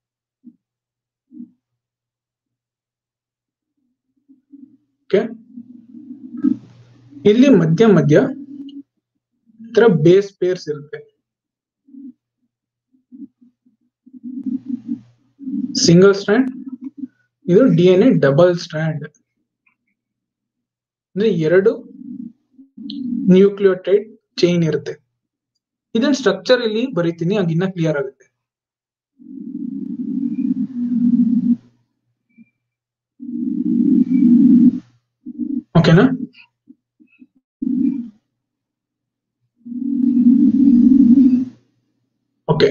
ಓಕೆ ಇಲ್ಲಿ ಮಧ್ಯ ಮಧ್ಯ ಈ ತರ ಬೇಸ್ ಪೇರ್ಸ್ ಇರುತ್ತೆ ಸಿಂಗಲ್ ಸ್ಟ್ಯಾಂಡ್ ಇದು D N A double strand ಅಂದ್ರೆ ಎರಡು ನ್ಯೂಕ್ಲಿಯೋಟೈಡ್ ಚೈನ್ ಇರುತ್ತೆ ಇದನ್ನ ಸ್ಟ್ರಕ್ಚರ್ ಇಲ್ಲಿ ಬರೀತೀನಿ ಆಗ ಇನ್ನ ಕ್ಲಿಯರ್ ಆಗುತ್ತೆ ಓಕೆನಾ ಓಕೆ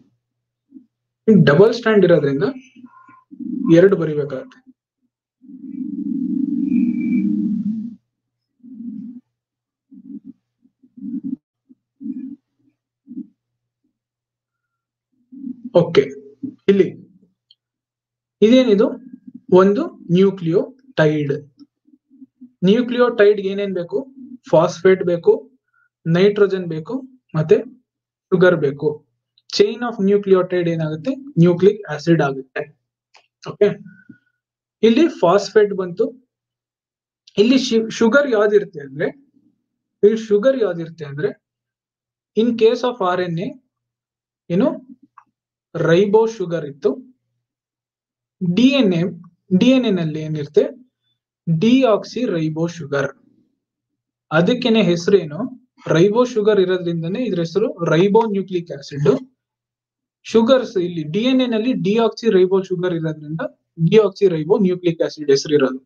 ಡಬಲ್ ಸ್ಟ್ಯಾಂಡ್ ಇರೋದ್ರಿಂದ ಎರಡು ಬರಿಬೇಕಾಗತ್ತೆ ಓಕೆ ಇಲ್ಲಿ ಇದೇನಿದು ಒಂದು ನ್ಯೂಕ್ಲಿಯೋಟೈಡ್ ನ್ಯೂಕ್ಲಿಯೋಟೈಡ್ ಏನೇನ್ ಬೇಕು ಫಾಸ್ಫೇಟ್ ಬೇಕು ನೈಟ್ರೋಜನ್ ಬೇಕು ಮತ್ತೆ ಶುಗರ್ ಬೇಕು ಚೈನ್ ಆಫ್ ನ್ಯೂಕ್ಲಿಯೋಟೈಡ್ ಏನಾಗುತ್ತೆ ನ್ಯೂಕ್ಲಿಕ್ ಆಸಿಡ್ ಆಗುತ್ತೆ ಓಕೆ ಇಲ್ಲಿ ಫಾಸ್ಫೇಟ್ ಬಂತು ಇಲ್ಲಿ ಶುಗರ್ ಯಾವ್ದಿರುತ್ತೆ ಅಂದ್ರೆ ಇಲ್ಲಿ ಶುಗರ್ ಯಾವ್ದಿರುತ್ತೆ ಅಂದ್ರೆ in case of R N A ಏನು ರೈಬೋ ಶುಗರ್ ಇತ್ತು D N A D N A ನಲ್ಲಿ ಏನಿರುತ್ತೆ ಡಿಆಕ್ಸಿ ರೈಬೋ ಶುಗರ್ ಅದಕ್ಕೇನೆ ಹೆಸರು ಏನು ರೈಬೋ ಶುಗರ್ ಇರೋದ್ರಿಂದನೇ ಇದ್ರ ಹೆಸರು ರೈಬೋ ನ್ಯೂಕ್ಲಿಕ್ ಆಸಿಡ್ ಶುಗರ್ಸ್ ಇಲ್ಲಿ ಡಿ ಎನ್ ಎ ನಲ್ಲಿ ಡಿಆಕ್ಸಿ ರೈಬೋ ಶುಗರ್ ಇರೋದ್ರಿಂದ ಡಿಆಕ್ಸಿ ರೈಬೋ ನ್ಯೂಕ್ಲಿಕ್ ಆಸಿಡ್ ಹೆಸರು ಇರೋದು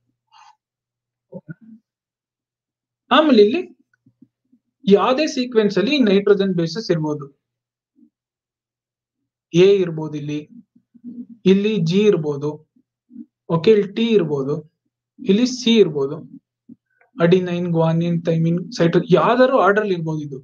ಆಮೇಲೆ ಇಲ್ಲಿ ಯಾವುದೇ ಸೀಕ್ವೆನ್ಸ್ ಅಲ್ಲಿ ನೈಟ್ರೋಜನ್ ಬೇಸಸ್ ಇರ್ಬೋದು ಎ ಇರ್ಬೋದು ಇಲ್ಲಿ ಇಲ್ಲಿ ಜಿ ಇರ್ಬೋದು ಓಕೆ ಇಲ್ಲಿ ಟಿ ಇರ್ಬೋದು ಇಲ್ಲಿ ಸಿ ಇರ್ಬೋದು ಅಡಿನೈನ್ ಗ್ವಾನಿನ್ ಥೈಮಿನ್ ಸೈಟೋ ಯಾವ್ದಾದ್ರು ಆರ್ಡರ್ ಇರ್ಬೋದು ಇದು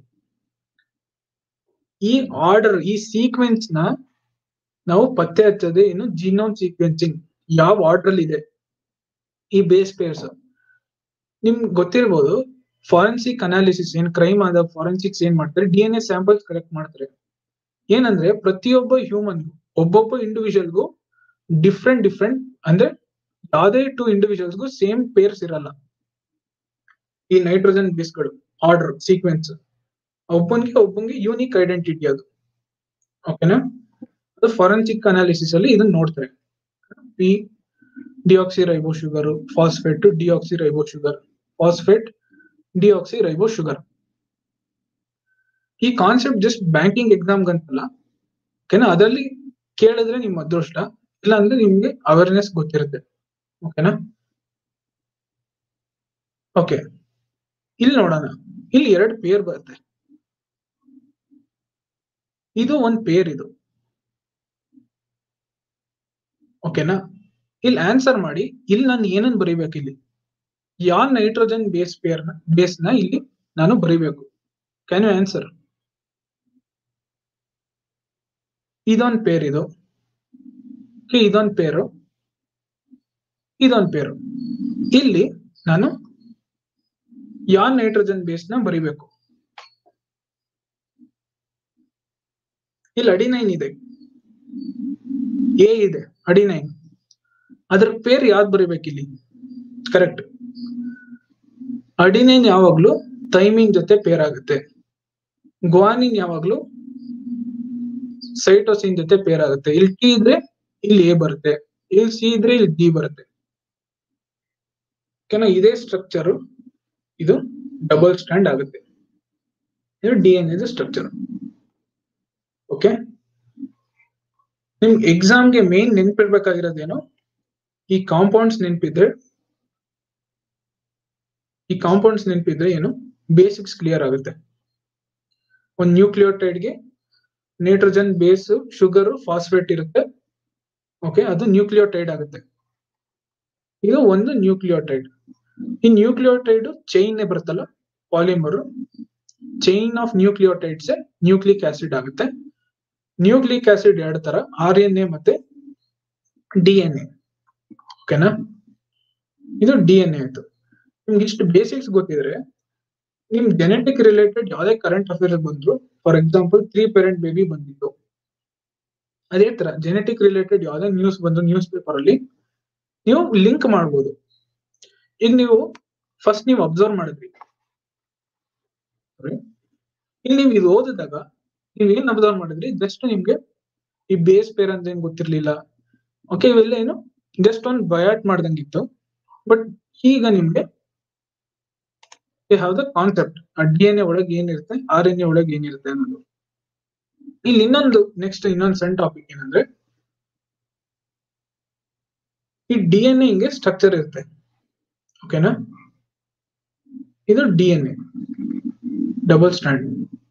ಈ ಆರ್ಡರ್ ಈ ಸೀಕ್ವೆನ್ಸ್ ನ ನಾವು ಪತ್ತೆ ಹಚ್ಚೋದೇ ಏನು ಜಿನೋಮ್ ಸೀಕ್ವೆನ್ಸಿಂಗ್ ಯಾವ ಆರ್ಡರ್ ಅಲ್ಲಿ ಇದೆ ಈ ಬೇಸ್ ಪೇರ್ಸ್ ನಿಮ್ಗೆ ಗೊತ್ತಿರ್ಬೋದು ಫಾರೆನ್ಸಿಕ್ ಅನಾಲಿಸಿಸ್ ಏನ್ ಕ್ರೈಮ್ ಆದ ಫಾರೆನ್ಸಿಕ್ಸ್ ಏನ್ ಮಾಡ್ತಾರೆ D N A samples collect ಮಾಡ್ತಾರೆ ಏನಂದ್ರೆ ಪ್ರತಿಯೊಬ್ಬ ಹ್ಯೂಮನ್ ಒಬ್ಬೊಬ್ಬ ಇಂಡಿವಿಜುವಲ್ಗೂ ಡಿಫ್ರೆಂಟ್ ಡಿಫ್ರೆಂಟ್ ಅಂದ್ರೆ ಯಾವುದೇ ಟು ಇಂಡಿವಿಜುವಲ್ಸ್ಗೂ ಸೇಮ್ ಪೇರ್ಸ್ ಇರಲ್ಲ ಈ ನೈಟ್ರೋಜನ್ ಬೇಸ್ಗಳು ಆರ್ಡರ್ ಸೀಕ್ವೆನ್ಸ್ ಒಬ್ಬನಿಗೆ ಒಬ್ಬನಿಗೆ ಯೂನಿಕ್ ಐಡೆಂಟಿಟಿ ಅದು ಓಕೆನಾ ಅದು ಫಾರೆನ್ಸಿಕ್ ಅನಾಲಿಸಿಸ್ ಅಲ್ಲಿ ಇದನ್ನ ನೋಡ್ತಾರೆ P deoxyribo sugar phosphate deoxyribo sugar phosphate deoxyribo sugar ಈ ಕಾನ್ಸೆಪ್ಟ್ ಜಸ್ಟ್ ಬ್ಯಾಂಕಿಂಗ್ ಎಕ್ಸಾಮ್ ಅಂತಲ್ಲ ಓಕೆನಾ ಅದರಲ್ಲಿ ಕೇಳಿದ್ರೆ ನಿಮ್ ಅದೃಷ್ಟ ಇಲ್ಲ ಅಂದ್ರೆ ನಿಮ್ಗೆ ಅವೇರ್ನೆಸ್ ಗೊತ್ತಿರುತ್ತೆ ಓಕೆನಾ ಓಕೆ ಇಲ್ಲಿ ನೋಡೋಣ ಇಲ್ಲಿ ಎರಡು ಪೇರ್ ಬರುತ್ತೆ ಇದು ಒಂದ್ ಪೇರ್ ಇದು ಓಕೆನಾ ಇಲ್ಲಿ ಆನ್ಸರ್ ಮಾಡಿ ಇಲ್ಲಿ ನಾನು ಏನನ್ನ ಬರೀಬೇಕು ಇಲ್ಲಿ ಯಾವ ನೈಟ್ರೋಜನ್ ಬೇಸ್ ಪೇರ್ ನ ಬೇಸ್ ನ ಇಲ್ಲಿ ನಾನು ಬರೀಬೇಕು ಕ್ಯಾನ್ ಯು ಆನ್ಸರ್ ಇದೊಂದ್ ಪೇರ್ ಇದು Okay, ಇದೊಂದ್ ಪೇರು ಇದೊಂದ್ ಪೇರು ಇಲ್ಲಿ ನಾನು ಯಾವ ನೈಟ್ರೋಜನ್ ಬೇಸ್ ನ ಬರಿಬೇಕು ಇಲ್ಲಿ ಅಡಿನೈನ್ ಇದೆ ಎ ಇದೆ ಅಡಿನೈನ್ ಅದ್ರ ಪೇರ್ ಯಾವ್ದು ಬರಿಬೇಕು ಇಲ್ಲಿ ಕರೆಕ್ಟ್ ಅಡಿನೈನ್ ಯಾವಾಗ್ಲೂ ಥೈಮಿನ್ ಜೊತೆ ಪೇರ್ ಆಗುತ್ತೆ ಗ್ವಾನಿನ್ ಯಾವಾಗ್ಲೂ ಸೈಟೋಸಿನ್ ಜೊತೆ ಪೇರ್ ಆಗುತ್ತೆ ಇಲ್ಲಿ ಟಿ ಇದ್ರೆ ಇಲ್ಲಿ ಎ ಬರುತ್ತೆ ಇಲ್ಲಿ ಸಿ ಇದ್ರೆ ಇಲ್ಲಿ ಡಿ ಬರುತ್ತೆ ಓಕೆನಾ ಇದೇ ಸ್ಟ್ರಕ್ಚರ್ ಇದು ಡಬಲ್ ಸ್ಟ್ಯಾಂಡ್ ಆಗುತ್ತೆ ಇದು D N A structure okay ನಿಮ್ ಎಕ್ಸಾಮ್ಗೆ ಮೇನ್ ನೆನ್ಪಿಡ್ಬೇಕಾಗಿರೋದೇನು ಈ ಕಾಂಪೌಂಡ್ಸ್ ನೆನ್ಪಿದ್ರೆ ಈ ಕಾಂಪೌಂಡ್ಸ್ ನೆನ್ಪಿದ್ರೆ ಏನು ಬೇಸಿಕ್ಸ್ ಕ್ಲಿಯರ್ ಆಗುತ್ತೆ ಒಂದು ನ್ಯೂಕ್ಲಿಯೋಟೈಡ್ಗೆ ನೈಟ್ರೋಜನ್ ಬೇಸ್ ಶುಗರ್ ಫಾಸ್ಫೇಟ್ ಇರುತ್ತೆ ಓಕೆ ಅದು ನ್ಯೂಕ್ಲಿಯೋಟೈಡ್ ಆಗುತ್ತೆ ಇದು ಒಂದು ನ್ಯೂಕ್ಲಿಯೋಟೈಡ್ ಈ ನ್ಯೂಕ್ಲಿಯೋಟೈಡ್ ಚೈನ್ ಬರುತ್ತಲ್ಲ polymer chain of nucleotides nucleic acid ಆಗುತ್ತೆ ನ್ಯೂಕ್ಲಿಕ್ ಆಸಿಡ್ ಎರಡು ತರ ಆರ್ ಎನ್ ಎ ಮತ್ತೆ ಡಿ ಎನ್ ಎ ಓಕೆನಾ ಇದು ಡಿ ಎನ್ ಎ ಆಯ್ತು ನಿಮ್ಗೆ ಇಷ್ಟು ಬೇಸಿಕ್ಸ್ ಗೊತ್ತಿದ್ರೆ ನಿಮ್ ಜೆನೆಟಿಕ್ ರಿಲೇಟೆಡ್ ಯಾವುದೇ ಕರೆಂಟ್ ಅಫೇರ್ಸ್ ಬಂದ್ರು for example three parent baby ಬಂದಿತ್ತು ಅದೇ ತರ ಜೆನೆಟಿಕ್ ರಿಲೇಟೆಡ್ ಯಾವುದೇ ನ್ಯೂಸ್ ಬಂದು ನ್ಯೂಸ್ ಪೇಪರ್ ಅಲ್ಲಿ ನೀವು ಲಿಂಕ್ ಮಾಡ್ಬೋದು ಈಗ ನೀವು ಫಸ್ಟ್ ನೀವು ಅಬ್ಸರ್ವ್ ಮಾಡಿದ್ರಿ ಇಲ್ಲಿ ನೀವು ಇದು ಓದಿದಾಗ ನೀವು ಏನ್ ಅಬ್ಸರ್ವ್ ಮಾಡಿದ್ರಿ ಜಸ್ಟ್ ನಿಮ್ಗೆ ಈ ಬೇಸ್ ಪೇರ್ ಅಂತ ಏನ್ ಗೊತ್ತಿರ್ಲಿಲ್ಲ ಓಕೆ ಇವೆಲ್ಲ ಏನು ಜಸ್ಟ್ ಒಂದು ಬಯಾಟ್ ಮಾಡ್ದಂಗಿತ್ತು ಬಟ್ ಈಗ ನಿಮ್ಗೆ have the concept D N A ಒಳಗೆ ಏನಿರುತ್ತೆ ಆರ್ ಎನ್ ಎ ಒಳಗೆ ಏನಿರುತ್ತೆ ಅನ್ನೋದು ಇಲ್ಲಿ ಇನ್ನೊಂದು ನೆಕ್ಸ್ಟ್ ಇನ್ನೊಂದು ಸಣ್ಣ ಟಾಪಿಕ್ ಏನಂದ್ರೆ ಈ ಡಿ ಎನ್ ಎ ಹಿಂಗೆ ಸ್ಟ್ರಕ್ಚರ್ ಇರುತ್ತೆ ಓಕೆನಾ ಇದು D N A double stand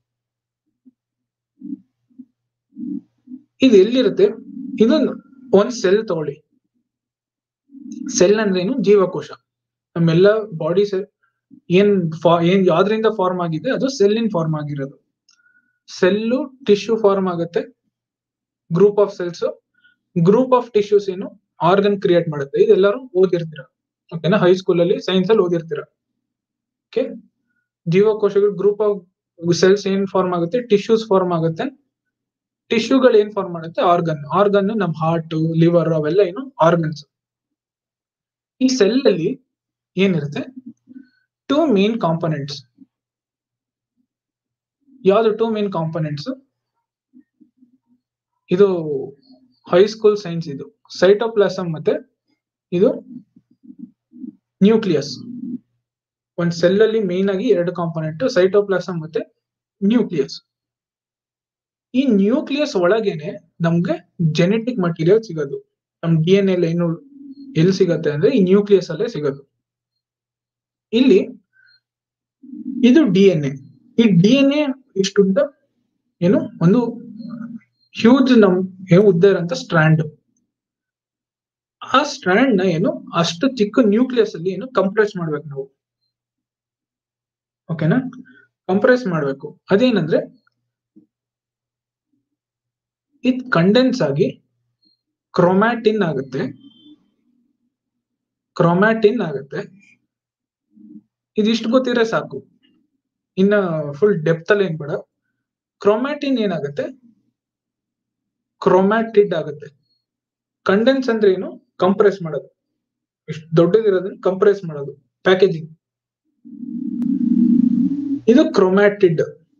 ಇದು ಎಲ್ಲಿರುತ್ತೆ ಇದು ಒಂದ್ ಸೆಲ್ ತಗೊಳ್ಳಿ ಸೆಲ್ ಅಂದ್ರೆ ಏನು ಜೀವಕೋಶ ನಮ್ಮೆಲ್ಲ ಬಾಡಿ ಸೆಲ್ ಏನ್ ಫಾ- ಏನ್ ಯಾವ್ದ್ರಿಂದ ಫಾರ್ಮ್ ಆಗಿದೆ ಅದು ಸೆಲ್ಲಿನ್ ಫಾರ್ಮ್ ಆಗಿರೋದು ಸೆಲ್ಲು ಟಿಶ್ಯೂ ಫಾರ್ಮ್ ಆಗುತ್ತೆ group of cells group of tissues ಏನು ಆರ್ಗನ್ ಕ್ರಿಯೇಟ್ ಮಾಡುತ್ತೆ ಇದೆಲ್ಲರೂ ಓದಿರ್ತೀರ ಓಕೆನಾ ಹೈಸ್ಕೂಲ್ ಅಲ್ಲಿ ಸೈನ್ಸ್ ಅಲ್ಲಿ ಓದಿರ್ತೀರ ಓಕೆ ಜೀವಕೋಶಗಳು ಗ್ರೂಪ್ ಆಫ್ ಸೆಲ್ಸ್ ಏನ್ ಫಾರ್ಮ್ ಆಗುತ್ತೆ ಟಿಶ್ಯೂಸ್ ಫಾರ್ಮ್ ಆಗುತ್ತೆ ಟಿಶ್ಯೂಗಳು ಏನ್ ಫಾರ್ಮ್ ಮಾಡುತ್ತೆ ಆರ್ಗನ್ ಆರ್ಗನ್ ನಮ್ ಹಾರ್ಟ್ ಲಿವರ್ ಅವೆಲ್ಲ ಏನು ಆರ್ಗನ್ಸ್ ಈ ಸೆಲ್ ಅಲ್ಲಿ ಏನಿರುತ್ತೆ ಟೂ ಮೇನ್ ಕಾಂಪೊನೆಂಟ್ಸ್ ಯಾವ್ದು ಟೂ ಮೇನ್ ಕಾಂಪೊನೆಂಟ್ಸ್ ಇದು ಹೈಸ್ಕೂಲ್ ಸೈನ್ಸ್ ಇದು ಸೈಟೋಪ್ಲಾಸಮ್ ಮತ್ತೆ ಇದು ನ್ಯೂಕ್ಲಿಯಸ್ ಒಂದ್ ಸೆಲ್ ಅಲ್ಲಿ ಮೇನ್ ಆಗಿ ಎರಡು ಕಾಂಪೊನೆಂಟ್ ಸೈಟೋಪ್ಲಾಸಮ್ ಮತ್ತೆ ನ್ಯೂಕ್ಲಿಯಸ್ ಈ ನ್ಯೂಕ್ಲಿಯಸ್ ಒಳಗೇನೆ ನಮ್ಗೆ ಜೆನೆಟಿಕ್ ಮಟೀರಿಯಲ್ ಸಿಗೋದು ನಮ್ ಡಿ ಎನ್ ಎಲ್ ಏನು ಎಲ್ಲಿ ಸಿಗತ್ತೆ ಅಂದ್ರೆ ಈ ನ್ಯೂಕ್ಲಿಯಸ್ ಅಲ್ಲೇ ಸಿಗೋದು ಇಲ್ಲಿ ಇದು ಡಿ ಎನ್ ಎ ಈ ಡಿ ಎನ್ ಎ ಇಷ್ಟುದ್ದ ಏನು ಒಂದು ಹ್ಯೂಜ್ ನಮ್ ಏನು ಉದ್ದ ಇರೋಂಥ ಸ್ಟ್ರಾಂಡ್ ಆ ಸ್ಟ್ರಾಂಡ್ ನ ಏನು ಅಷ್ಟು ಚಿಕ್ಕ ನ್ಯೂಕ್ಲಿಯಸ್ ಅಲ್ಲಿ ಏನು ಕಂಪ್ರೆಸ್ ಮಾಡ್ಬೇಕು ನಾವು ಓಕೆನಾ ಕಂಪ್ರೆಸ್ ಮಾಡ್ಬೇಕು ಅದೇನಂದ್ರೆ ಇದು ಕಂಡೆನ್ಸ್ ಆಗಿ ಕ್ರೊಮ್ಯಾಟಿನ್ ಆಗುತ್ತೆ ಕ್ರೊಮ್ಯಾಟಿನ್ ಆಗುತ್ತೆ ಇದಿಷ್ಟು ಗೊತ್ತಿದ್ರೆ ಸಾಕು ಇನ್ನ ಫುಲ್ ಡೆಪ್ತ್ ಅಲ್ಲಿ ಏನ್ ಬೇಡ ಕ್ರೊಮ್ಯಾಟಿನ್ ಏನಾಗುತ್ತೆ ಕ್ರೊಮ್ಯಾಟಿಡ್ ಆಗುತ್ತೆ ಕಂಡೆನ್ಸ್ ಅಂದ್ರೆ ಏನು ಕಂಪ್ರೆಸ್ ಮಾಡೋದು ಇಷ್ಟು ದೊಡ್ಡದಿರೋದನ್ನ ಕಂಪ್ರೆಸ್ ಮಾಡೋದು ಪ್ಯಾಕೇಜಿಂಗ್ ಇದು ಕ್ರೊಮ್ಯಾಟಿಡ್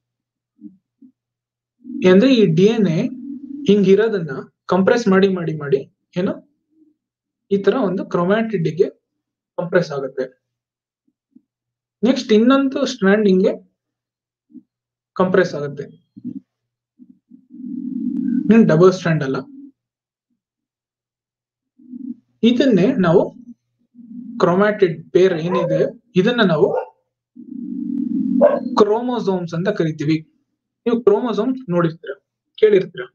ಅಂದ್ರೆ ಈ ಡಿ ಎನ್ ಎ ಹಿಂಗಿರೋದನ್ನ ಕಂಪ್ರೆಸ್ ಮಾಡಿ ಮಾಡಿ ಮಾಡಿ ಏನು ಈ ತರ ಒಂದು ಕ್ರೊಮ್ಯಾಟಿಡ್ ಗೆ ಕಂಪ್ರೆಸ್ ಆಗುತ್ತೆ ನೆಕ್ಸ್ಟ್ ಇನ್ನೊಂದು ಸ್ಟ್ರಾಂಡ್ ಹಿಂಗೆ ಕಂಪ್ರೆಸ್ ಆಗುತ್ತೆ ಡಬಲ್ ಸ್ಟ್ರಾಂಡ್ ಅಲ್ಲ ಇದನ್ನೇ ನಾವು ಕ್ರೊಮ್ಯಾಟಿಡ್ ಪೇರ್ ಏನಿದೆ ಇದನ್ನ ನಾವು ಕ್ರೋಮೋಸೋಮ್ಸ್ ಅಂತ ಕರಿತೀವಿ ನೀವು ಕ್ರೋಮೋಸೋಮ್ಸ್ ನೋಡಿರ್ತೀರ ಕೇಳಿರ್ತೀರ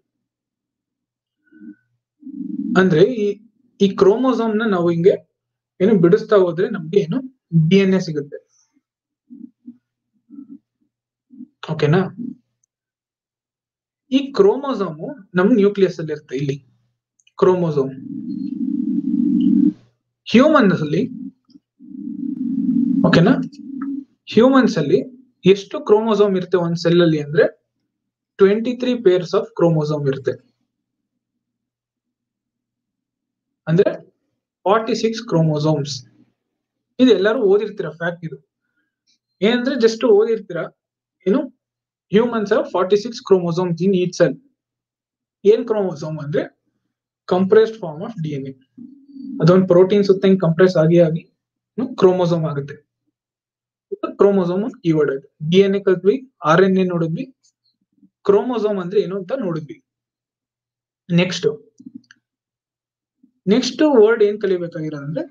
ಅಂದ್ರೆ ಈ ಈ ಕ್ರೋಮೋಸೋಮ್ ನ ನಾವು ಹಿಂಗೆ ಏನು ಬಿಡಿಸ್ತಾ ಹೋದ್ರೆ ನಮ್ಗೆ ಏನು ಡಿ ಎನ್ ಎ ಸಿಗುತ್ತೆ ಓಕೆನಾ ಈ ಕ್ರೋಮೋಸೋಮು ನಮ್ ನ್ಯೂಕ್ಲಿಯಸ್ ಅಲ್ಲಿ ಇರುತ್ತೆ ಇಲ್ಲಿ ಕ್ರೋಮೋಸೋಮ್ ಹ್ಯೂಮನ್ಸ್ ಅಲ್ಲಿ ಓಕೆನಾ ಹ್ಯೂಮನ್ಸ್ ಅಲ್ಲಿ ಎಷ್ಟು ಕ್ರೋಮೋಸೋಮ್ ಇರುತ್ತೆ ಒಂದ್ ಸೆಲ್ ಅಲ್ಲಿ ಅಂದ್ರೆ twenty three pairs of chromosome ಇರುತ್ತೆ ಅಂದ್ರೆ ಫಾರ್ಟಿ ಸಿಕ್ಸ್ ಕ್ರೋಮೋಸೋಮ್ಸ್ ಇದು ಎಲ್ಲರೂ ಓದಿರ್ತೀರ ಫ್ಯಾಕ್ಟ್ ಇದು ಏನಂದ್ರೆ ಜಸ್ಟ್ ಓದಿರ್ತೀರ ಏನು humans forty six chromosomes in each cell ಏನ್ ಕ್ರೋಮೋಸೋಮ್ ಅಂದ್ರೆ compressed form of D N A ಅದೊಂದು ಪ್ರೋಟೀನ್ ಸುತ್ತ ಹಿಂಗ್ ಕಂಪ್ರೆಸ್ ಆಗಿ ಆಗಿ ಕ್ರೋಮೋಸೋಮ್ ಆಗುತ್ತೆ ಕ್ರೋಮೋಸೋಮ್ ಕೀವರ್ಡ್ ಆಯ್ತು ಡಿ ಎನ್ ಎ ಕಲ್ತ್ವಿ ಆರ್ ಎನ್ ಎ ನೋಡಿದ್ವಿ ಕ್ರೋಮೋಸೋಮ್ ಅಂದ್ರೆ ಏನು ಅಂತ ನೋಡಿದ್ವಿ ನೆಕ್ಸ್ಟ್ ನೆಕ್ಸ್ಟ್ ವರ್ಡ್ ಏನ್ ಕಲಿಬೇಕಾಗಿರೋದಂದ್ರೆ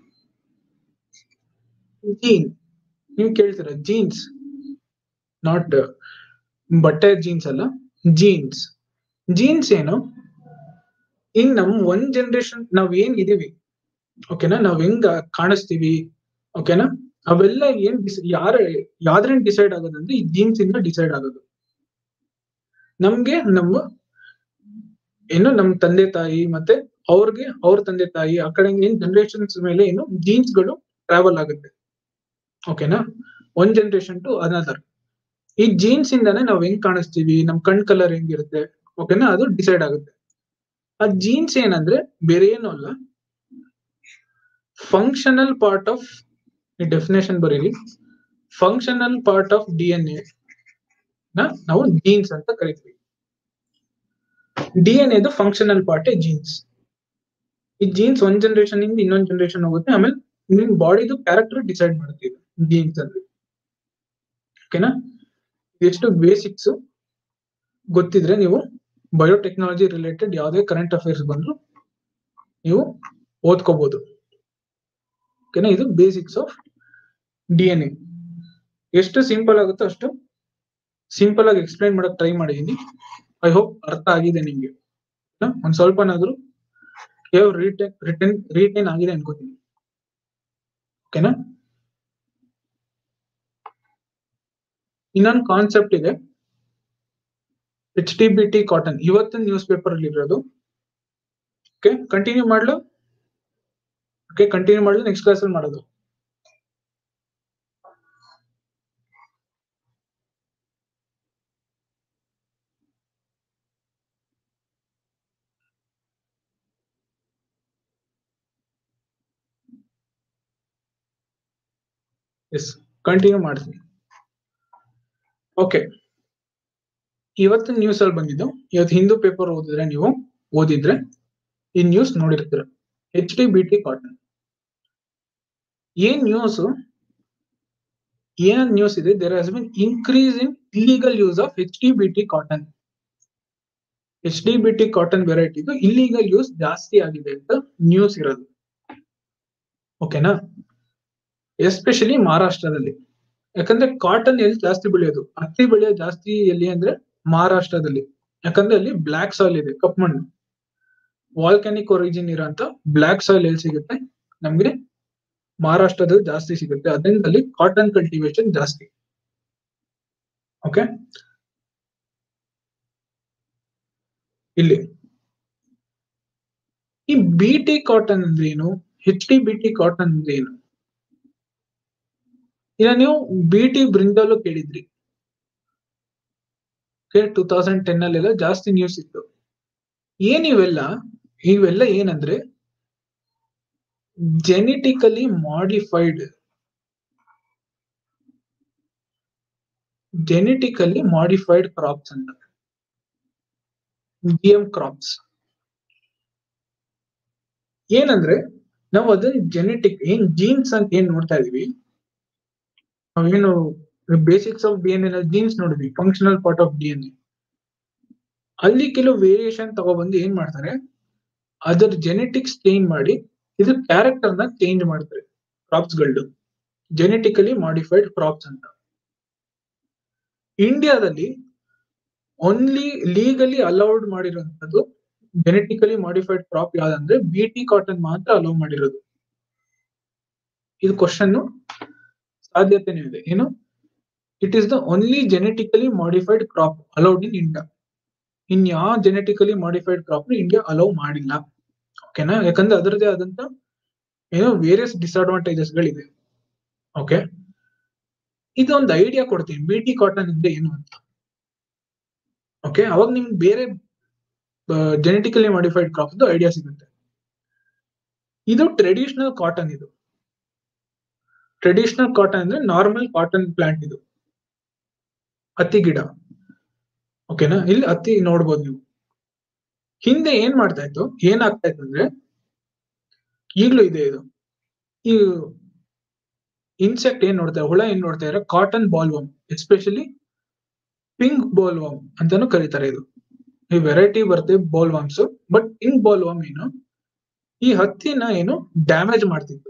ಜೀನ್ ನೀವು ಕೇಳ್ತೀರ ಜೀನ್ಸ್ ನಾಟ್ ಬಟ್ಟೆ ಜೀನ್ಸ್ ಅಲ್ಲ ಜೀನ್ಸ್ ಜೀನ್ಸ್ ಏನು ಈಗ ನಮ್ ಒಂದ್ ಜನರೇಷನ್ ನಾವ್ ಏನ್ ಇದೀವಿ ಓಕೆನಾ ನಾವ್ ಹೆಂಗ ಕಾಣಿಸ್ತೀವಿ ಓಕೆನಾ ಅವೆಲ್ಲ ಏನ್ ಯಾರ ಯಾವ್ದ್ರಿಂದ ಡಿಸೈಡ್ ಆಗೋದಂದ್ರೆ ಈ ಜೀನ್ಸ್ ಇಂದ ಡಿಸೈಡ್ ಆಗೋದು ನಮ್ಗೆ ನಮ್ಮ ಏನು ನಮ್ ತಂದೆ ತಾಯಿ ಮತ್ತೆ ಅವ್ರಿಗೆ ಅವ್ರ ತಂದೆ ತಾಯಿ ಆ ಕಡೆ ಏನ್ ಜನರೇಷನ್ಸ್ ಮೇಲೆ ಏನು ಜೀನ್ಸ್ ಗಳು ಟ್ರಾವೆಲ್ ಆಗುತ್ತೆ ಓಕೆನಾ ಒಂದ್ ಜನರೇಷನ್ ಟು ಅನದರ್ ಈ ಜೀನ್ಸ್ ಇಂದಾನೆ ನಾವ್ ಹೆಂಗ್ ಕಾಣಿಸ್ತೀವಿ ನಮ್ ಕಣ್ ಕಲರ್ ಹೆಂಗಿರುತ್ತೆ ಓಕೆನಾ ಅದು ಡಿಸೈಡ್ ಆಗುತ್ತೆ ಆ ಜೀನ್ಸ್ ಏನಂದ್ರೆ ಬೇರೆ ಏನು ಅಲ್ಲ ಫಂಕ್ಷನಲ್ ಪಾರ್ಟ್ ಆಫ್ ಈ ಡೆಫಿನೇಷನ್ ಬರೀಲಿ functional part of D N A ನಾವು ಜೀನ್ಸ್ ಅಂತ ಕರಿತೀವಿ ಡಿ ಎನ್ ಎದು ಫಂಕ್ಷನಲ್ ಪಾರ್ಟ್ ಜೀನ್ಸ್ ಈ ಜೀನ್ಸ್ ಒಂದ್ ಜನರೇಷನ್ ಇಂದ ಇನ್ನೊಂದ್ ಜನರೇಷನ್ ಹೋಗುತ್ತೆ ಆಮೇಲೆ ನಿಮ್ ಬಾಡಿದು ಕ್ಯಾರೆಕ್ಟರ್ ಡಿಸೈಡ್ ಮಾಡ್ತೀವಿ ಜೀನ್ಸ್ ಅಂದ್ರೆ ಓಕೆನಾ ಎಷ್ಟು ಬೇಸಿಕ್ಸ್ ಗೊತ್ತಿದ್ರೆ ನೀವು ಬಯೋಟೆಕ್ನಾಲಜಿ ರಿಲೇಟೆಡ್ ಯಾವುದೇ ಕರೆಂಟ್ ಅಫೇರ್ಸ್ ಬಂದ್ರು ನೀವು ಓದ್ಕೋಬಹುದು ಓಕೆನಾ ಇದು basics of D N A ಎಷ್ಟು ಸಿಂಪಲ್ ಆಗುತ್ತೋ ಅಷ್ಟು ಸಿಂಪಲ್ ಆಗಿ ಎಕ್ಸ್ಪ್ಲೈನ್ ಮಾಡಕ್ ಟ್ರೈ ಮಾಡಿದೀನಿ ಐ ಹೋಪ್ ಅರ್ಥ ಆಗಿದೆ ನಿಮ್ಗೆ ಒಂದ್ ಸ್ವಲ್ಪನಾದ್ರೂ ಯಾವ ರಿಟೇನ್ ರಿಟರ್ನ್ ರಿಟೇನ್ ಆಗಿದೆ ಅನ್ಕೋತೀನಿ ಓಕೆನಾ ಇನ್ನೊಂದು ಕಾನ್ಸೆಪ್ಟ್ ಇದೆ H T B T cotton ಇವತ್ತಿನ ನ್ಯೂಸ್ ಪೇಪರ್ ಅಲ್ಲಿ ಇರೋದು ಓಕೆ ಕಂಟಿನ್ಯೂ ಮಾಡ್ಲು ಓಕೆ ಕಂಟಿನ್ಯೂ ಮಾಡ್ಲು ನೆಕ್ಸ್ಟ್ ಕ್ಲಾಸ್ ಅಲ್ಲಿ ಮಾಡೋದು ಎಸ್ ಕಂಟಿನ್ಯೂ ಮಾಡ್ತೀನಿ ಓಕೆ ಇವತ್ತಿನ ನ್ಯೂಸ್ ಅಲ್ಲಿ ಬಂದಿದ್ದು ಇವತ್ತು ಹಿಂದೂ ಪೇಪರ್ ಓದಿದ್ರೆ ನೀವು ಓದಿದ್ರೆ ಈ ನ್ಯೂಸ್ ನೋಡಿರ್ತೀರ H D B T cotton ಏನ್ ನ್ಯೂಸ್ ಏನ್ ನ್ಯೂಸ್ ಇದೆ there has been increase in illegal use of H D B T cotton H D B T cotton ವೆರೈಟಿದು ಇಲ್ಲಿಗಲ್ ಯೂಸ್ ಜಾಸ್ತಿ ಆಗಿದೆ ಅಂತ ನ್ಯೂಸ್ ಇರೋದು ಓಕೆನಾ ಎಸ್ಪೆಷಲಿ ಮಹಾರಾಷ್ಟ್ರದಲ್ಲಿ ಯಾಕಂದ್ರೆ ಕಾಟನ್ ಎಲ್ಲಿ ಜಾಸ್ತಿ ಬೆಳೆಯೋದು ಹತ್ತಿ ಬೆಳೆಯೋದು ಜಾಸ್ತಿ ಎಲ್ಲಿ ಅಂದ್ರೆ ಮಹಾರಾಷ್ಟ್ರದಲ್ಲಿ ಯಾಕಂದ್ರೆ ಅಲ್ಲಿ ಬ್ಲಾಕ್ ಸಾಯಿಲ್ ಇದೆ ಕಪ್ಪು ಮಣ್ಣು ವಾಲ್ಕ್ಯಾನಿಕ್ ಒರಿಜಿನ್ ಇರೋಂತ ಬ್ಲಾಕ್ ಸಾಯಿಲ್ ಎಲ್ಲಿ ಸಿಗುತ್ತೆ ನಮ್ಗೆ ಮಹಾರಾಷ್ಟ್ರದಲ್ಲಿ ಜಾಸ್ತಿ ಸಿಗುತ್ತೆ ಅದರಿಂದ ಅಲ್ಲಿ ಕಾಟನ್ ಕಲ್ಟಿವೇಶನ್ ಜಾಸ್ತಿ ಓಕೆ ಇಲ್ಲಿ ಈ ಬಿ ಟಿ ಕಾಟನ್ ಅಂದ್ರೆ ಏನು H T B T cotton ಅಂದ್ರೆ ಏನು ಈಗ ನೀವು ಬಿ ಟಿ ಬ್ರಿಂದಲ್ಲೂ ಕೇಳಿದ್ರಿ ಟೂ ತೌಸಂಡ್ ಟೆನ್ ಅಲ್ಲೆಲ್ಲ ಜಾಸ್ತಿ ನ್ಯೂಸ್ ಇತ್ತು ಏನ್ ಇವೆಲ್ಲ ಇವೆಲ್ಲ ಏನಂದ್ರೆ genetically modified genetically modified crops ಅಂತ ಜಿ ಎಂ ಕ್ರಾಪ್ಸ್ ಏನಂದ್ರೆ ನಾವು ಅದನ್ನ ಜೆನೆಟಿಕ್ ಏನ್ ಜೀನ್ಸ್ ಅಂತ ಏನ್ ನೋಡ್ತಾ ಇದೀವಿ ನಾವೇನು basics of D N A genes ನೋಡಿದ್ವಿ functional part of D N A ಅಲ್ಲಿ ಕೆಲವು ವೇರಿಯೇಷನ್ ತಗೊಬಂದು ಏನ್ ಮಾಡ್ತಾರೆ ಅದರ ಜೆನೆಟಿಕ್ಸ್ ಚೇಂಜ್ ಮಾಡಿ ಇದು ಕ್ಯಾರೆಕ್ಟರ್ ನ ಚೇಂಜ್ ಮಾಡ್ತಾರೆ ಕ್ರಾಪ್ಸ್ ಗಳು ಜೆನೆಟಿಕಲಿ ಮಾಡಿಫೈಡ್ ಕ್ರಾಪ್ಸ್ ಅಂತ ಇಂಡಿಯಾದಲ್ಲಿ ಓನ್ಲಿ ಲೀಗಲಿ ಅಲೌಡ್ ಮಾಡಿರುವಂತದ್ದು ಜೆನೆಟಿಕಲಿ ಮಾಡಿಫೈಡ್ ಕ್ರಾಪ್ ಯಾವ್ದಂದ್ರೆ ಬಿ ಟಿ ಕಾಟನ್ ಮಾತ್ರ ಅಲೌ ಮಾಡಿರೋದು ಇದು ಕ್ವಶನ್ ಸಾಧ್ಯತೆನೂ ಇದೆ ಏನು it is the only genetically modified crop allowed in India ಇನ್ ಯಾವ genetically modified crop India allow ಮಾಡಿಲ್ಲ ಓಕೆನಾ ಯಾಕಂದ್ರೆ ಅದರದೇ ಆದಂತ ಏನೋ ವೇರಿಯಸ್ ಡಿಸ್ಅಡ್ವಾಂಟೇಜಸ್ ಗಳಿದೆ ಓಕೆ ಇದೊಂದು ಐಡಿಯಾ ಕೊಡ್ತೀನಿ ಬಿ ಟಿ ಕಾಟನ್ ಅಂದ್ರೆ ಏನು ಅಂತ ಓಕೆ ಅವಾಗ ನಿಮ್ಗೆ ಬೇರೆ ಜೆನೆಟಿಕಲಿ ಮಾಡಿಫೈಡ್ ಕ್ರಾಪ್ ಐಡಿಯಾ ಸಿಗುತ್ತೆ ಇದು ಟ್ರೆಡಿಷನಲ್ ಕಾಟನ್ ಇದು ಟ್ರೆಡಿಷನಲ್ ಕಾಟನ್ ಅಂದ್ರೆ ನಾರ್ಮಲ್ ಕಾಟನ್ ಪ್ಲಾಂಟ್ ಇದು ಹತ್ತಿ ಗಿಡ ಓಕೆನಾ ಇಲ್ಲಿ ಹತ್ತಿ ನೋಡ್ಬೋದು ನೀವು ಹಿಂದೆ ಏನ್ ಮಾಡ್ತಾ ಇತ್ತು ಏನಾಗ್ತಾ ಇತ್ತು ಅಂದ್ರೆ ಈಗ್ಲೂ ಇದೆ ಇದು ಈ ಇನ್ಸೆಕ್ಟ್ ಏನ್ ನೋಡ್ತಾ ಹುಳ ಏನ್ ನೋಡ್ತಾ ಇದ್ರೆ cotton bollworm especially pink bollworm ಅಂತಾನು ಕರೀತಾರೆ ಇದು ಈ ವೆರೈಟಿ ಬರುತ್ತೆ ಬಾಲ್ವಮ್ಸ್ ಬಟ್ ಪಿಂಕ್ ಬಾಲ್ವಮ್ ಏನು ಈ ಹತ್ತಿನ ಏನು ಡ್ಯಾಮೇಜ್ ಮಾಡ್ತಿತ್ತು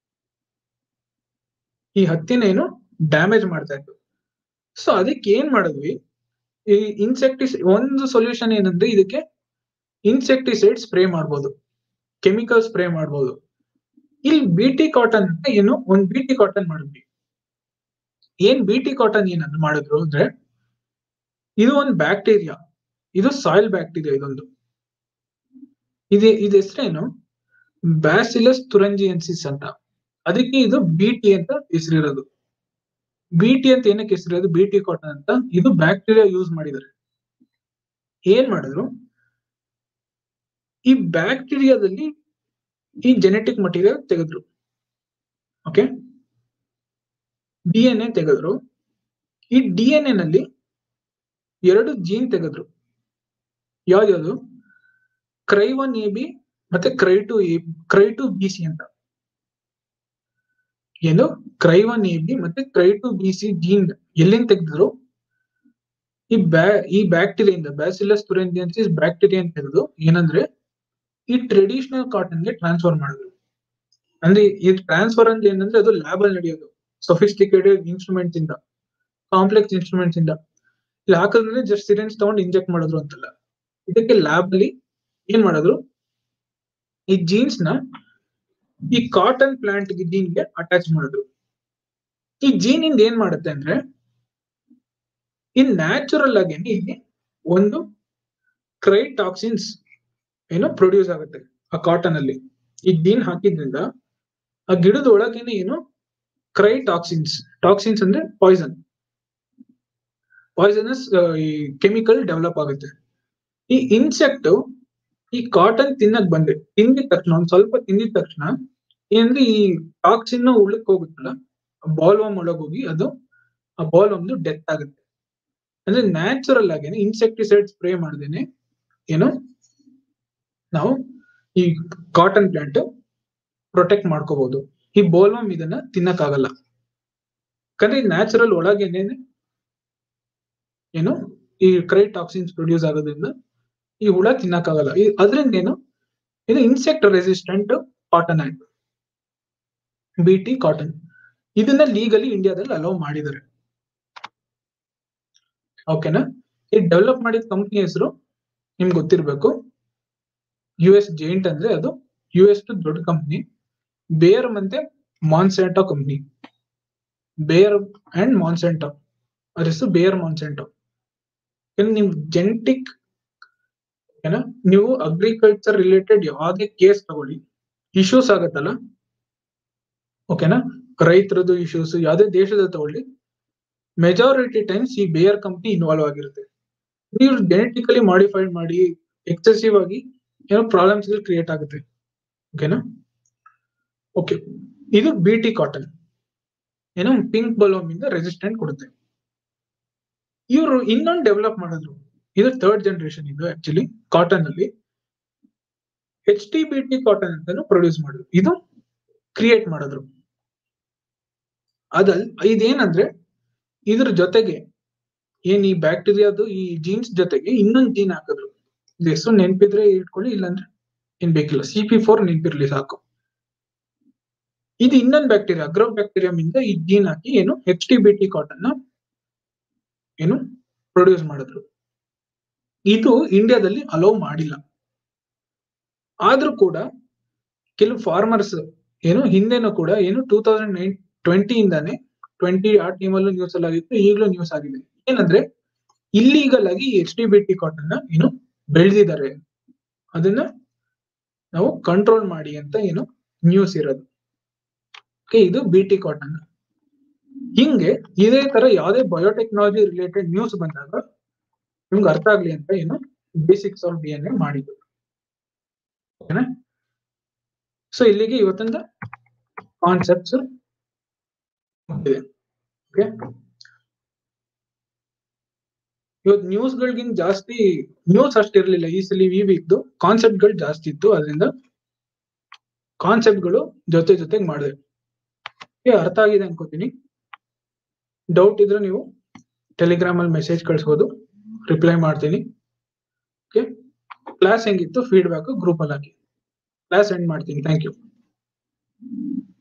ಈ ಹತ್ತಿನ ಏನು ಡ್ಯಾಮೇಜ್ ಮಾಡ್ತಾ ಇತ್ತು ಸೊ ಅದಕ್ಕೆ ಏನ್ ಮಾಡಿದ್ವಿ ಈ ಇನ್ಸೆಕ್ಟಿಸ್ ಒಂದು ಸೊಲ್ಯೂಷನ್ ಏನಂದ್ರೆ ಇದಕ್ಕೆ ಇನ್ಸೆಕ್ಟಿಸೈಡ್ ಸ್ಪ್ರೇ ಮಾಡ್ಬೋದು ಕೆಮಿಕಲ್ ಸ್ಪ್ರೇ ಮಾಡ್ಬೋದು ಇಲ್ಲಿ ಬಿ ಟಿ ಕಾಟನ್ ಅಂತ ಏನು ಒಂದ್ ಬಿ ಟಿ ಕಾಟನ್ ಮಾಡಿದ್ವಿ ಏನ್ ಬಿ ಟಿ ಕಾಟನ್ ಏನಂತ ಮಾಡಿದ್ರು ಅಂದ್ರೆ ಇದು ಒಂದು ಬ್ಯಾಕ್ಟೀರಿಯಾ ಇದು ಸಾಯಿಲ್ ಬ್ಯಾಕ್ಟೀರಿಯಾ ಇದೊಂದು ಇದು ಇದು ಹೆಸರೇನು ಬ್ಯಾಸಿಲಸ್ ತುರಂಜಿಯನ್ಸಿಸ್ ಅಂತ ಅದಕ್ಕೆ ಇದು ಬಿ ಟಿ ಅಂತ ಹೆಸರಿರೋದು ಬಿ ಟಿ ಅಂತ ಏನಕ್ಕೆ ಹೆಸರಿರೋದು ಬಿ ಟಿ ಕಾಟನ್ ಅಂತ ಇದು ಬ್ಯಾಕ್ಟೀರಿಯಾ ಯೂಸ್ ಮಾಡಿದ್ದಾರೆ ಏನ್ ಮಾಡಿದ್ರು ಈ ಬ್ಯಾಕ್ಟೀರಿಯಾದಲ್ಲಿ ಈ ಜೆನೆಟಿಕ್ ಮಟೀರಿಯಲ್ ತೆಗೆದ್ರು ಓಕೆ ಡಿ ಎನ್ ಎ ತೆಗೆದ್ರು ಈ ಡಿ ಎನ್ ಎ ನಲ್ಲಿ ಎರಡು ಜೀನ್ ತೆಗೆದ್ರು ಯಾವ್ದ್ಯಾವ್ದು ಕ್ರೈ ಒನ್ ಎ ಬಿ ಮತ್ತೆ cry two A cry two B C ಅಂತ ಏನು ಕ್ರೈ ಒನ್ ಎ ಬಿ ಮತ್ತೆ cry two B C gene ಎಲ್ಲಿಂದ ತೆಗೆದ್ರು ಈ ಬ್ಯಾ ಈ ಬ್ಯಾಕ್ಟೀರಿಯಿಂದ ಬ್ಯಾಸಿಲಸ್ ತುರೆಂಜಿಯನ್ಸಿಸ್ ಬ್ಯಾಕ್ಟೀರಿಯಾ ತೆಗೆದು ಏನಂದ್ರೆ ಈ ಟ್ರೆಡಿಷನಲ್ ಕಾಟನ್ ಗೆ ಟ್ರಾನ್ಸ್ಫರ್ ಮಾಡಿದ್ರು ಅಂದ್ರೆ ಈ ಟ್ರಾನ್ಸ್ಫರ್ ಅಂದ್ರೆ ಏನಂದ್ರೆ ಅದು ಲ್ಯಾಬ್ ಅಲ್ಲಿ ನಡೆಯೋದು ಸೊಫಿಸ್ಟಿಕೇಟೆಡ್ ಇನ್ಸ್ಟ್ರೂಮೆಂಟ್ಸ್ ಇಂದ ಕಾಂಪ್ಲೆಕ್ಸ್ ಇನ್ಸ್ಟ್ರೂಮೆಂಟ್ಸ್ ಇಂದ ಇಲ್ಲಿ ಹಾಕಿದ್ರೆ ಜಸ್ಟ್ ಸಿರೆನ್ಸ್ ತಗೊಂಡು ಇಂಜೆಕ್ಟ್ ಮಾಡಿದ್ರು ಅಂತಲ್ಲ ಇದಕ್ಕೆ ಲ್ಯಾಬ್ ಅಲ್ಲಿ ಏನ್ ಮಾಡಿದ್ರು ಈ ಜೀನ್ಸ್ ನ ಈ ಕಾಟನ್ ಪ್ಲಾಂಟ್ ಜೀನ್ ಗೆ ಅಟ್ಯಾಚ್ ಮಾಡಿದ್ರು ಈ ಜೀನ್ ಇಂದ ಏನ್ ಮಾಡುತ್ತೆ ಅಂದ್ರೆ ಇನ್ ನ್ಯಾಚುರಲ್ ಆಗಿ ಇಲ್ಲಿ ಒಂದು ಕ್ರೈಟಾಕ್ಸಿನ್ಸ್ ಏನೋ ಪ್ರೊಡ್ಯೂಸ್ ಆಗುತ್ತೆ ಆ ಕಾಟನ್ ಅಲ್ಲಿ ಈ ಜೀನ್ ಹಾಕಿದ್ರಿಂದ ಆ ಗಿಡದ ಒಳಗೇನೆ ಏನು ಕ್ರೈಟಾಕ್ಸಿನ್ಸ್ ಟಾಕ್ಸಿನ್ಸ್ ಅಂದ್ರೆ ಪಾಯ್ಸನ್ ಪಾಯ್ಸನಸ್ ಈ ಕೆಮಿಕಲ್ ಡೆವಲಪ್ ಆಗುತ್ತೆ ಈ ಇನ್ಸೆಕ್ಟ್ ಈ ಕಾಟನ್ ತಿನ್ನಕ್ ಬಂದೆ ತಿಂದಿದ ತಕ್ಷಣ ಒಂದ್ ಸ್ವಲ್ಪ ತಿಂದಿದ ತಕ್ಷಣ ಏನಂದ್ರೆ ಈ ಟಾಕ್ಸಿನ್ ಉಳಕ್ ಹೋಗುತ್ತಲ್ಲ ಬಾಲ್ವಮ್ ಒಳಗ್ ಹೋಗಿ ಅದು ಆ ಬಾಲ್ವಮ್ದು ಡೆತ್ ಆಗುತ್ತೆ ಅಂದ್ರೆ ನ್ಯಾಚುರಲ್ ಆಗೇನೆ ಇನ್ಸೆಕ್ಟಿಸೈಡ್ ಸ್ಪ್ರೇ ಮಾಡ್ದೇನೆ ಏನು ನಾವು ಈ ಕಾಟನ್ ಪ್ಲಾಂಟ್ ಪ್ರೊಟೆಕ್ಟ್ ಮಾಡ್ಕೋಬಹುದು ಈ ಬೋಲ್ವಮ್ ಇದನ್ನ ತಿನ್ನಕ್ಕಾಗಲ್ಲ ಯಾಕಂದ್ರೆ ನ್ಯಾಚುರಲ್ ಒಳಗೇನೆ ಏನು ಈ ಕ್ರೈ ಟಾಕ್ಸಿನ್ಸ್ ಪ್ರೊಡ್ಯೂಸ್ ಆಗೋದ್ರಿಂದ ಈ ಹುಳ ತಿನ್ನಕ್ಕಾಗಲ್ಲ ಈ- ಅದ್ರಿಂದ ಏನು ಇದು ಇನ್ಸೆಕ್ಟ್ ರೆಸಿಸ್ಟೆಂಟ್ ಕಾಟನ್ ಆಯ್ತು ಬಿ ಟಿ ಕಾಟನ್ ಇದನ್ನ ಲೀಗಲಿ ಇಂಡಿಯಾದಲ್ಲಿ ಅಲೋ ಮಾಡಿದ್ದಾರೆ ಓಕೆನಾ ಈ ಡೆವಲಪ್ ಮಾಡಿದ ಕಂಪ್ನಿ ಹೆಸರು ನಿಮ್ಗೆ ಗೊತ್ತಿರ್ಬೇಕು ಯು ಎಸ್ ಜೈಂಟ್ ಅಂದ್ರೆ ಅದು ಯು ಎಸ್ ದೊಡ್ಡ ಕಂಪ್ನಿ ಬೇರ್ ಮತ್ತೆ ಮಾನ್ಸೆಂಟೋ ಕಂಪ್ನಿ ಬೇರ್ ಅಂಡ್ ಮಾನ್ಸೆಂಟೋ ಅದ್ರ ಹೆಸರು ಬೇರ್ ಮಾನ್ಸೆಂಟೋ ನಿಮ್ ಜೆನೆಟಿಕ್ ಓಕೆನಾ ನೀವು ಅಗ್ರಿಕಲ್ಚರ್ ರಿಲೇಟೆಡ್ ಯಾವುದೇ ಕೇಸ್ ತಗೊಳ್ಳಿ ಇಶ್ಯೂಸ್ ಆಗತ್ತಲ್ಲ ಓಕೆನಾ ರೈತರದ್ದು ಇಶ್ಯೂಸ್ ಯಾವುದೇ ದೇಶದ ತಗೊಳ್ಳಿ ಮೆಜಾರಿಟಿ ಟೈಮ್ಸ್ ಈ ಬೇಯರ್ ಕಂಪ್ನಿ ಇನ್ವಾಲ್ವ್ ಆಗಿರುತ್ತೆ ನೀವು ಜೆನೆಟಿಕಲಿ ಮಾಡಿಫೈಡ್ ಮಾಡಿ ಎಕ್ಸೆಸಿವ್ ಆಗಿ ಏನೋ ಪ್ರಾಬ್ಲಮ್ಸ್ ಕ್ರಿಯೇಟ್ ಆಗುತ್ತೆ ಓಕೆನಾ ಓಕೆ ಇದು ಬಿ ಟಿ ಕಾಟನ್ ಏನೋ ಪಿಂಕ್ ಬಲೋಮ್ ಇಂದ ರೆಸಿಸ್ಟೆಂಟ್ ಕೊಡುತ್ತೆ ಇವರು ಇನ್ನೊಂದು ಡೆವಲಪ್ ಮಾಡಿದ್ರು ಇದು ಥರ್ಡ್ ಜನರೇಷನ್ ಇದು ಆಕ್ಚುಲಿ ಕಾಟನ್ ಅಲ್ಲಿ H T B T cotton ಅಂತಾನು ಪ್ರೊಡ್ಯೂಸ್ ಮಾಡಿದ್ರು ಇದು ಕ್ರಿಯೇಟ್ ಮಾಡಿದ್ರು ಅದಲ್ ಇದೇನಂದ್ರೆ ಇದ್ರ ಜೊತೆಗೆ ಏನ್ ಈ ಬ್ಯಾಕ್ಟೀರಿಯಾದು ಈ ಜೀನ್ಸ್ ಜೊತೆಗೆ ಇನ್ನೊಂದು ಜೀನ್ ಹಾಕಿದ್ರು ಇದು ಹೆಸರು ನೆನ್ಪಿದ್ರೆ ಇಟ್ಕೊಳ್ಳಿ ಇಲ್ಲಾಂದ್ರೆ ಏನ್ ಬೇಕಿಲ್ಲ ಸಿ ಪಿ ಫೋರ್ ನೆನ್ಪಿರ್ಲಿ ಸಾಕು ಇದು ಇನ್ನೊಂದು ಬ್ಯಾಕ್ಟೀರಿಯಾ ಅಗ್ರೋ ಬ್ಯಾಕ್ಟೀರಿಯಂ ಇಂದ ಈ ಜೀನ್ ಹಾಕಿ ಏನು H T B T cotton ನ ಏನು ಪ್ರೊಡ್ಯೂಸ್ ಮಾಡಿದ್ರು ಇದು ಇಂಡಿಯಾದಲ್ಲಿ ಅಲೋ ಮಾಡಿಲ್ಲ ಆದ್ರೂ ಕೂಡ ಕೆಲವು ಫಾರ್ಮರ್ಸ್ ಏನು ಹಿಂದೆನೂ ಕೂಡ ಏನು ಟೂ ತೌಸಂಡ್ ನೈನ್ ಟ್ವೆಂಟಿ ಇಂದಾನೆ ಟ್ವೆಂಟಿ ಆ ಟೀಮಲ್ಲೂ ನ್ಯೂಸ್ ಅಲ್ಲಿ ಆಗಿತ್ತು ಈಗಲೂ ನ್ಯೂಸ್ ಆಗಿದೆ ಏನಂದ್ರೆ ಇಲ್ಲೀಗಲ್ ಆಗಿ H D B T cotton ನ ಏನು ಬೆಳೆದಿದ್ದಾರೆ ಅದನ್ನ ನಾವು ಕಂಟ್ರೋಲ್ ಮಾಡಿ ಅಂತ ಏನು ನ್ಯೂಸ್ ಇರೋದು Okay, ಇದು ಬಿ ಟಿ ಕಾಟನ್ ಹಿಂಗೆ ಇದೇ ತರ ಯಾವುದೇ ಬಯೋಟೆಕ್ನಾಲಜಿ ರಿಲೇಟೆಡ್ ನ್ಯೂಸ್ ಬಂದಾಗ ನಿಮ್ಗೆ ಅರ್ಥ ಆಗ್ಲಿ ಅಂತ ಏನು basics of D N A ಮಾಡಿದ್ರು ಓಕೆನಾ ಸೊ ಇಲ್ಲಿಗೆ ಇವತ್ತಿಂದ ಕಾನ್ಸೆಪ್ಟ್ಸ್ ಮುಗ್ದಿದೆ ಓಕೆ ಇವತ್ತು ನ್ಯೂಸ್ಗಳಿಗಿಂತ ಜಾಸ್ತಿ ನ್ಯೂಸ್ ಅಷ್ಟಿರ್ಲಿಲ್ಲ ಈ ಸಲ ಈ ವೀಕ್ದು ಕಾನ್ಸೆಪ್ಟ್ಗಳು ಜಾಸ್ತಿ ಇತ್ತು ಅದರಿಂದ ಕಾನ್ಸೆಪ್ಟ್ಗಳು ಜೊತೆ ಜೊತೆಗೆ ಮಾಡಿದೆ ಓಕೆ ಅರ್ಥ ಆಗಿದೆ ಅನ್ಕೋತೀನಿ ಡೌಟ್ ಇದ್ರೆ ನೀವು ಟೆಲಿಗ್ರಾಮ್ ಅಲ್ಲಿ ಮೆಸೇಜ್ ಕಳಿಸ್ಬೋದು ರಿಪ್ಲೈ ಮಾಡ್ತೀನಿ ಓಕೆ ಕ್ಲಾಸ್ ಹೆಂಗಿತ್ತು ಫೀಡ್ಬ್ಯಾಕ್ ಗ್ರೂಪ್ ಅಲ್ಲಿ ಹಾಕಿ ಕ್ಲಾಸ್ ಎಂಡ್ ಮಾಡ್ತೀನಿ ಥ್ಯಾಂಕ್ ಯು